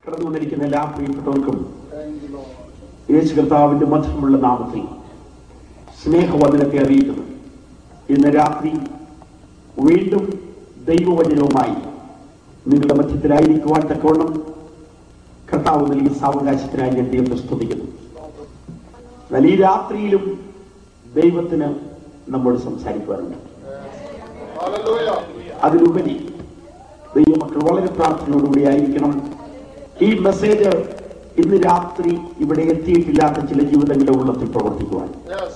കടന്നു വന്നിരിക്കുന്ന എല്ലാ പ്രിയപ്പെട്ടവർക്കും യേശു കർത്താവിന്റെ മധുരമുള്ള നാമത്തിൽ സ്നേഹവചനത്തെ അറിയിക്കുന്നു ഇന്ന് രാത്രി വീണ്ടും ദൈവവചനവുമായി നിങ്ങളുടെ മധ്യത്തിലായിരിക്കുവാൻ തക്കവണ്ണം കർത്താവ് നൽകിയ സാവകാശത്തിനായി ഞാൻ ദൈവത്തെ സ്തുതിക്കുന്നു എന്നാൽ ഈ രാത്രിയിലും ദൈവത്തിന് നമ്മോട് സംസാരിക്കുവാനുണ്ട് അതിലുപരി ദൈവമക്കൾ വളരെ പ്രാർത്ഥനയോടുകൂടി ആയിരിക്കണം ഈ മെസ്സേജ് ഇന്ന് രാത്രി ഇവിടെ എത്തിയിട്ടില്ലാത്ത ചില ജീവിതങ്ങളുടെ ഉള്ളത്തിൽ പ്രവർത്തിക്കുവാൻ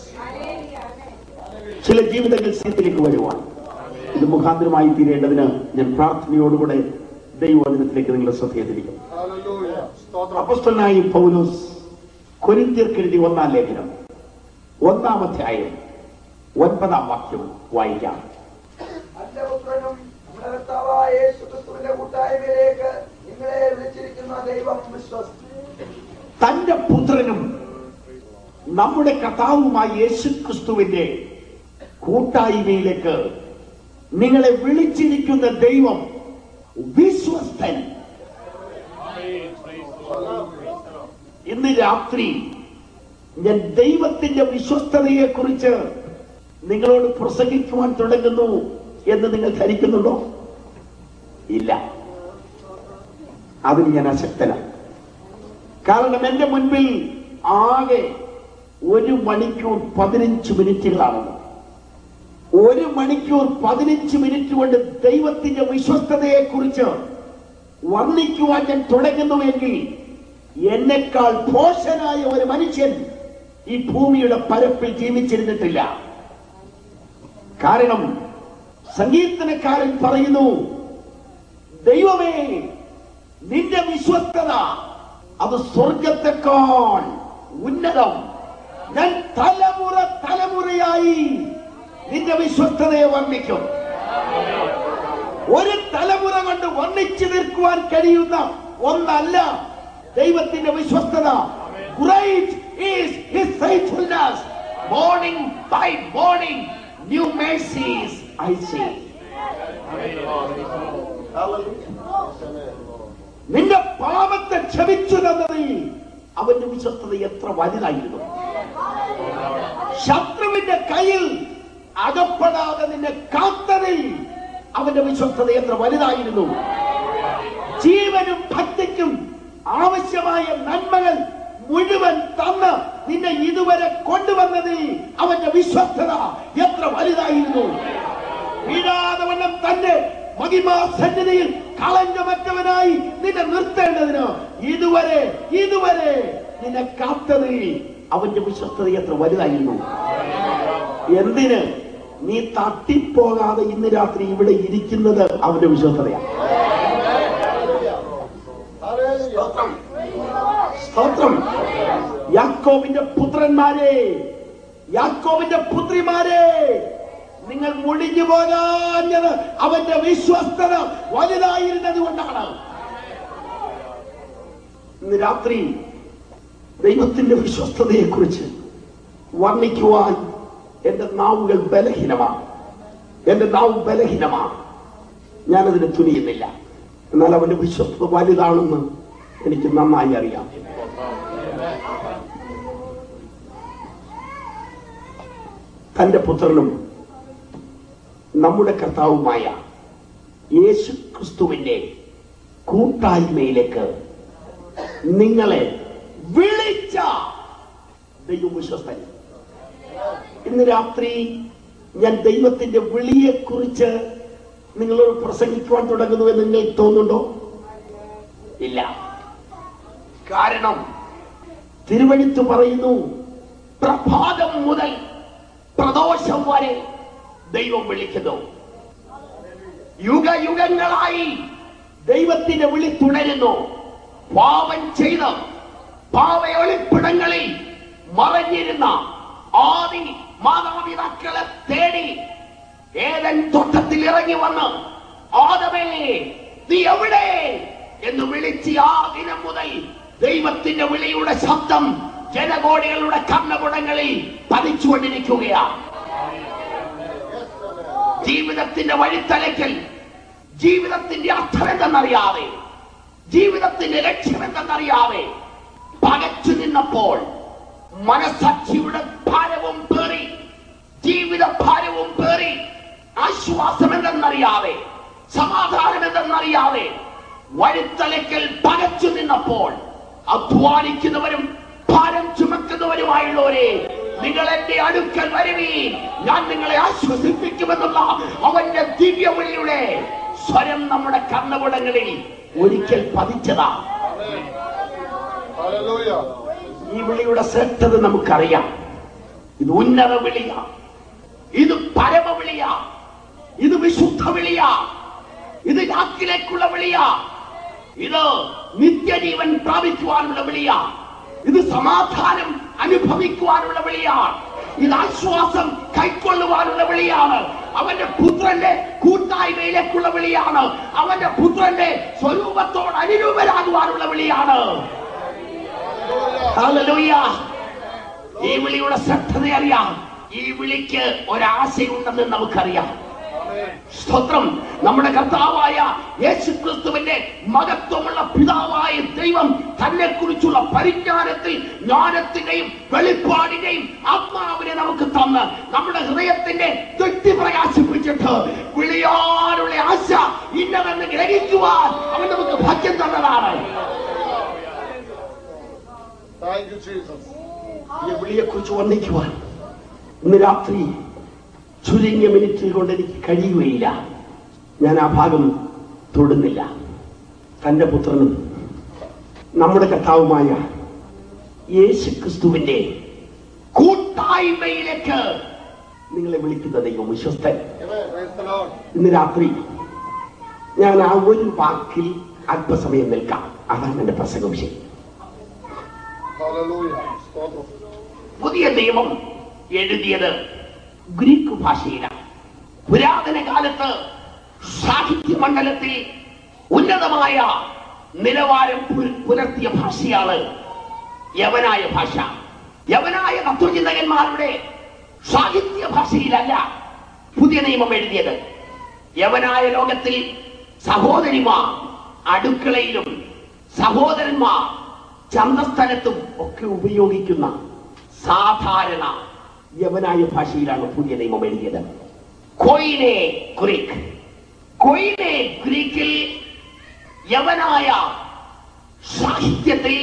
ചില ജീവിതങ്ങൾ സീത്തിലേക്ക് വരുവാൻ ഇത് മുഖാന്തരമായി തീരേണ്ടതിന് ഞാൻ പ്രാർത്ഥനയോടുകൂടെ ദൈവവചനത്തിലേക്ക് നിങ്ങളുടെ ശ്രദ്ധയെ തിരിക്കും അപ്പസ്തലനായ പൗലോസ് കൊരിന്ത്യർക്കെഴുതി ഒന്നാം ലേഖനം ഒന്നാം അധ്യായം ഒൻപതാം വാക്യം വായിക്കാം തന്റെ പുത്രനും നമ്മുടെ കർത്താവായ യേശുക്രിസ്തുവിന്റെ കൂട്ടായ്മയിലേക്ക് നിങ്ങളെ വിളിച്ചിരിക്കുന്ന ദൈവം വിശ്വസ്ത തന്റെ പുത്രനും നമ്മുടെ കർത്താവുമായ യേശു ക്രിസ്തുവിന്റെ കൂട്ടായ്മയിലേക്ക് നിങ്ങളെ വിളിച്ചിരിക്കുന്ന ദൈവം വിശ്വസ്തൻ ഇന്ന് രാത്രി ഞാൻ ദൈവത്തിന്റെ വിശ്വസ്തതയെ കുറിച്ച് നിങ്ങളോട് പ്രസംഗിക്കുവാൻ തുടങ്ങുന്നു എന്ന് നിങ്ങൾ ധരിക്കുന്നുണ്ടോ ഇല്ല അതിന് ഞാൻ അശക്തനാണ് കാരണം എന്റെ മുൻപിൽ ആകെ ഒരു മണിക്കൂർ പതിനഞ്ച് മിനിറ്റുകളാണ് ഒരു മണിക്കൂർ പതിനഞ്ച് മിനിറ്റ് കൊണ്ട് ദൈവത്തിന്റെ വിശ്വസ്തതയെ കുറിച്ച് വർണ്ണിക്കുവാൻ ഞാൻ തുടങ്ങുന്നുവെങ്കിൽ എന്നെക്കാൾ ഭോഷനായ ഒരു മനുഷ്യൻ ഈ ഭൂമിയുടെ പരപ്പിൽ ജീവിച്ചിരുന്നിട്ടില്ല കാരണം സംഗീതനക്കാരൻ പറയുന്നു ദൈവമേ നിന്റെ വിശ്വസ്തത അത് സ്വർഗത്തെക്കാൾ ഉന്നതം ഞാൻ തലമുറ തലമുറയായി നിന്റെ വിശ്വസ്തതയെ വർണ്ണിക്കും ഒരു തലമുറ കൊണ്ട് വർണ്ണിച്ചു നിൽക്കുവാൻ കഴിയുന്ന ഒന്നല്ല ദൈവത്തിന്റെ വിശ്വസ്തത great is his faithfulness morning by morning new mercies I see നിന്റെ പാപത്തെ ക്ഷമിച്ചു തന്നതിൽ അവന്റെ വിശ്വസ്തത എത്ര വലുതായിരുന്നു ശത്രുവിന്റെ കയ്യിൽ അകപ്പെടാതെ നിന്നെ കാത്തതിൽ അവന്റെ വിശ്വസ്തത എത്ര വലുതായിരുന്നു ജീവനും ഭക്തിക്കും ആവശ്യമായ നന്മകൾ മുഴുവൻ തന്ന് നിന്നെ ഇതുവരെ കൊണ്ടുവന്നതിൽ അവന്റെ വിശ്വസ്തത എത്ര വലുതായിരുന്നു വീഴാതെ വണ്ണം തന്റെ മഹിമാ സന്നിധിയിൽ കളങ്കമറ്റവനായി നിന്നെ നിർത്തേണ്ടതിന് ഇതുവരെ ഇതുവരെ നിന്നെ കാത്തതിൽ അവന്റെ വിശ്വസ്തത എത്ര വലുതായിരുന്നു എന്തിന് നീ തട്ടിപ്പോകാതെ ഇന്ന് രാത്രി ഇവിടെ ഇരിക്കുന്നത് അവന്റെ വിശ്വസ്തതയാണ് സ്തോത്രം. സ്തോത്രം യാക്കോബിന്റെ പുത്രന്മാരെ യാക്കോബിന്റെ പുത്രിമാരെ നിങ്ങൾ മുടിഞ്ഞു പോകാഞ്ഞത് അവന്റെ വിശ്വസ്തത വലുതായിരുന്നത് കൊണ്ടാണ് ഇന്ന് രാത്രി ദൈവത്തിന്റെ വിശ്വസ്തതയെ കുറിച്ച് വർണ്ണിക്കുവാൻ എന്റെ നാവുകൾ ബലഹീനമാണ് എന്റെ നാവ് ബലഹീനമാണ് ഞാനതിന് തുനിയുന്നില്ല എന്നാൽ അവന്റെ വിശ്വസ്തത വലുതാണെന്ന് എനിക്ക് നന്നായി അറിയാം തന്റെ പുത്രനും നമ്മുടെ കർത്താവുമായ യേശു ക്രിസ്തുവിന്റെ കൂട്ടായ്മയിലേക്ക് നിങ്ങളെ വിളിച്ച ദൈവം വിശ്വസ്തൻ ഇന്ന് രാത്രി ഞാൻ ദൈവത്തിന്റെ വിളിയെ കുറിച്ച് നിങ്ങളോട് പ്രസംഗിക്കുവാൻ തുടങ്ങുന്നു എന്ന് നിങ്ങൾക്ക് തോന്നുന്നുണ്ടോ ഇല്ല കാരണം തിരുവഴുത്ത് പറയുന്നു പ്രഭാതം മുതൽ പ്രദോഷം വരെ ദൈവം വിളിക്കുന്നു യുഗയുഗങ്ങളായി ദൈവത്തിന്റെ വിളി തുടരുന്നു പാവം ചെയ്ത് പാവയൊളിപ്പിടങ്ങളിൽ മറഞ്ഞിരുന്ന ആദി മാതാപിതാക്കളെ തേടി ഏതൻ തോട്ടത്തിൽ ഇറങ്ങി വന്ന് ആദമേ നീ എവിടെ എന്ന് വിളിച്ച് ആ ദിനം മുതൽ ദൈവത്തിന്റെ വിളിയുടെ ശബ്ദം ജനകോടികളുടെ കർണകുടങ്ങളിൽ പതിച്ചുകൊണ്ടിരിക്കുകയാണ് ജീവിതത്തിന്റെ വഴിത്തലയ്ക്കൽ ജീവിതത്തിന്റെ അർത്ഥം എന്തെന്നറിയാതെ ജീവിതത്തിന്റെ ലക്ഷ്യം എന്തെന്നറിയാതെ പകച്ചു നിന്നപ്പോൾ മനസാക്ഷിയുടെ ഭാരവും പേറി ജീവിത ഭാരവും പേറി ആശ്വാസം എന്തെന്നറിയാതെ സമാധാനം എന്തെന്നറിയാതെ വഴിത്തലയ്ക്കൽ പകച്ചു നിന്നപ്പോൾ അധ്വാനിക്കുന്നവരും ഭാരം ചുമക്കുന്നവരുമായുള്ളവരെ നിങ്ങൾ എന്റെ അടുക്കൽ വരുവീൻ ഞാൻ നിങ്ങളെ ആശ്വസിപ്പിക്കുമെന്നുള്ള അവന്റെ ദിവ്യവിളിയുടെ സ്വരം നമ്മുടെ കർണപുടങ്ങളിൽ ഒരിക്കൽ പതിച്ചതാ Hallelujah. ഈ വിളിയുടെ ശ്രദ്ധത നമുക്കറിയാം ഇത് ഉന്നത വിളിയാ ഇത് പരമ വിളിയാ ഇത് വിശുദ്ധ വിളിയാ ഇത് യാക്കിലേക്കുള്ള വിളിയാ ഇത് നിത്യജീവൻ പ്രാപിക്കുവാനുള്ള വിളിയാ ഇത് സമാധാനം അനുഭവിക്കുവാനുള്ള വിളിയാണ് ഇത് ആശ്വാസം കൈക്കൊള്ളുവാനുള്ള വിളിയാണ് അവന്റെ പുത്രന്റെ കൂട്ടായ്മയിലേക്കുള്ള വിളിയാണ് അവന്റെ പുത്രന്റെ സ്വരൂപത്തോട് അനുരൂപരാകുവാനുള്ള വിളിയാണ് ഹല്ലേലൂയ. ഈ വിളിയുടെ ശ്രദ്ധത അറിയാം ഈ വിളിക്ക് ഒരാശയുണ്ടെന്ന് നമുക്കറിയാം സ്തോത്രം നമ്മുടെ കർത്താവായ യേശു ക്രിസ്തുവിന്റെ മഹത്വമുള്ള പിതാവായ ദൈവം തന്നെ കുറിച്ചുള്ള പരിജ്ഞാനത്തിൽ ജ്ഞാനത്തിന്റെയും വെളിപ്പാടിന്റെയും ആത്മാവിനെ നമുക്ക് തന്ന് നമ്മുടെ ഹൃദയത്തിന്റെ തെറ്റി പ്രകാശിപ്പിച്ചിട്ട് വിളിയാനുള്ള ആശ ഇന്നതെന്ന് ഗ്രഹിക്കുവാൻ അവൻ നമുക്ക് ഭാഗ്യം തന്നതാണ് Thank you, Jesus. ഈ വിളിയെ കുറിച്ച് വർണ്ണിക്കുവാൻ ഇന്ന് രാത്രി ചുരുങ്ങിയ മിനിറ്റിൽ കൊണ്ട് എനിക്ക് കഴിയുകയില്ല ഞാൻ ആ ഭാഗം തൊടുന്നില്ല തന്റെ പുത്രനും നമ്മുടെ കർത്താവുമായ യേശു ക്രിസ്തുവിന്റെ കൂട്ടായ്മയിലേക്ക് നിങ്ങളെ വിളിക്കുന്ന ദൈവം വിശ്വസ്തൻ Amen. Praise the Lord. ഇന്ന് രാത്രി ഞാൻ ആ ഒരു വാക്കിൽ അല്പസമയം നിൽക്കാം അതാണ് എന്റെ പ്രസംഗ വിഷയം Hallelujah. സ്തോത്രം. പുതിയ നിയമം എഴുതിയത് ഗ്രീക്ക് ഭാഷയിലാണ് പുരാതന കാലത്ത് സാഹിത്യ മണ്ഡലത്തിൽ ഉന്നതമായ നിലവാരം പു- പുലർത്തിയ ഭാഷയാണ് യവനായ ഭാഷ യവനായ തത്വചിന്തകന്മാരുടെ സാഹിത്യ ഭാഷയിലല്ല പുതിയ നിയമം എഴുതിയത് യവനായ ലോകത്തിൽ സഹോദരിമാർ അടുക്കളയിലും സഹോദരന്മാർ ചന്തസ്ഥലത്തും ഒക്കെ ഉപയോഗിക്കുന്ന സാധാരണ യവനായ ഭാഷയിലാണ് പുതിയ നിയമം എഴുതിയത് കൊയിനെ ഗ്രീക്ക് കൊയിനെ ഗ്രീക്കിൽ യവനായ സാഹിത്യത്തിൽ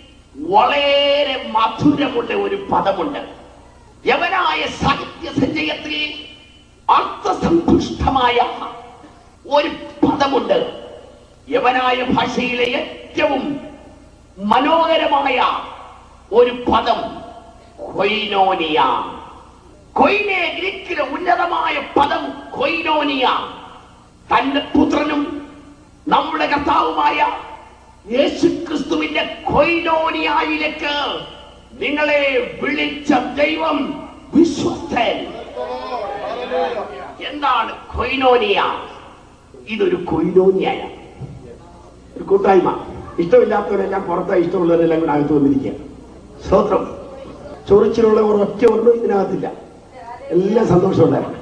വളരെ മധുരമുള്ള ഒരു പദമുണ്ട് യവനായ സാഹിത്യ സഞ്ചയത്തിൽ അർത്ഥസമ്പുഷ്ടമായ ഒരു പദമുണ്ട് യവനായ ഭാഷയിലെ ഏറ്റവും മനോഹരമായ ഒരു പദം കൊയിനോനിയ കൊയിനെ ഗ്രീക്കിലെ ഉന്നതമായ പദം കൊയിനോനിയ തന്റെ പുത്രനും നമ്മുടെ കർത്താവുമായ യേശു ക്രിസ്തുവിന്റെ കൊയിനോനിയായിലേക്ക് നിങ്ങളെ വിളിച്ച ദൈവം വിശ്വസ്തൻ Praise the Lord. Hallelujah. എന്താണ് കൊയിനോനിയ ഇതൊരു കൊയിനോനിയാണ് ഒരു കൂട്ടായ്മ ഇഷ്ടമില്ലാത്തവരെല്ലാം പുറത്തായി ഇഷ്ടമുള്ളവരെല്ലാം കൂടെ അകത്ത് വന്നിരിക്കുക സ്തോത്രം ചൊറിച്ചിലുള്ള ഒരൊറ്റ ഒന്നും ഇതിനകത്തില്ല എല്ലാം സന്തോഷമുണ്ടായിരുന്നു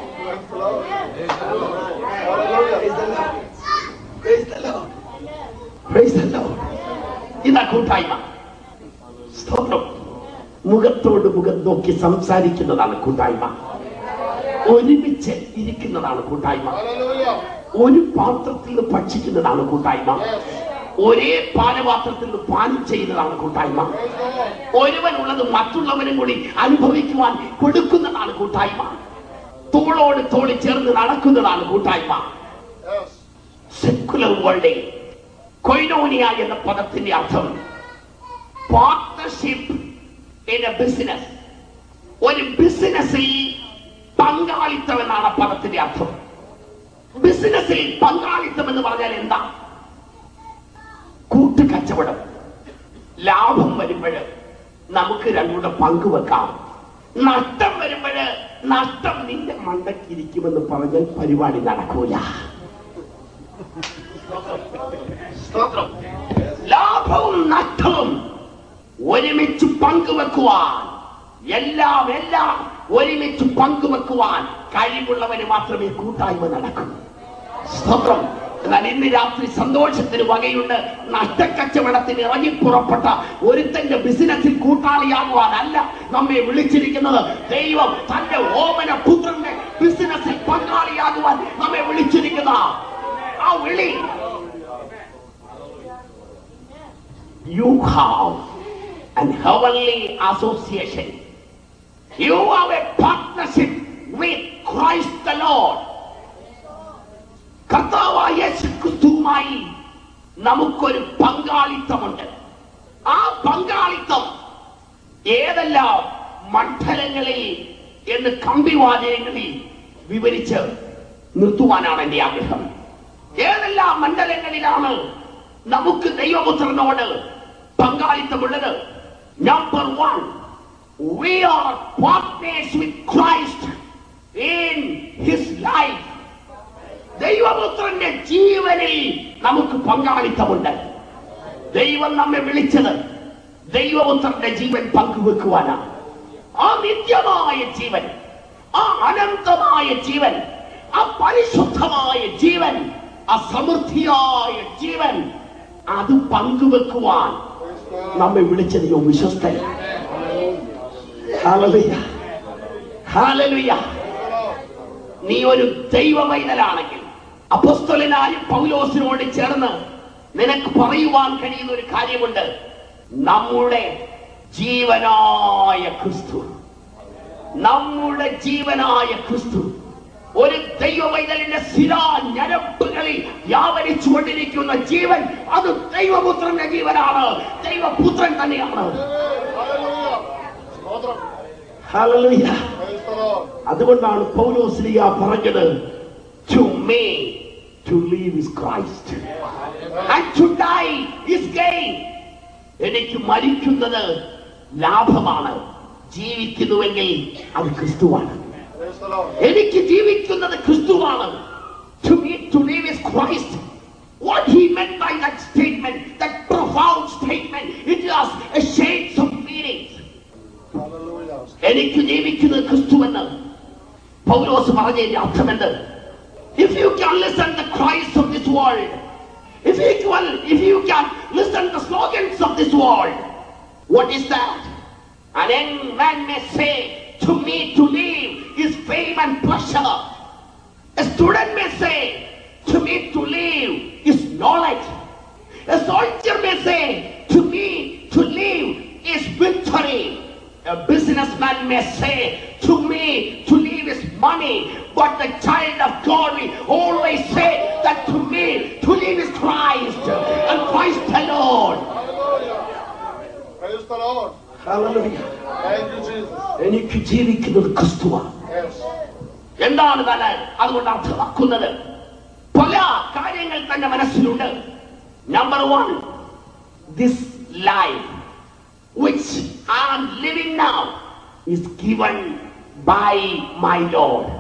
Praise the Lord. Hallelujah. Praise the Lord. ഇതാ കൂട്ടായ്മ സ്തോത്രം മുഖത്തോട് മുഖം നോക്കി സംസാരിക്കുന്നതാണ് കൂട്ടായ്മ ഒരുമിച്ച് ഇരിക്കുന്നതാണ് കൂട്ടായ്മ Hallelujah. ഒരു പാത്രത്തിൽ നിന്ന് ഭക്ഷിക്കുന്നതാണ് കൂട്ടായ്മ Yes. ഒരേ പാനപാത്രത്തിൽ നിന്ന് പാനം ചെയ്യുന്നതാണ് കൂട്ടായ്മ Praise the Lord. ഒരുവനുള്ളത് മറ്റുള്ളവനും കൂടി അനുഭവിക്കുവാൻ കൊടുക്കുന്നതാണ് കൂട്ടായ്മ തോളോട് തോളി ചേർന്ന് നടക്കുന്നതാണ് കൂട്ടായ്മ Yes. സെക്കുലർ വേൾഡിൽ കൊയിനോനിയ എന്ന പദത്തിന്റെ അർത്ഥം പാർട്ണർഷിപ്പ് ഇൻ എ ബിസിനസ് ഒരു ബിസിനസ്സിൽ പങ്കാളിത്തം എന്നാണ് ആ പദത്തിന്റെ അർത്ഥം ബിസിനസ്സിൽ പങ്കാളിത്തം എന്ന് പറഞ്ഞാൽ എന്താ കൂട്ടുകച്ചവടം ലാഭം വരുമ്പോൾ നമുക്ക് രണ്ടുകൂടെ പങ്കുവെക്കാം നഷ്ടം വരുമ്പോൾ നഷ്ടം നിന്റെ മണ്ടക്കിരിക്കുമെന്ന് പറഞ്ഞാൽ പരിപാടി നടക്കൂല സ്തോത്രം ലാഭവും നഷ്ടവും ഒരുമിച്ച് പങ്കുവെക്കുവാൻ എല്ലാം എല്ലാം ഒരുമിച്ച് പങ്കുവെക്കുവാൻ കഴിവുള്ളവന് മാത്രമേ കൂട്ടായ്മ നടക്കൂ സ്തോത്രം എന്നാൽ ഇന്ന് രാത്രി സന്തോഷത്തിന് വകയുണ്ട് നഷ്ടക്കച്ചവടത്തിന് ഇറങ്ങി പുറപ്പെട്ട ഒരുത്തന്റെ ബിസിനസ്സിൽ കൂട്ടാളിയാകുവാനല്ല നമ്മെ വിളിച്ചിരിക്കുന്നത് ദൈവം തന്റെ ഓമന പുത്രന്റെ ബിസിനസ്സിൽ പങ്കാളിയാകുവാൻ നമ്മെ വിളിച്ചിരിക്കുന്ന ആ വിളി you have an heavenly association. You have a partnership with Christ the Lord. കർത്താവായ യേശു ക്രിസ്തുവുമായി നമുക്കൊരു പങ്കാളിത്തമുണ്ട് ആ പങ്കാളിത്തം ഏതെല്ലാം മണ്ഡലങ്ങളിൽ എന്ന് കമ്പിവാചകങ്ങളിൽ വിവരിച്ച് നിർത്തുവാനാണ് എന്റെ ആഗ്രഹം ഏതെല്ലാം മണ്ഡലങ്ങളിലാണ് നമുക്ക് ദൈവപുത്രനോട് പങ്കാളിത്തമുള്ളത് number one we are partners with Christ in his life ദൈവപുത്രന്റെ ജീവനിൽ നമുക്ക് പങ്കാളിത്തമുണ്ട് ദൈവം നമ്മെ വിളിച്ചത് ദൈവപുത്രന്റെ ജീവൻ പങ്കുവെക്കുവാനാണ് ആ നിത്യമായ ജീവൻ ആ അനന്തമായ ജീവൻ ആ പരിശുദ്ധമായ ജീവൻ ആ സമൃദ്ധിയായ ജീവൻ അത് പങ്കുവെക്കുവാൻ നമ്മെ വിളിച്ച ദൈവം വിശ്വസ്തൻ ഹാലലുയ ഹാലലുയ നീ ഒരു ദൈവവൈതലാണെങ്കിൽ അപ്പസ്തലനായ പൗലോസിനോട് ചേർന്ന് നിനക്ക് പറയുവാൻ കഴിയുന്ന ഒരു കാര്യമുണ്ട് നമ്മുടെ ജീവനായ ക്രിസ്തു നമ്മുടെ ജീവനായ ക്രിസ്തു ഒരു ദൈവവൈതലിന്റെ സ്ഥിരാ ഞരമ്പുകളിൽ വ്യാപരിച്ചു കൊണ്ടിരിക്കുന്ന ജീവൻ അത് ദൈവപുത്രന്റെ ജീവനാണ് ദൈവപുത്രൻ തന്നെയാണ് Hallelujah. സ്തോത്രം. ഹല്ലേലൂയ Praise the Lord. അതുകൊണ്ടാണ് പൗലോസ്ലിയ പറഞ്ഞത് to me to live is Christ and to die is gain എനിക്ക് മരിക്കുന്നത് ലാഭമാണ് ജീവിക്കുന്നുവെങ്കിൽ അത് ക്രിസ്തുവാണ് Praise the Lord. എനിക്ക് ജീവിക്കുന്നത് ക്രിസ്തുവാണ് to me to live is Christ What he meant by that statement, that profound statement, it has a shades of meanings. Hallelujah. എനിക്ക് ജീവിക്കുന്നത് ക്രിസ്തുവെന്ന് പൗലോസ് പറഞ്ഞതിന്റെ അർത്ഥമെന്ത് if you can listen the Christ of this world if you can if you can listen the slogans of this world what is that An young man may say, to me to live is fame and pleasure. A student may say, to me to live is knowledge. A soldier may say, to me to live is victory. A businessman may say, to me to live is money. But the child of God will always say that to me to live is Christ and Christ alone. Hallelujah. Praise the Lord. Hallelujah. Thank you, Jesus. എനിക്ക് ജീവിക്കുന്നത് ക്രിസ്തുവാണ് Yes. എന്താണ് താൻ അതുകൊണ്ട് അർത്ഥമാക്കുന്നത് പല കാര്യങ്ങൾ തന്റെ മനസ്സിലുണ്ട് number one this life which I am living now is given by my Lord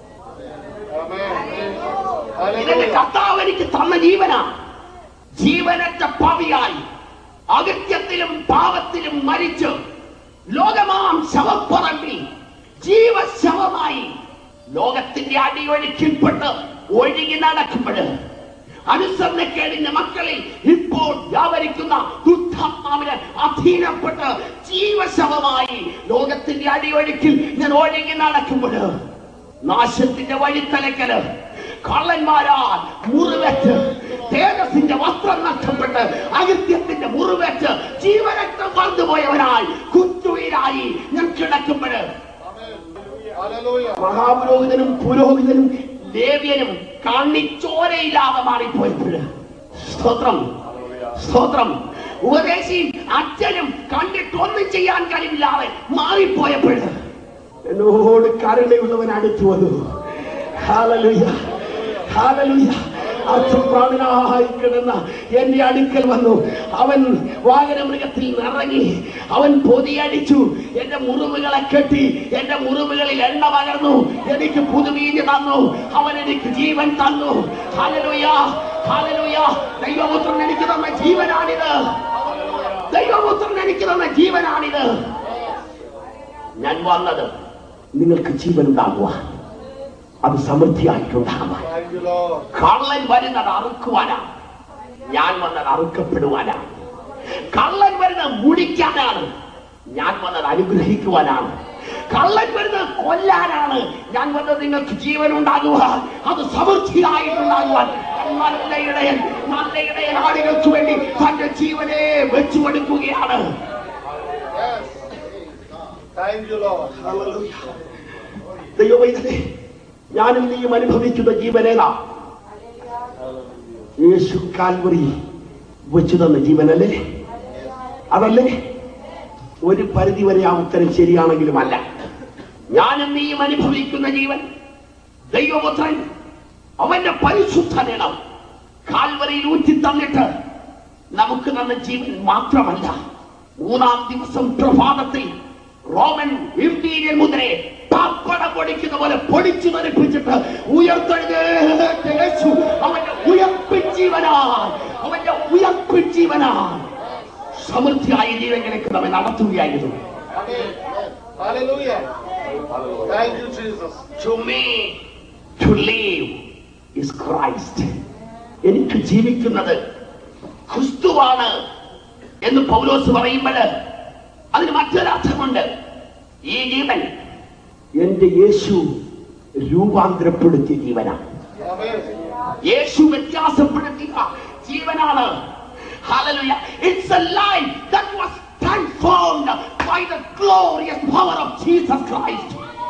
Amen. ഇതിന്റെ Hallelujah. കർത്താവ് എനിക്ക് തന്ന ജീവനാണ് ജീവനറ്റ പാവിയായി അകത്യത്തിലും പാവത്തിലും മരിച്ച് ലോകമാം ശവപ്പറമ്പിൽ ജീവശവമായി ലോകത്തിന്റെ അടിയൊഴുക്കിൽപ്പെട്ട് ഒഴുകി നടക്കുമ്പോൾ അനുസരണക്കേടിന്റെ മക്കളിൽ ഇപ്പോൾ വ്യാപരിക്കുന്ന ദുഃഖാത്മാവിന് അധീനപ്പെട്ട് ജീവശവമായി ലോകത്തിന്റെ അടിയൊഴുക്കിൽ ഞാൻ ഒഴുകി നടക്കുമ്പോൾ നാശത്തിന്റെ വഴിത്തലക്കല് കള്ളന്മാരാൽ മുറിവേറ്റ് തേജസിന്റെ വസ്ത്രം നഷ്ടപ്പെട്ട് അകൃത്യത്തിന്റെ മുറിവേറ്റ് ജീവരക്തം വന്നുപോയവനായി കുറ്റുവീരായി ഞാൻ കിടക്കുമ്പോൾ Hallelujah. മഹാപുരോഹിതനും പുരോഹിതനും ലേവ്യനും കണ്ണിച്ചോരയില്ലാതെ മാറിപ്പോയപ്പോൾ സ്തോത്രം സ്തോത്രം ഉപദേശിയും അച്ഛനും കണ്ടിട്ടൊന്നും ചെയ്യാൻ കഴിവില്ലാതെ മാറിപ്പോയപ്പോൾ എന്നോട് കരുണയുള്ളവൻ അടുത്തു വന്നു ഹാലലുയ ഹാലലുയ അർത്ഥപ്രാണനായി കിടന്ന എന്റെ അടുക്കൽ വന്നു അവൻ വാഹനമൃഗത്തിൽ നിറങ്ങി അവൻ പൊതിയടിച്ചു എന്റെ മുറിവുകളെ കെട്ടി എന്റെ മുറിവുകളിൽ എണ്ണ പകർന്നു എനിക്ക് പുതുവീഞ്ഞ് തന്നു അവൻ എനിക്ക് ജീവൻ തന്നു ഹാലലുയ ഹാലലുയ ദൈവപുത്രൻ എനിക്ക് തന്ന ജീവനാണിത് ദൈവപുത്രൻ എനിക്ക് തന്ന ജീവനാണിത് ഞാൻ വന്നത് നിങ്ങൾക്ക് ജീവൻ ഉണ്ടാകുവാൻ അത് സമൃദ്ധിയായിട്ടുണ്ടാകുവാൻ Thank you, Lord. കള്ളൻ വരുന്നത് അറുക്കുവാനാണ് ഞാൻ വന്നത് അറുക്കപ്പെടുവാനാണ് കള്ളൻ വരുന്നത് മുടിക്കാനാണ് ഞാൻ വന്നത് അനുഗ്രഹിക്കുവാനാണ് കള്ളൻ വരുന്നത് കൊല്ലാനാണ് ഞാൻ വന്നത് നിങ്ങൾക്ക് ജീവൻ ഉണ്ടാകുക അത് സമൃദ്ധിയായിട്ടുണ്ടാകുവാൻ നല്ല ഇടയൻ നല്ല ഇടയൻ ആളുകൾക്ക് വേണ്ടി തന്റെ ജീവനെ വെച്ചു കൊടുക്കുകയാണ് Yes. Thank you, Lord. ദൈവവൈദ്യനെ ഞാനും നീയും അനുഭവിക്കുന്ന ജീവനേതാ യേശു കാൽവറി വെച്ചു തന്ന ജീവനല്ലേ അതല്ലേ ഒരു പരിധി വരെ ആ ഉത്തരം ശരിയാണെങ്കിലും അല്ല ഞാനും നീയും അനുഭവിക്കുന്ന ജീവൻ ദൈവപുത്രൻ അവന്റെ പരിശുദ്ധനിടം കാൽവറിയിൽ ഊറ്റി തന്നിട്ട് നമുക്ക് തന്ന ജീവൻ മാത്രമല്ല മൂന്നാം ദിവസം പ്രഭാതത്തിൽ റോമൻ ഇമ്പീരിയൽ മുദ്രയെ പപ്പട പൊടിക്കുന്ന പോലെ പൊടിച്ചു നരപ്പിച്ചിട്ട് ഉയർത്തെഴുന്നേറ്റ യേശു അവന്റെ ഉയർപ്പിച്ചീവനാൻ അവന്റെ ഉയർപ്പിച്ചീവനാൻ സമൃദ്ധിയായ ജീവനിലേക്ക് നമ്മെ നടത്തുകയായിരുന്നു Amen. Hallelujah. Thank you, Jesus. To me, to live is Christ. എനിക്ക് ജീവിക്കുന്നത് ക്രിസ്തുവാണ് എന്ന് പൗലോസ് പറയുമ്പോൾ അതിന് മറ്റൊരർത്ഥമുണ്ട് ഈ ജീവൻ എന്റെ യേശു രൂപാന്തരപ്പെടുത്തിയ ജീവനാണ് Amen. യേശു വ്യത്യാസപ്പെടുത്തിയ ജീവനാണ് Hallelujah. It's a life that was transformed by the glorious power of Jesus Christ.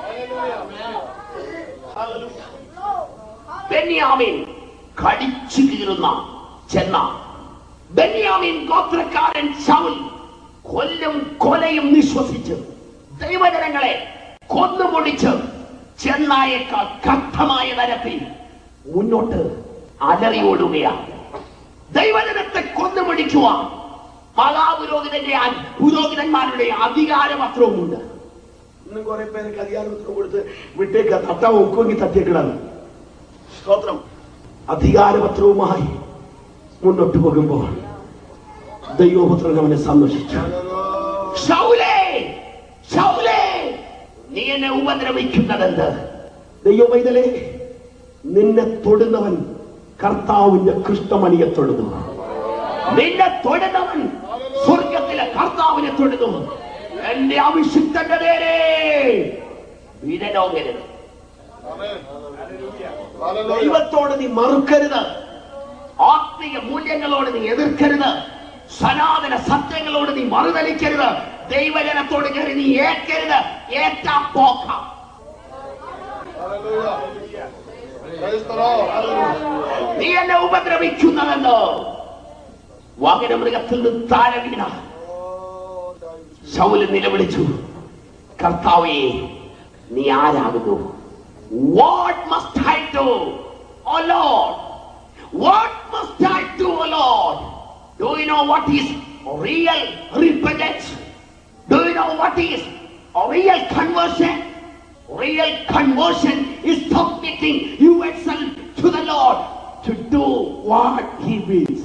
Hallelujah. Benyamin കടിച്ചു കീറുന്ന ചെന്ന ബെന്യാമിൻ ഗോത്രക്കാരൻ ശൗൽ കൊല്ലും കൊലയും നിശ്വസിച്ച് ദൈവജനങ്ങളെ കൊന്നുപൊടിച്ച് ചെന്നായേക്കാൾ കഠമായ തരത്തിൽ മുന്നോട്ട് അലറിയോടുകയാണ് ദൈവജനത്തെ കൊന്നുപിടിക്കുവാൻ മഹാപുരോഹിതന്റെ ആ- പുരോഹിതന്മാരുടെ അധികാരപത്രവുമുണ്ട് ഇന്നും കുറെ പേർക്ക് അധികാരപത്രം കൊടുത്ത് വിട്ടേക്ക തട്ടാ ഒക്കുമെങ്കിൽ തട്ടിയേക്കിടാണ് സ്തോത്രം അധികാരപത്രവുമായി മുന്നോട്ട് പോകുമ്പോൾ ദൈവപുത്രൻ അവനെ സന്ദർശിച്ചു ശൗലേ ശൗലേ നീ എന്നെ ഉപദ്രവിക്കുന്നതെന്ത് ദൈവവൈതലേ നിന്നെ തൊടുന്നവൻ കർത്താവിന്റെ കൃഷ്ണമണിയെ തൊടുന്നു നിന്നെ തൊടുന്നവൻ സ്വർഗത്തിലെ കർത്താവിനെ തൊടുന്നു എന്റെ അഭിഷിക്തന്റെ നേരെ വിരലോകരുത് Amen. Hallelujah. ദൈവത്തോട് നീ മറുക്കരുത് ആത്മീയ മൂല്യങ്ങളോട് നീ എതിർക്കരുത് സനാതന സത്യങ്ങളോട് നീ മറുതലിക്കരുത് ദൈവജനത്തോട് കയറി നീ ഏക്കരുത് ഏറ്റാ പോക്കാം Hallelujah. Praise the Lord. Hallelujah. നീ എന്നെ ഉപദ്രവിക്കുന്നതെന്ന് വാഹനമൃഗത്തിൽ നിന്ന് താഴെ വീണ Oh, thank you. ശൗല് നിലവിളിച്ചു കർത്താവേ നീ ആരാകുന്നു what must I do O Lord what must I do O Lord do you know what is real repentance do you know what is real conversion real conversion is submitting yourself to the Lord to do what he wills.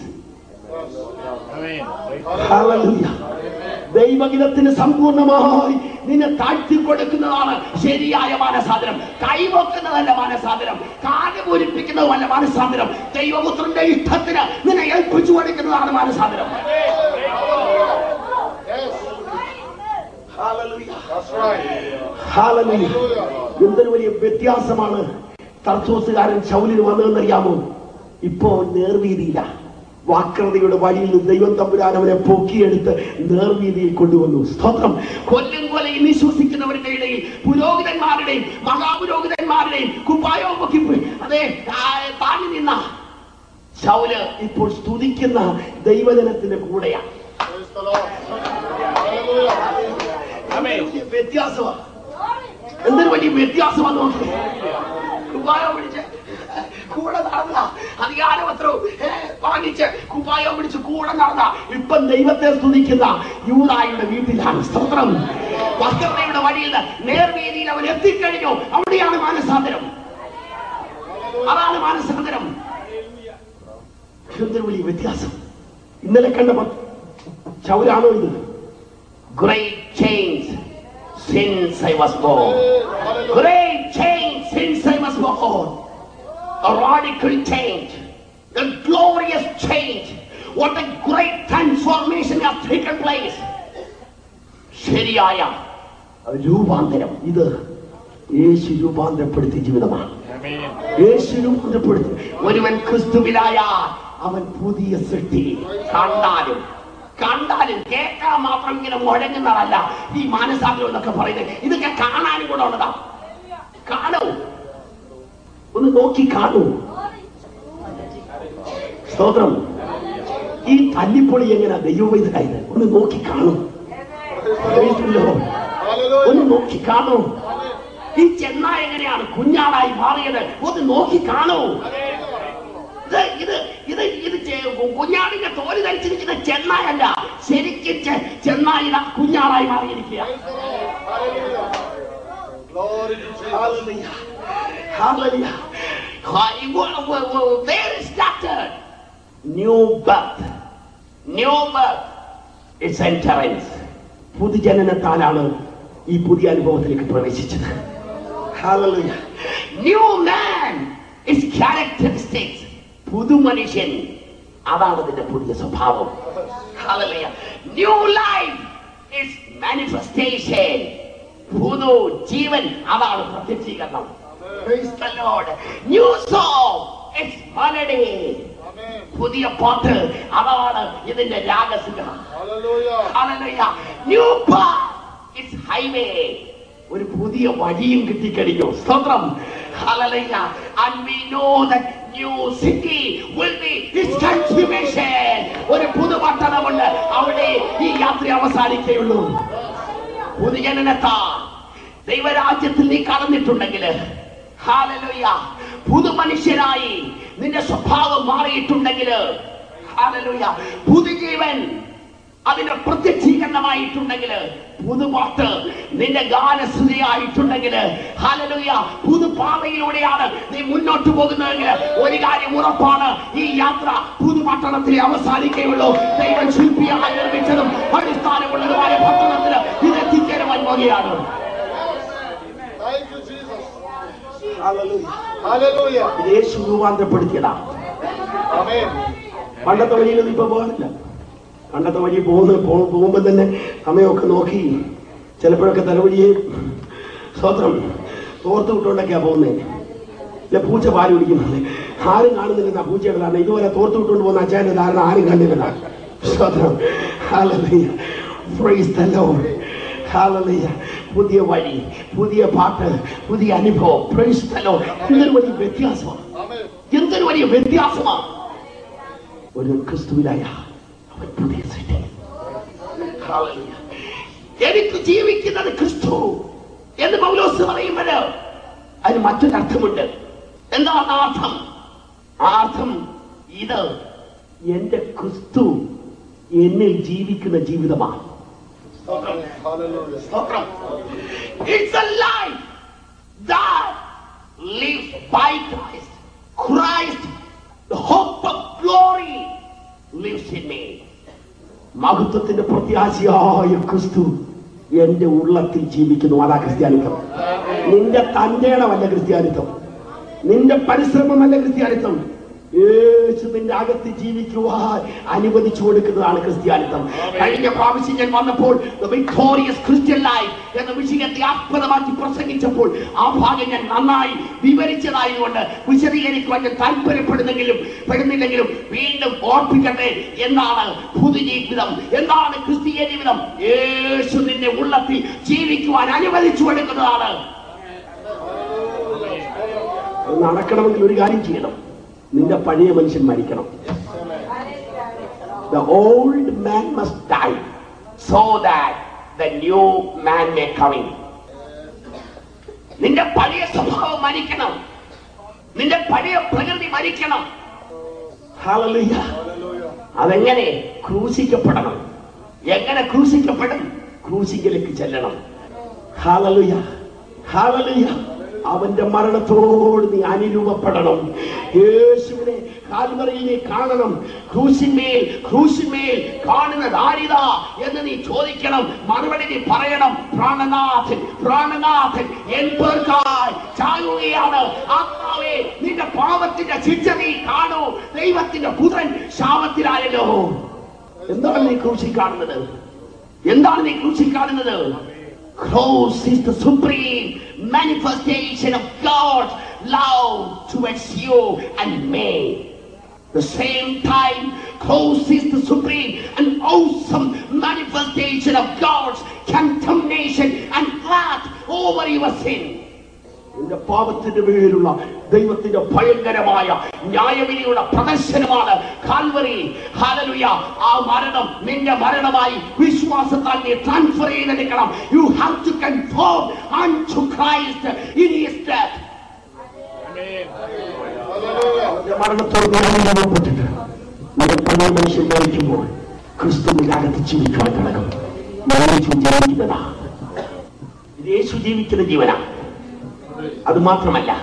Hallelujah. ദൈവഗീതത്തിന് സമ്പൂർണമായി നിന്നെ താഴ്ത്തി കൊടുക്കുന്നതാണ് ശരിയായ മാനസാന്തരം കൈവെക്കുന്നതല്ല മാനസാന്തരം കാല് പൂരിപ്പിക്കുന്നതുമല്ല മാനസാന്തരം ദൈവപുത്രന്റെ ഇഷ്ടത്തിന് നിന്നെ ഏൽപ്പിച്ചു കൊടുക്കുന്നതാണ് മാനസാന്തരം Yes, Hallelujah. that's right. Hallelujah. എന്തൊരു വലിയ വ്യത്യാസമാണ് തർസോസുകാരൻ ശൗലിന് വന്നതെന്നറിയാമോ ഇപ്പോ നേർവീതിയില്ല വാക്രതയുടെ വഴിയിൽ നിന്ന് ദൈവം തമ്പുരാൻ അവനെ പൊക്കിയെടുത്ത് നേർവീതിയിൽ കൊണ്ടുവന്നു സ്തോത്രം കൊല്ലും കൊലയും വിശ്വസിക്കുന്നവരുടെ ഇടയിൽ പുരോഹിതന്മാരുടെയും മഹാപുരോഹിതന്മാരുടെയും കുപ്പായവും പൊക്കി അതെ ആ- താങ്ങി നിന്ന ശൗല് ഇപ്പോൾ സ്തുതിക്കുന്ന ദൈവജനത്തിന്റെ കൂടെയാണ് Praise the Lord. Hallelujah. വലിയ വ്യത്യാസമാണ് എന്തൊരു വലിയ വ്യത്യാസമാണ് നോക്കി കുപ്പായം പിടിച്ച് കൂടെ നടന്ന അധികാരപത്രവും ഏ, വാങ്ങിച്ച് കുപ്പായം പിടിച്ച് കൂടെ നടന്ന ഇപ്പം ദൈവത്തെ സ്തുതിക്കുന്ന യൂതായുടെ വീട്ടിലാണ് സ്തോത്രം വസ്ത്രതയുടെ വഴിയിൽ നേർവീതിയിൽ അവൻ എത്തിക്കഴിഞ്ഞു അവിടെയാണ് മാനസാന്തരം അതാണ് മാനസാന്തരം എന്തൊരു വലിയ വ്യത്യാസം ഇന്നലെ കണ്ട പ- ചൗരാണോ ഇത് great change since I was born. Hallelujah. Great change since I was born. God. A radical change. A glorious change. What a great transformation has taken place. ശരിയായ രൂപാന്തരം ഇത് യേശു രൂപാന്തരപ്പെടുത്തിയ ജീവിതമാണ് യേശു രൂപാന്തരപ്പെടുത്തി ഒരുവൻ ക്രിസ്തുവിലായ അവൻ പുതിയ സൃഷ്ടി കണ്ടാലും കണ്ടാലും കേൾക്കാൻ മാത്രം ഇങ്ങനെ മുഴങ്ങുന്നതല്ല ഈ മാനസാന്തരം എന്നൊക്കെ പറയുന്നത് ഇതൊക്കെ കാണാനും കൂടെ ഉള്ളതാ കാണൂ ഒന്ന് നോക്കി കാണൂ സ്തോത്രം ഈ തല്ലിപ്പൊളി എങ്ങനെ ദൈവവൈദ്യരായത് ഒന്ന് നോക്കി കാണൂ Praise the Lord. ഒന്ന് നോക്കി കാണൂ ഈ ചെന്നായ എങ്ങനെയാണ് കുഞ്ഞാടായി മാറിയത് ഒന്ന് നോക്കി കാണൂ ഇത് ഇത് ഇത് ഇത് ചെ- കുഞ്ഞാടിന്റെ തോല് ധരിച്ചിരിക്കുന്ന ചെന്നായല്ല ശരിക്കും ചെ- ചെന്നായി ഇതാ കുഞ്ഞാടായി മാറിയിരിക്കുക Glory to Jesus. Hallelujah. Hallelujah. Ha- wha- wha- wha- Where is started? New birth. New birth. It's entrance. പുതുജനനത്താലാണ് ഈ പുതിയ അനുഭവത്തിലേക്ക് പ്രവേശിച്ചത് Hallelujah. New man is characteristics. പുതു മനുഷ്യൻ അതാണ് അതിന്റെ പുതിയ സ്വഭാവം Hallelujah. New life is manifestation. പുതു ജീവൻ അതാണ് പ്രത്യക്ഷീകരണം Praise the Lord. New song is melody. Amen. പുതിയ പാട്ട് അതാണ് ഇതിന്റെ രാഗസുഖം Hallelujah. Hallelujah. New path is highway. ഒരു പുതിയ വഴിയും കിട്ടിക്കഴിഞ്ഞു സ്തോത്രം Hallelujah. And we know that new city will be his transformation. ഒരു പുതുപട്ടണമുണ്ട് അവിടെ ഈ യാത്ര അവസാനിക്കുകയുള്ളൂ പുതുജനനത്താ ദൈവരാജ്യത്തിൽ നീ കടന്നിട്ടുണ്ടെങ്കിൽ ഹാലലുയ പുതു മനുഷ്യനായി നിന്റെ സ്വഭാവം മാറിയിട്ടുണ്ടെങ്കിൽ ഹാലലുയ പുതുജീവൻ അതിന്റെ പ്രത്യക്ഷീകരണമായിട്ടുണ്ടെങ്കിൽ പുതുപാട്ട് നിന്റെ ഗാനസ്ഥിതിയായിട്ടുണ്ടെങ്കിൽ ഹാലലുയ പുതുപാതയിലൂടെയാണ് നീ മുന്നോട്ട് പോകുന്നതെങ്കിൽ ഒരു കാര്യം ഉറപ്പാണ് ഈ യാത്ര പുതുപട്ടണത്തിൽ അവസാനിക്കുകയുള്ളൂ ദൈവം ശില്പിയായി നിർമ്മിച്ചതും അടിസ്ഥാനമുള്ളതുമായ പട്ടണത്തിൽ ഇത് എത്തിച്ചേരുവാൻ പോകുകയാണ് Thank you, Jesus. Hallelujah. Hallelujah. ഇത് യേശു രൂപാന്തരപ്പെടുത്തിയതാ Amen. പണ്ടത്തെ വഴിയിലൊന്നും ഇപ്പൊ പോകാനില്ല പണ്ടത്തെ വഴി പോകുന്ന പോ- പോകുമ്പോ തന്നെ സമയമൊക്കെ നോക്കി ചിലപ്പോഴൊക്കെ തലവഴിയെ സ്വത്രം തോർത്ത് വിട്ടുകൊണ്ടൊക്കെയാ പോകുന്നേ ഇല്ല പൂച്ച പാല് കുടിക്കുന്നത് ആരും കാണുന്നില്ല പൂച്ചയുടെ ധാരണ ഇതുപോലെ തോർത്ത് വിട്ടുകൊണ്ട് പോകുന്ന അച്ഛൻ്റെ ധാരണ ആരും കണ്ടില്ല സ്വത്രം Hallelujah. Praise the Lord. Hallelujah. പുതിയ വഴി പുതിയ പാട്ട് പുതിയ അനുഭവം Praise the Lord. എന്തൊരു വലിയ വ്യത്യാസമാണ് Amen. എന്തൊരു വലിയ വ്യത്യാസമാണ് ഒരു ക്രിസ്തുവിലായ അവൻ പുതിയ സൃഷ്ടി. Hallelujah. എനിക്ക് ജീവിക്കുന്നത് ക്രിസ്തു എന്ന് പൗലോസ് പറയുമ്പോൾ അതിന് മറ്റൊരർത്ഥമുണ്ട് എന്താണ് ആ അർത്ഥം ആ അർത്ഥം ഇത് എന്റെ ക്രിസ്തു എന്നിൽ ജീവിക്കുന്ന ജീവിതമാണ് Hallelujah. സ്തോത്രം it's a life that lives by Christ. Christ, the hope of glory, lives in me. മഹത്വത്തിന്റെ പ്രത്യാശയായ ക്രിസ്തു എന്റെ ഉള്ളത്തിൽ ജീവിക്കുന്നു അതാ ക്രിസ്ത്യാനിത്വം നിന്റെ തന്റേണമല്ല ക്രിസ്ത്യാനിത്വം നിന്റെ പരിശ്രമമല്ല ക്രിസ്ത്യാനിത്വം യേശു നിന്റെ അകത്ത് ജീവിക്കുവാൻ അനുവദിച്ചു കൊടുക്കുന്നതാണ് ക്രിസ്ത്യാനിത്വം കഴിഞ്ഞ പ്രാവശ്യം ഞാൻ വന്നപ്പോൾ വിക്ടോറിയസ് ക്രിസ്ത്യൻ ലൈഫ് എന്ന വിഷയത്തെ ആസ്പദമാക്കി പ്രസംഗിച്ചപ്പോൾ ആ ഭാഗം ഞാൻ നന്നായി വിവരിച്ചതായതുകൊണ്ട് വിശദീകരിക്കുവാൻ ഞാൻ താല്പര്യപ്പെടുന്നെങ്കിലും പെടുന്നില്ലെങ്കിലും വീണ്ടും ഓർപ്പിക്കട്ടെ എന്താണ് പുതുജീവിതം എന്താണ് ക്രിസ്തീയ ജീവിതം യേശു നിന്റെ ഉള്ളത്തിൽ ജീവിക്കുവാൻ അനുവദിച്ചു കൊടുക്കുന്നതാണ് അത് നടക്കണമെങ്കിൽ ഒരു കാര്യം ചെയ്യണം നിന്റെ പഴയ മനുഷ്യൻ മരിക്കണം The old man must die so that the new man may come in. നിന്റെ പഴയ സ്വഭാവം മരിക്കണം നിന്റെ പഴയ പ്രകൃതി മരിക്കണം Hallelujah. അതെങ്ങനെ ക്രൂശിക്കപ്പെടണം എങ്ങനെ ക്രൂശിക്കപ്പെടും ക്രൂശിക്കലേക്ക് ചെല്ലണം ഹാലലുയ ഹാലലുയ അവന്റെ മരണത്തോട് നീ അനുരൂപപ്പെടണം യേശുവിനെ കാൽവറിയിൽ നീ കാണണം ക്രൂശിന്മേൽ ക്രൂശിന്മേൽ കാണുന്നത് ആരിതാ എന്ന് നീ ചോദിക്കണം മറുപടി നീ പറയണം പ്രാണനാഥൻ പ്രാണനാഥൻ എൻ പേർക്കായി ചായുകയാണ് ആത്മാവേ നിന്റെ പാപത്തിന്റെ ശിക്ഷ നീ കാണൂ ദൈവത്തിന്റെ പുത്രൻ ശാപത്തിലായല്ലോ എന്താണ് നീ ക്രൂശി കാണുന്നത് എന്താണ് നീ ക്രൂശി കാണുന്നത് Cross is the supreme manifestation of God's love towards you and me. The same time, cross is the supreme and awesome manifestation of God's condemnation and wrath over your sin. നിന്റെ പാപത്തിന്റെ പേരിലുള്ള ദൈവത്തിന്റെ ഭയങ്കരമായ ന്യായവിധിയുടെ പ്രദർശനമാണ് കാൽവറി ഹാലലുയ ആ മരണം നിന്റെ മരണമായി വിശ്വാസത്താൽ നീ ട്രാൻസ്ഫർ ചെയ്തെടുക്കണം you have to conform unto Christ in his death അവന്റെ മരണത്തോട് ബന്ധപ്പെട്ടിട്ട് നമ്മൾ പഴയ മനുഷ്യൻ മരിക്കുമ്പോൾ ക്രിസ്തുവിന്റെ അകത്ത് ജീവിക്കുവാൻ തുടങ്ങും യേശു ജീവിക്കുന്നതാ ഇത് യേശു ജീവിക്കുന്ന ജീവനാ അത് മാത്രമല്ല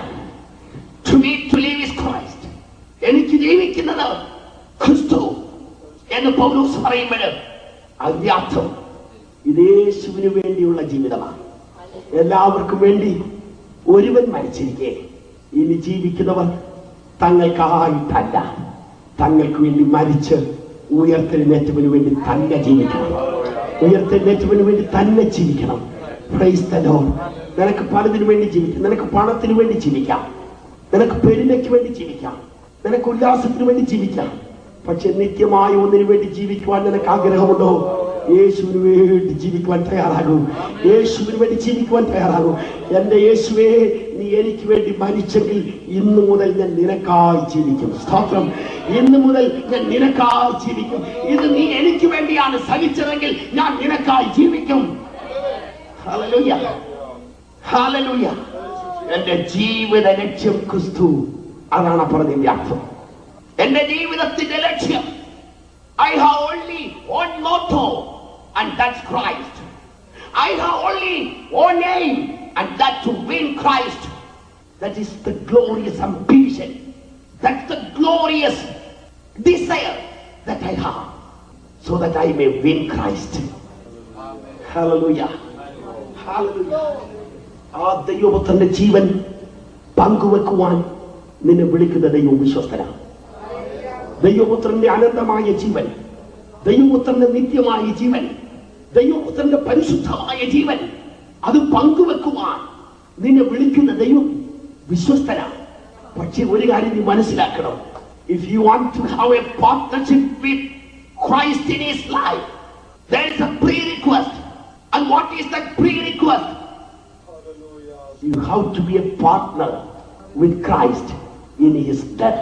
to me to live is Christ എനിക്ക് ജീവിക്കുന്നത് ക്രിസ്തു എന്ന് പൗലോസ് പറയുമ്പോൾ അതിന്റെ അർത്ഥം ഇത് യേശുവിന് വേണ്ടിയുള്ള ജീവിതമാണ് എല്ലാവർക്കും വേണ്ടി ഒരുവൻ മരിച്ചിരിക്കെ ഇനി ജീവിക്കുന്നവർ തങ്ങൾക്കായിട്ടല്ല തങ്ങൾക്ക് വേണ്ടി മരിച്ച് ഉയർത്തെഴുന്നേറ്റവന് വേണ്ടി തന്നെ ജീവിക്കണം ഉയർത്തെഴുന്നേറ്റവന് വേണ്ടി തന്നെ ജീവിക്കണം Praise the Lord. നിനക്ക് പലതിനു വേണ്ടി ജീവിക്കാം നിനക്ക് പണത്തിന് വേണ്ടി ജീവിക്കാം നിനക്ക് പെരുമയ്ക്ക് വേണ്ടി ജീവിക്കാം നിനക്ക് ഉല്ലാസത്തിന് വേണ്ടി ജീവിക്കാം പക്ഷെ നിത്യമായ ഒന്നിനു വേണ്ടി ജീവിക്കുവാൻ നിനക്ക് ആഗ്രഹമുണ്ടോ യേശുവിന് വേണ്ടി ജീവിക്കുവാൻ തയ്യാറാകൂ യേശുവിന് വേണ്ടി ജീവിക്കുവാൻ തയ്യാറാകൂ എന്റെ യേശുവേ നീ എനിക്ക് വേണ്ടി മരിച്ചെങ്കിൽ ഇന്നു മുതൽ ഞാൻ നിനക്കായി ജീവിക്കും സ്തോത്രം ഇന്നു മുതൽ ഞാൻ നിനക്കായി ജീവിക്കും ഇത് നീ എനിക്ക് വേണ്ടിയാണ് സഹിച്ചതെങ്കിൽ ഞാൻ നിനക്കായി ജീവിക്കും ഹല്ലേലൂയ ഹല്ലേലൂയ എന്റെ ജീവിത ലക്ഷ്യം ക്രിസ്തു അതാണ് പറഞ്ഞതിന്റെ അർത്ഥം എന്റെ ജീവിതത്തിന്റെ ലക്ഷ്യം I have only one motto and that's Christ I have only one aim and that to win Christ that is the glorious ambition that's the glorious desire that I have so that I may win Christ ഹല്ലേലൂയ ഹല്ലേലൂയ ആ ദൈവപുത്രന്റെ ജീവൻ പങ്കുവെക്കുവാൻ നിന്നെ വിളിക്കുന്ന ദൈവം വിശ്വസ്തനാണ് ദൈവപുത്രന്റെ അനന്തമായ ജീവൻ ദൈവപുത്രന്റെ നിത്യമായ ജീവൻ ദൈവപുത്രന്റെ പരിശുദ്ധമായ ജീവൻ അത് പങ്കുവെക്കുവാൻ നിന്നെ വിളിക്കുന്ന ദൈവം വിശ്വസ്തനാണ് പക്ഷെ ഒരു കാര്യം നീ മനസ്സിലാക്കണം if you want to have a partnership with Christ in his life there is a pre-request and what is that pre-request you have to be a partner with Christ in his death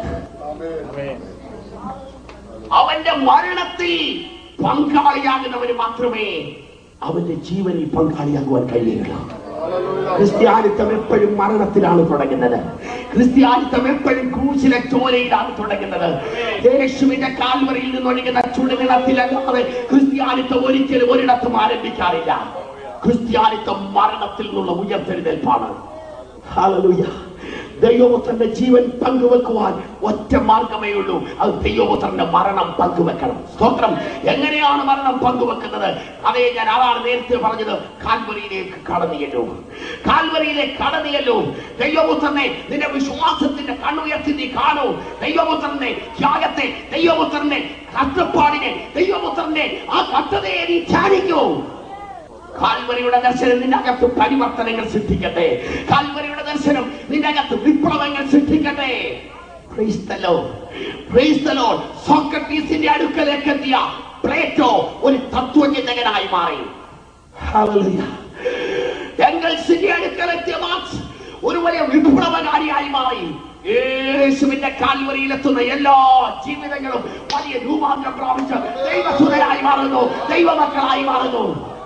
അവന്റെ മരണത്തിൽ പങ്കാളിയാകുന്നവന് മാത്രമേ അവന്റെ ജീവനിൽ പങ്കാളിയാകുവാൻ കഴിയുകയുള്ളൂ ക്രിസ്ത്യാനിത്വം എപ്പോഴും മരണത്തിലാണ് തുടങ്ങുന്നത് ക്രിസ്ത്യാനിത്വം എപ്പോഴും ക്രൂശിലെ ചോരയിലാണ് തുടങ്ങുന്നത് യേശുവിന്റെ കാൽവറിയിൽ നിന്നൊഴുകുന്ന ചുടുനിളത്തിലല്ലാതെ ക്രിസ്ത്യാനിത്വം ഒരിക്കലും ഒരിടത്തും ആരംഭിക്കാറില്ല ക്രിസ്ത്യാനിത്വം മരണത്തിൽ നിന്നുള്ള ഉയർത്തെഴുന്നേൽപ്പാണ് ഹല്ലേലൂയ ദൈവപുത്രന്റെ ജീവൻ പങ്കുവെക്കുവാൻ ഒറ്റ മാർഗമേ ഉള്ളൂ അത് ദൈവപുത്രന്റെ മരണം പങ്കുവെക്കണം സ്തോത്രം എങ്ങനെയാണ് മരണം പങ്കുവെക്കുന്നത് അതേ ഞാൻ അതാണ് നേരത്തെ പറഞ്ഞത് കാൽവരിയിലേക്ക് കടന്നിയല്ലോ കാൽവരിയിലേക്ക് കടന്നിയല്ലോ ദൈവപുത്രനെ നിന്റെ വിശ്വാസത്തിന്റെ കണ്ണുയർത്തി നീ കാണൂ ദൈവപുത്രനെ ത്യാഗത്തെ ദൈവപുത്രനെ കഷ്ടപ്പാടിനെ ദൈവപുത്രനെ ആ കഷ്ടതയെ നീ ധ്യാനിക്കൂ കാൽവരിയുടെ ദർശനം നിന്റെ അകത്ത് പരിവർത്തനങ്ങൾ സൃഷ്ടിക്കട്ടെ കാൽവരിയുടെ ദർശനം നിന്റെ അകത്ത് വിപ്ലവങ്ങൾ സൃഷ്ടിക്കട്ടെ Praise the Lord. Praise the Lord. സോക്രട്ടീസിന്റെ അടുക്കലേക്ക് എത്തിയ പ്ലേറ്റോ ഒരു തത്വചിന്തകനായി മാറി Hallelujah. എംഗൽസിന്റെ അടുക്കലെത്തിയ മാർക്സ് ഒരു വലിയ വിപ്ലവകാരിയായി മാറി യേശുവിന്റെ കാൽവരിയിലെത്തുന്ന എല്ലാ ജീവിതങ്ങളും വലിയ രൂപാന്തരം പ്രാപിച്ച് ദൈവസുതരായി മാറുന്നു ദൈവമക്കളായി മാറുന്നു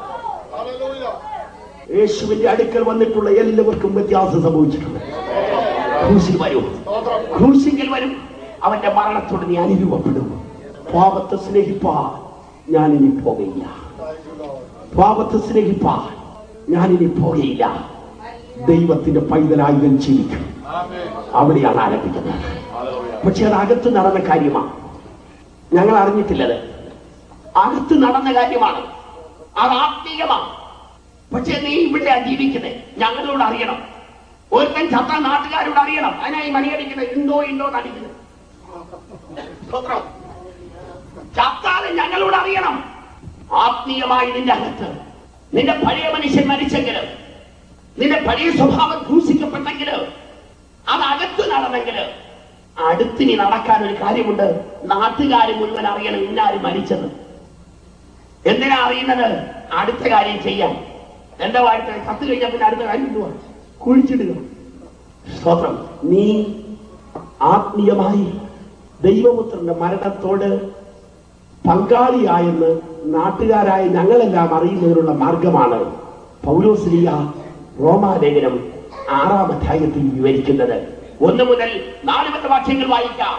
യേശുവിന്റെ അടുക്കൽ വന്നിട്ടുള്ള എല്ലാവർക്കും വ്യത്യാസം സംഭവിച്ചിട്ടുണ്ട് ക്രൂശിൽ വരും ക്രൂശിങ്കിൽ വരും അവന്റെ മരണത്തോട് നീ അനുരൂപപ്പെടും പാപത്തെ സ്നേഹിപ്പാ ഞാൻ ഇനി പോകയില്ല പാപത്തെ സ്നേഹിപ്പാ ഞാൻ ഇനി പോകയില്ല ദൈവത്തിന്റെ പൈതലായി ഇവൻ ജീവിക്കും ആമേൻ അവിടെയാണ് ആരംഭിക്കുന്നത് ഹല്ലേലൂയ പക്ഷെ അത് അകത്ത് നടന്ന കാര്യമാണ് ഞങ്ങൾ അറിഞ്ഞിട്ടില്ലത് അകത്ത് നടന്ന കാര്യമാണ് അത് ആത്മീയമാണ് പക്ഷെ നീ ഇവിടെ ജീവിക്കുന്നത് ഞങ്ങളോട് അറിയണം ഒരുത്തൻ ചത്ത നാട്ടുകാരോട് അറിയണം അതിനായി മണിയടിക്കുന്നത് ഉണ്ടോ ഉണ്ടോ നടിക്കുന്നത് സ്തോത്രം. ചത്താതെ ഞങ്ങളോട് അറിയണം ആത്മീയമായി നിന്റെ അകത്ത് നിന്റെ പഴയ മനുഷ്യൻ മരിച്ചെങ്കിലും നിന്റെ പഴയ സ്വഭാവം ക്രൂശിക്കപ്പെട്ടെങ്കില് അത് അകത്ത് നടന്നെങ്കില് അടുത്ത് നീ നടക്കാൻ ഒരു കാര്യമുണ്ട് നാട്ടുകാര് മുഴുവൻ അറിയണം ഇന്നാരും മരിച്ചത് എന്തിനാ അറിയുന്നത് അടുത്ത കാര്യം ചെയ്യാൻ എന്റെ വാഴത്തെ കത്ത് കഴിഞ്ഞാൽ പിന്നെ അടുത്ത കാര്യം എന്തുവാ കുഴിച്ചിടുക സ്തോത്രം നീ ആത്മീയമായി ദൈവപുത്രന്റെ മരണത്തോട് പങ്കാളിയായെന്ന് നാട്ടുകാരായ ഞങ്ങളെല്ലാം അറിയുന്നതിനുള്ള മാർഗമാണ് പൗലോസ്ലിയ റോമാലേഖനം ആറാം അധ്യായത്തിൽ വിവരിക്കുന്നത് ഒന്ന് മുതൽ നാല് പത്ത് വാക്യങ്ങൾ വായിക്കാം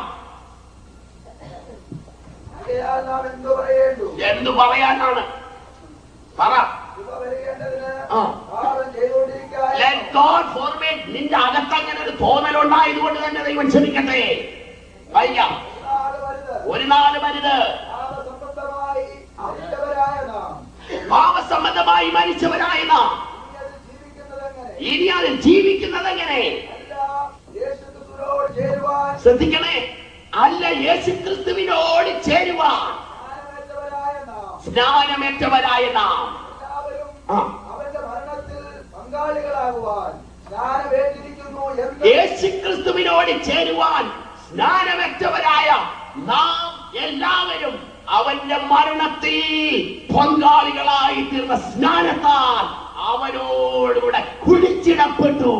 ആകയാൽ നാം എന്തു പറയേണ്ടു എന്തു പറയാനാണ് പറ കൃപ വരേണ്ടതിന് ആ. പാപം ചെയ്തുകൊണ്ടിരിക്കാതെ Let God forbid നിന്റെ അകത്ത് അങ്ങനെ ഒരു തോന്നലുണ്ടായതുകൊണ്ട് തന്നെ ദൈവം ക്ഷമിക്കട്ടെ വായിക്കാം നാല് വരുത് ഒരു നാല് മരുത് പാപസംബന്ധമായി മരിച്ചവരായ നാം പാപസംബന്ധമായി മരിച്ചവരായ നാം ഇനി അതിൽ ജീവിക്കുന്നതെങ്ങനെ ഇനി അതിൽ ജീവിക്കുന്നത് എങ്ങനെ എല്ലാം യേശുക്രിസ്തുവിനോട് ചേരുവാൻ ശ്രദ്ധിക്കണേ അല്ല യേശു ക്രിസ്തുവിനോട് ചേരുവാൻ സ്നാനമേറ്റവരായ നാം സ്നാനമേറ്റവരായ നാം എല്ലാവരും ആ അവന്റെ മരണത്തിൽ പങ്കാളികളാകുവാൻ സ്നാനമേറ്റിരിക്കുന്നു എന്ന് യേശു ക്രിസ്തുവിനോട് ചേരുവാൻ സ്നാനമേറ്റവരായ നാം എല്ലാവരും അവന്റെ മരണത്തിൽ പങ്കാളികളായി തീർന്ന സ്നാനത്താൽ അവനോടുകൂടെ കുഴിച്ചിടപ്പെട്ടു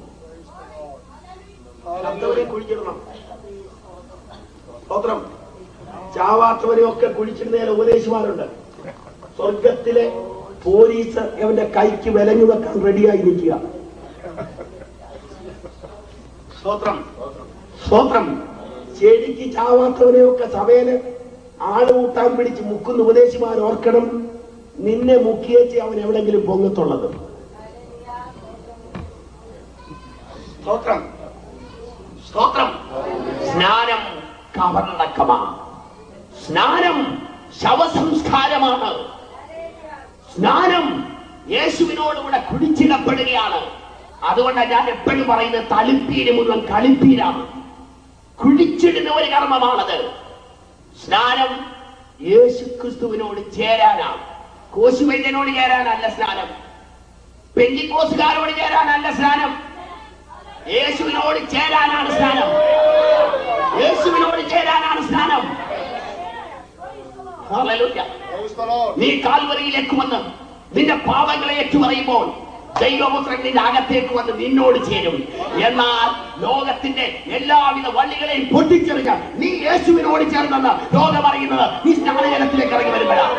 ശബ്ദവരെ കുഴിച്ചിടണം സ്തോത്രം ചാവാത്തവരെ ഒക്കെ കുഴിച്ചിടുന്നതിൽ ഉപദേശിമാരുണ്ട് സ്വർഗത്തിലെ പോലീസ് അവന്റെ കൈക്ക് വിലങ്ങു വെക്കാൻ റെഡിയായി നിൽക്കുക സ്തോത്രം സ്തോത്രം ചെടിക്ക് ചാവാത്തവനെയൊക്കെ സഭയില് ആള് കൂട്ടാൻ പിടിച്ച് മുക്കുന്ന ഉപദേശിമാർ ഓർക്കണം നിന്നെ മുക്കിയേച്ച് അവൻ എവിടെങ്കിലും പൊങ്ങത്തുള്ളത് സ്തോത്രം സ്തോത്രം സ്നാനം കവർണക്കമാണ് സ്നാനം ശവസംസ്കാരമാണ് സ്നാനം യേശുവിനോടുകൂടെ കുടിച്ചിടപ്പെടുകയാണ് അതുകൊണ്ടാണ് ഞാൻ എപ്പോഴും പറയുന്നത് തളിപ്പീര് മുഴുവൻ കളിപ്പീരാണ് കുഴിച്ചിടുന്ന ഒരു കർമ്മമാണത് സ്നാനം യേശു ക്രിസ്തുവിനോട് ചേരാനാണ് കോശുവൈദ്യനോട് ചേരാനല്ല സ്നാനം പെഞ്ചിക്കോസുകാരോട് ചേരാനല്ല സ്നാനം യേശുവിനോട് ചേരാനാണ് സ്നാനം യേശുവിനോട് ചേരാനാണ് സ്നാനം ഹല്ലേലൂയ Praise the Lord. നീ കാൽവറിയിലേക്ക് വന്ന് നിന്റെ പാപങ്ങളെ ഏറ്റുപറയുമ്പോൾ ദൈവപുത്രൻ നിന്റെ അകത്തേക്ക് വന്ന് നിന്നോട് ചേരും എന്നാൽ ലോകത്തിന്റെ എല്ലാവിധ വള്ളികളെയും പൊട്ടിച്ചെറിഞ്ഞ നീ യേശുവിനോട് ചേർന്നെന്ന് ലോകം അറിയുന്നത് നീ സ്നാനജലത്തിലേക്ക് ഇറങ്ങി വരുമ്പോഴാണ്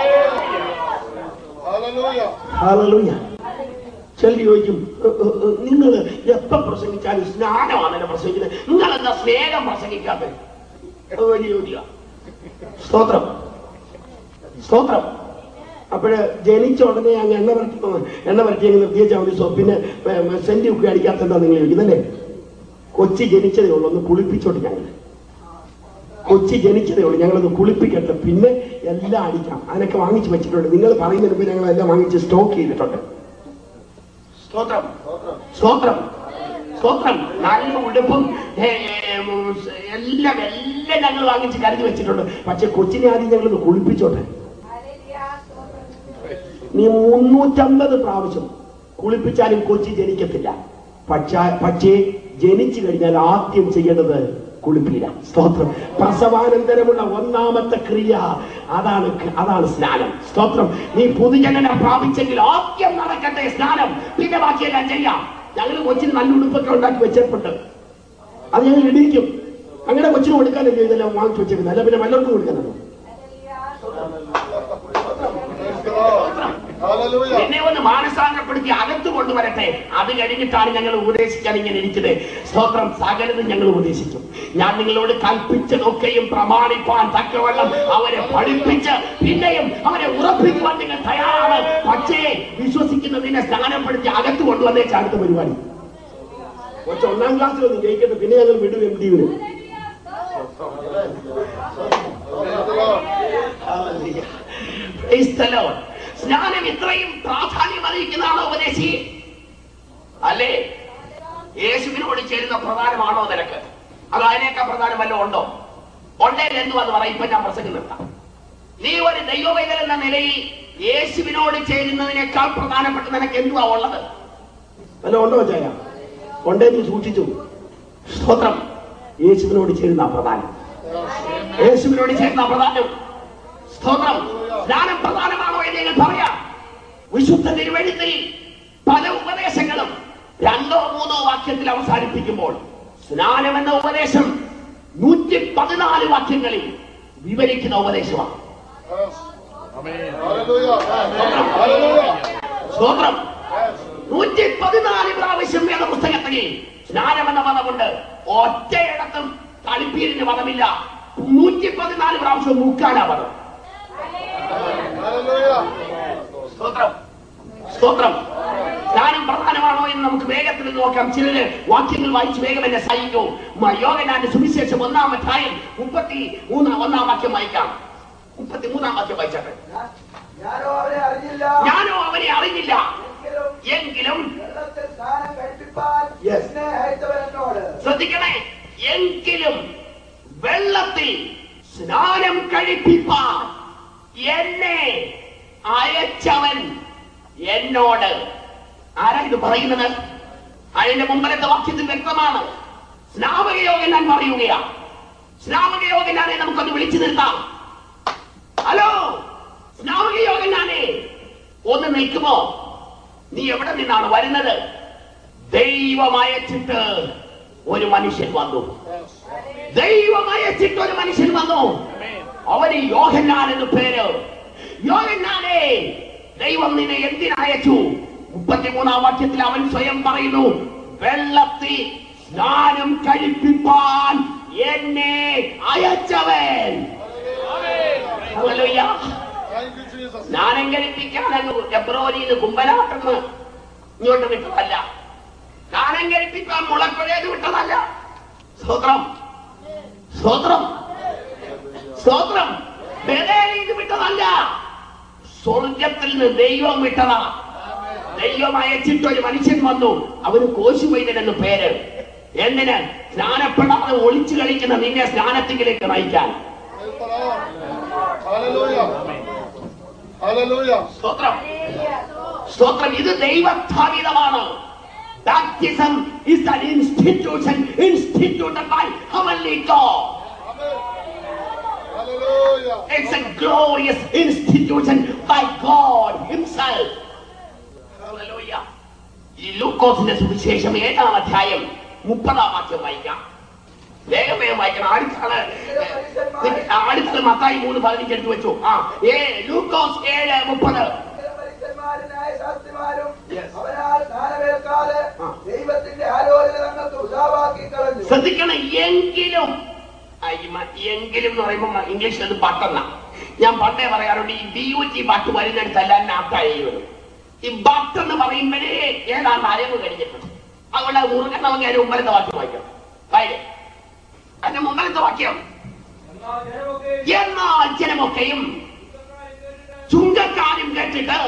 Hallelujah. ഹല്ലേലൂയ ചെല്ലി ചോദിക്കും നിങ്ങൾ എപ്പോ പ്രസംഗിച്ചാലും സ്നാനമാണ് പ്രസംഗിക്കുന്നത് നിങ്ങൾ എന്താ സ്നേഹം പ്രസംഗിക്കാത്തത് അത് വലിയ ചോദ്യ സ്തോത്രം സ്തോത്രം അപ്പോഴ് ജനിച്ച ഉടനെ അങ്ങ് എണ്ണ വരട്ടി എണ്ണ വരട്ടി അങ്ങ് നിർത്തിയേച്ചാൽ മതി സോ പിന്നെ സെന്റ് ഒക്കെ അടിക്കാത്തെന്താ നിങ്ങൾ ചോദിക്കുന്നല്ലേ കൊച്ചി ജനിച്ചതേ ഉള്ളൂ ഒന്ന് കുളിപ്പിച്ചോട്ട് ഞങ്ങൾ കൊച്ചി ജനിച്ചതേ ഉള്ളൂ ഞങ്ങളൊന്ന് കുളിപ്പിക്കട്ടെ പിന്നെ എല്ലാം അടിക്കാം അതിനൊക്കെ വാങ്ങിച്ചു വെച്ചിട്ടുണ്ട് നിങ്ങൾ പറയുന്നതിന് മുമ്പ് ഞങ്ങൾ എല്ലാം വാങ്ങിച്ച് സ്റ്റോക്ക് ചെയ്തിട്ടുണ്ട് സ്തോത്രം സ്തോത്രം സ്തോത്രം നല്ല ഉടുപ്പും ഏ, ഉം, എല്ലാം എല്ലാം ഞങ്ങൾ വാങ്ങിച്ച് കരുതി വെച്ചിട്ടുണ്ട് പക്ഷെ കൊച്ചിനെ ആദ്യം ഞങ്ങളൊന്ന് കുളിപ്പിച്ചോട്ടെ നീ മുന്നൂറ്റമ്പത് പ്രാവശ്യം കുളിപ്പിച്ചാലും കൊച്ചി ജനിക്കത്തില്ല പക്ഷേ പക്ഷേ ജനിച്ചു കഴിഞ്ഞാൽ ആദ്യം ചെയ്യേണ്ടത് കുളിപ്പീര സ്തോത്രം പ്രസവാനന്തരമുള്ള ഒന്നാമത്തെ ക്രിയ അതാണ് അതാണ് സ്നാനം സ്തോത്രം നീ പുതുജനനം പ്രാപിച്ചെങ്കിൽ ആദ്യം നടക്കട്ടെ സ്നാനം പിന്നെ ബാക്കിയെല്ലാം ചെയ്യാം ഞങ്ങൾ കൊച്ചിന് നല്ല ഉടുപ്പൊക്കെ ഉണ്ടാക്കി വെച്ചിട്ടുണ്ട് അത് ഞങ്ങൾ ഇടിക്കും അങ്ങനെ കൊച്ചിന് കൊടുക്കാനല്ലേ ഇതെല്ലാം വാങ്ങിച്ചു വെച്ചേക്കുന്നത് അല്ല പിന്നെ വല്ലവർക്കും കൊടുക്കാനല്ലോ Praise the Lord. Hallelujah. എന്നെ ഒന്ന് മാനസാന്തരപ്പെടുത്തി അകത്ത് കൊണ്ടുവരട്ടെ അത് കഴിഞ്ഞിട്ടാണ് ഞങ്ങൾ ഉപദേശിക്കാൻ ഇങ്ങനെ ഇരിച്ചത് സ്തോത്രം സകലതും ഞങ്ങൾ ഉപദേശിക്കും ഞാൻ നിങ്ങളോട് കൽപ്പിച്ചതൊക്കെയും പ്രമാണിപ്പാൻ തക്കവണ്ണം അവരെ പഠിപ്പിച്ച് പിന്നെയും അവരെ ഉറപ്പിക്കുവാൻ നിങ്ങൾ തയ്യാറാണ് പക്ഷേ വിശ്വസിക്കുന്നതിനെ സ്നാനപ്പെടുത്തി അകത്ത് കൊണ്ടുവന്നേച്ച അടുത്ത പരിപാടി കുറച്ച് ഒന്നാം ക്ലാസ്സിൽ ഒന്ന് ജയിക്കട്ടെ പിന്നെ ഞങ്ങൾ വിടും എം ഡി വരും Praise the Lord. Praise the Lord. സ്നാനം ഇത്രയും പ്രാധാന്യം അറിയിക്കുന്നതാണോ ഉപദേശി അല്ലേ യേശുവിനോട് ചേരുന്ന പ്രധാനമാണോ നിനക്ക് അത് അതിനേക്കാൾ പ്രധാനം വല്ലതും ഉണ്ടോ ഉണ്ടേ എന്ന് വന്ന് പറയും ഇപ്പൊ ഞാൻ പ്രസംഗം നിർത്താം നീ ഒരു ദൈവവൈതൽ എന്ന നിലയിൽ യേശുവിനോട് ചേരുന്നതിനേക്കാൾ പ്രധാനപ്പെട്ട നിനക്ക് എന്തുവാ ഉള്ളത് വല്ല ഉണ്ടോ ചായ ഉണ്ടേ നീ സൂക്ഷിച്ചു സ്തോത്രം യേശുവിനോട് ചേരുന്ന പ്രധാനം യേശുവിനോട് ചേരുന്ന പ്രധാനം സ്തോത്രം സ്നാനം പ്രധാനമാണോ എന്ന് നിങ്ങൾ പറയാം വിശുദ്ധ തിരുവഴുത്തിൽ പല ഉപദേശങ്ങളും രണ്ടോ മൂന്നോ വാക്യത്തിൽ അവസാനിപ്പിക്കുമ്പോൾ സ്നാനം എന്ന ഉപദേശം നൂറ്റി പതിനാല് വാക്യങ്ങളിൽ വിവരിക്കുന്ന ഉപദേശമാണ് Yes. Hallelujah. Hallelujah. സ്തോത്രം Yes. നൂറ്റി പതിനാല് പ്രാവശ്യം വേദ പുസ്തകത്തിൽ സ്നാനം എന്ന പദമുണ്ട് ഒറ്റയിടത്തും കളിപ്പീരിന് പദമില്ല നൂറ്റി പതിനാല് പ്രാവശ്യം മുക്കാനാ പദം Hallelujah. സ്തോത്രം സ്തോത്രം സ്നാനം പ്രധാനമാണോ എന്ന് നമുക്ക് വേഗത്തിൽ നോക്കാം ചിലര് വാക്യങ്ങൾ വായിച്ച് വേഗം എന്നെ സഹിക്കൂ മ- യോഗനാന്റെ സുവിശേഷം ഒന്നാം അധ്യായം മുപ്പത്തി മൂന്നാം ഒന്നാം വാക്യം വായിക്കാം മുപ്പത്തി മൂന്നാം വാക്യം വായിച്ചാട്ടെ ഞാൻ- ഞാനോ അവരെ അറിഞ്ഞില്ല ഞാനോ അവനെ അറിഞ്ഞില്ല എങ്കിലും എങ്കിലും വെള്ളത്തിൽ സ്നാനം കഴിപ്പിപ്പാൻ Yes. എന്നെ അയച്ചവൻ എന്നോട് ശ്രദ്ധിക്കണേ എങ്കിലും വെള്ളത്തിൽ സ്നാനം കഴിപ്പിപ്പാൻ എന്നെ അയച്ചവൻ എന്നോട് ആരാ ഇത് പറയുന്നത് അതിന്റെ മുമ്പലത്തെ വാക്യത്തിൽ വ്യക്തമാണ് സ്നാപക യോഗം ഞാൻ പറയുകയാ സ്നാപക യോഗം ഞാനെ നമുക്കൊന്ന് വിളിച്ചു നിർത്താം ഹലോ സ്നാപക യോഗം ഞാനേ ഒന്ന് നിൽക്കുമോ നീ എവിടെ നിന്നാണ് വരുന്നത് ദൈവം അയച്ചിട്ട് ഒരു മനുഷ്യൻ വന്നു ദൈവം അയച്ചിട്ട് ഒരു മനുഷ്യൻ വന്നു അവന് യോഹന്നാൻ എന്ന് പേര് യോഹന്നാനെ ദൈവം നിന്നെ എന്തിനയച്ചു മുപ്പത്തിമൂന്നാം വാക്യത്തിൽ അവൻ സ്വയം പറയുന്നു വെള്ളത്തിൽ സ്നാനം കഴിപ്പിപ്പാൻ എന്നെ അയച്ചവൻ ഹല്ലേലൂയ. Thank you, Jesus. സ്നാനം കഴിപ്പിക്കാൻ അങ്ങ് ഫെബ്രുവരിയിൽ കുമ്പനാട്ടെന്ന് ഇങ്ങോട്ട് വിട്ടതല്ല സ്നാനം കഴിപ്പിക്കാൻ മുളക്കുഴേത് വിട്ടതല്ല സ്തോത്രം സ്തോത്രം സ്തോത്രം ബദേലിന്ന് വിട്ടതല്ല സ്വർഗത്തിൽ നിന്ന് ദൈവം വിട്ടതാ ദൈവം അയച്ചിട്ട് ഒരു മനുഷ്യൻ വന്നു അവന് കോശുവൈദ്യൻ എന്ന് പേര് എന്തിന് സ്നാനപ്പെടാതെ ഒളിച്ചു കളിക്കുന്ന നിന്നെ സ്നാനത്തിലേക്ക് നയിക്കാൻ Praise the Lord. Hallelujah. Hallelujah. സ്തോത്രം സ്തോത്രം ഇത് ദൈവസ്ഥാപിതമാണ് baptism is an institution instituted by heavenly God. Amen. Hallelujah. It's a glorious institution by God Himself. Hallelujah. ഈ ലൂക്കോസിന്റെ സുവിശേഷം ഏഴാം അധ്യായം മുപ്പതാം വാക്യം വായിക്കാം വേഗം വേഗം വായിക്കണം അടുത്താണ് അടുത്തത് മത്തായി മൂന്ന് പതിനഞ്ച് എടുത്ത് വെച്ചു ആ ഏ ലൂക്കോസ് ഏഴ് മുപ്പത് പരീക്ഷന്മാരും ന്യായശാസ്ത്രിമാരും Yes. അവനാൽ സ്നാനമേൽക്കാതെ ആ. ദൈവത്തിന്റെ ആലോചന തങ്ങൾക്ക് ഉദാവാക്കി കളഞ്ഞു ശ്രദ്ധിക്കണം എങ്കിലും ആ, ഈ മ- എങ്കിലും എന്ന് പറയുമ്പോൾ ഇംഗ്ലീഷിൽ അത് ബട്ടെന്ന ഞാൻ പണ്ടേ പറയാറുണ്ട് ഈ ബി യു ടി ബട്ട് വരുന്നിടത്തെല്ലാം നാട്ടായി വരും ഈ ബട്ട് എന്ന് പറയുമ്പോഴേ ഏതാണ്ട് അരവ് കഴിഞ്ഞിട്ടുണ്ട് അതുകൊണ്ട് മുറുകണമെങ്കിൽ അതിന് മുമ്പലത്തെ വാക്യം വായിക്കണം വായില്ലേ അതിന്റെ മുമ്പലത്തെ വാക്യം എന്നാൽ ജനമൊക്കെയും ചുങ്കക്കാരും കേട്ടിട്ട്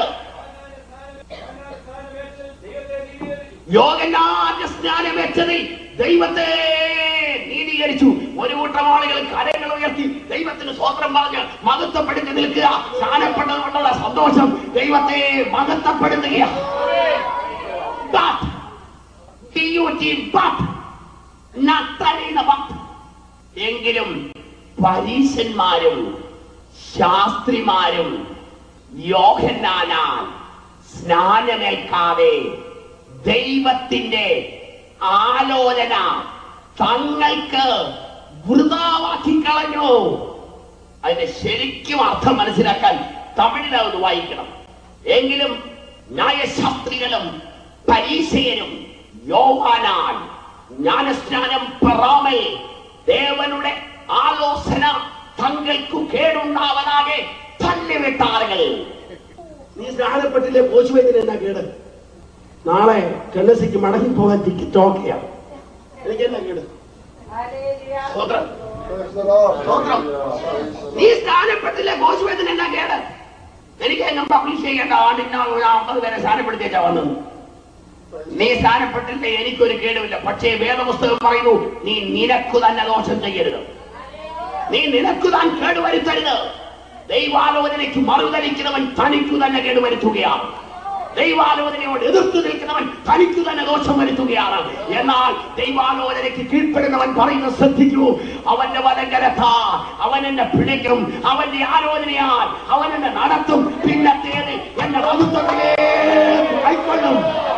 യോഗനാഥ സ്നാനമേറ്റതിൽ ദൈവത്തെ നീതീകരിച്ചു ഒരു കൂട്ടം ആളുകൾ കരങ്ങൾ ഉയർത്തി ദൈവത്തിന് സ്വോത്രം പറഞ്ഞ് മഹത്വപ്പെടുത്തി നിൽക്കുക സ്നാനപ്പെട്ടതുകൊണ്ടുള്ള സന്തോഷം ദൈവത്തെ മഹത്വപ്പെടുത്തുക But, B-U-T, but, നത്തലീന but. എങ്കിലും പരീശന്മാരും ശാസ്ത്രിമാരും യോഹന്നാനാൽ സ്നാനമേൽക്കാതെ ദൈവത്തിന്റെ ആലോചന തങ്ങൾക്ക് വൃതാവാക്കി കളഞ്ഞു അതിന്റെ ശരിക്കും അർത്ഥം മനസ്സിലാക്കാൻ തമിഴിൽ അത് വായിക്കണം എങ്കിലും ന്യായശാസ്ത്രികളും പരീശയരും യോവാനാൽ ജ്ഞാനസ്നാനം പെറാമൽ ദേവനുടെ ആലോചന തങ്ങൾക്കു കേടുണ്ടാവനാകെ തള്ളിവിട്ടാറുകൾ നീ സ്നാനപ്പെട്ടില്ലേ കോശുവൈദ്യൻ എന്നാ കേട് നാളെ കെല്ലസിക്ക് മടങ്ങി പോകാൻ ടിക്കറ്റ് ഓക്കെയാണ് എനിക്ക് എന്നാ കേട് സ്തോത്രം Praise the Lord. സ്തോത്രം നീ സ്ഥാനപ്പെട്ടില്ല കോശുവേദന എന്നാ കേട് എനിക്ക് എങ്ങും പബ്ലിഷ് ചെയ്യേണ്ട ആണ്ടിന് അമ്പത് പേരെ സ്ഥാനപ്പെടുത്തിയാ വന്നത് നീ സ്ഥാനപ്പെട്ടില്ല എനിക്കൊരു കേടുമില്ല പക്ഷേ വേദപുസ്തകം പറയുന്നു നീ നിനക്കു തന്നെ ദോഷം ചെയ്യരുത് നീ നിനക്കു താൻ കേടുവരുത്തരുത് ദൈവാലോചനയ്ക്ക് മറുതലിക്കുന്നവൻ തനിക്കു തന്നെ കേടുവരുത്തുകയാണ് ദൈവാലോചനയോട് എതിർത്ത് നിൽക്കുന്നവൻ തനിക്കു തന്നെ ദോഷം വരുത്തുകയാണ് എന്നാൽ ദൈവാലോചനയ്ക്ക് കീഴ്പ്പെടുന്നവൻ പറയുന്നത് ശ്രദ്ധിക്കൂ അവന്റെ വലങ്കരത്ത അവൻ എന്നെ പിടിക്കും അവന്റെ ആലോചനയാൽ അവൻ എന്നെ നടത്തും പിന്നത്തേത് എന്നെ വകുത്തത്തിലേക്ക് കൈക്കൊള്ളും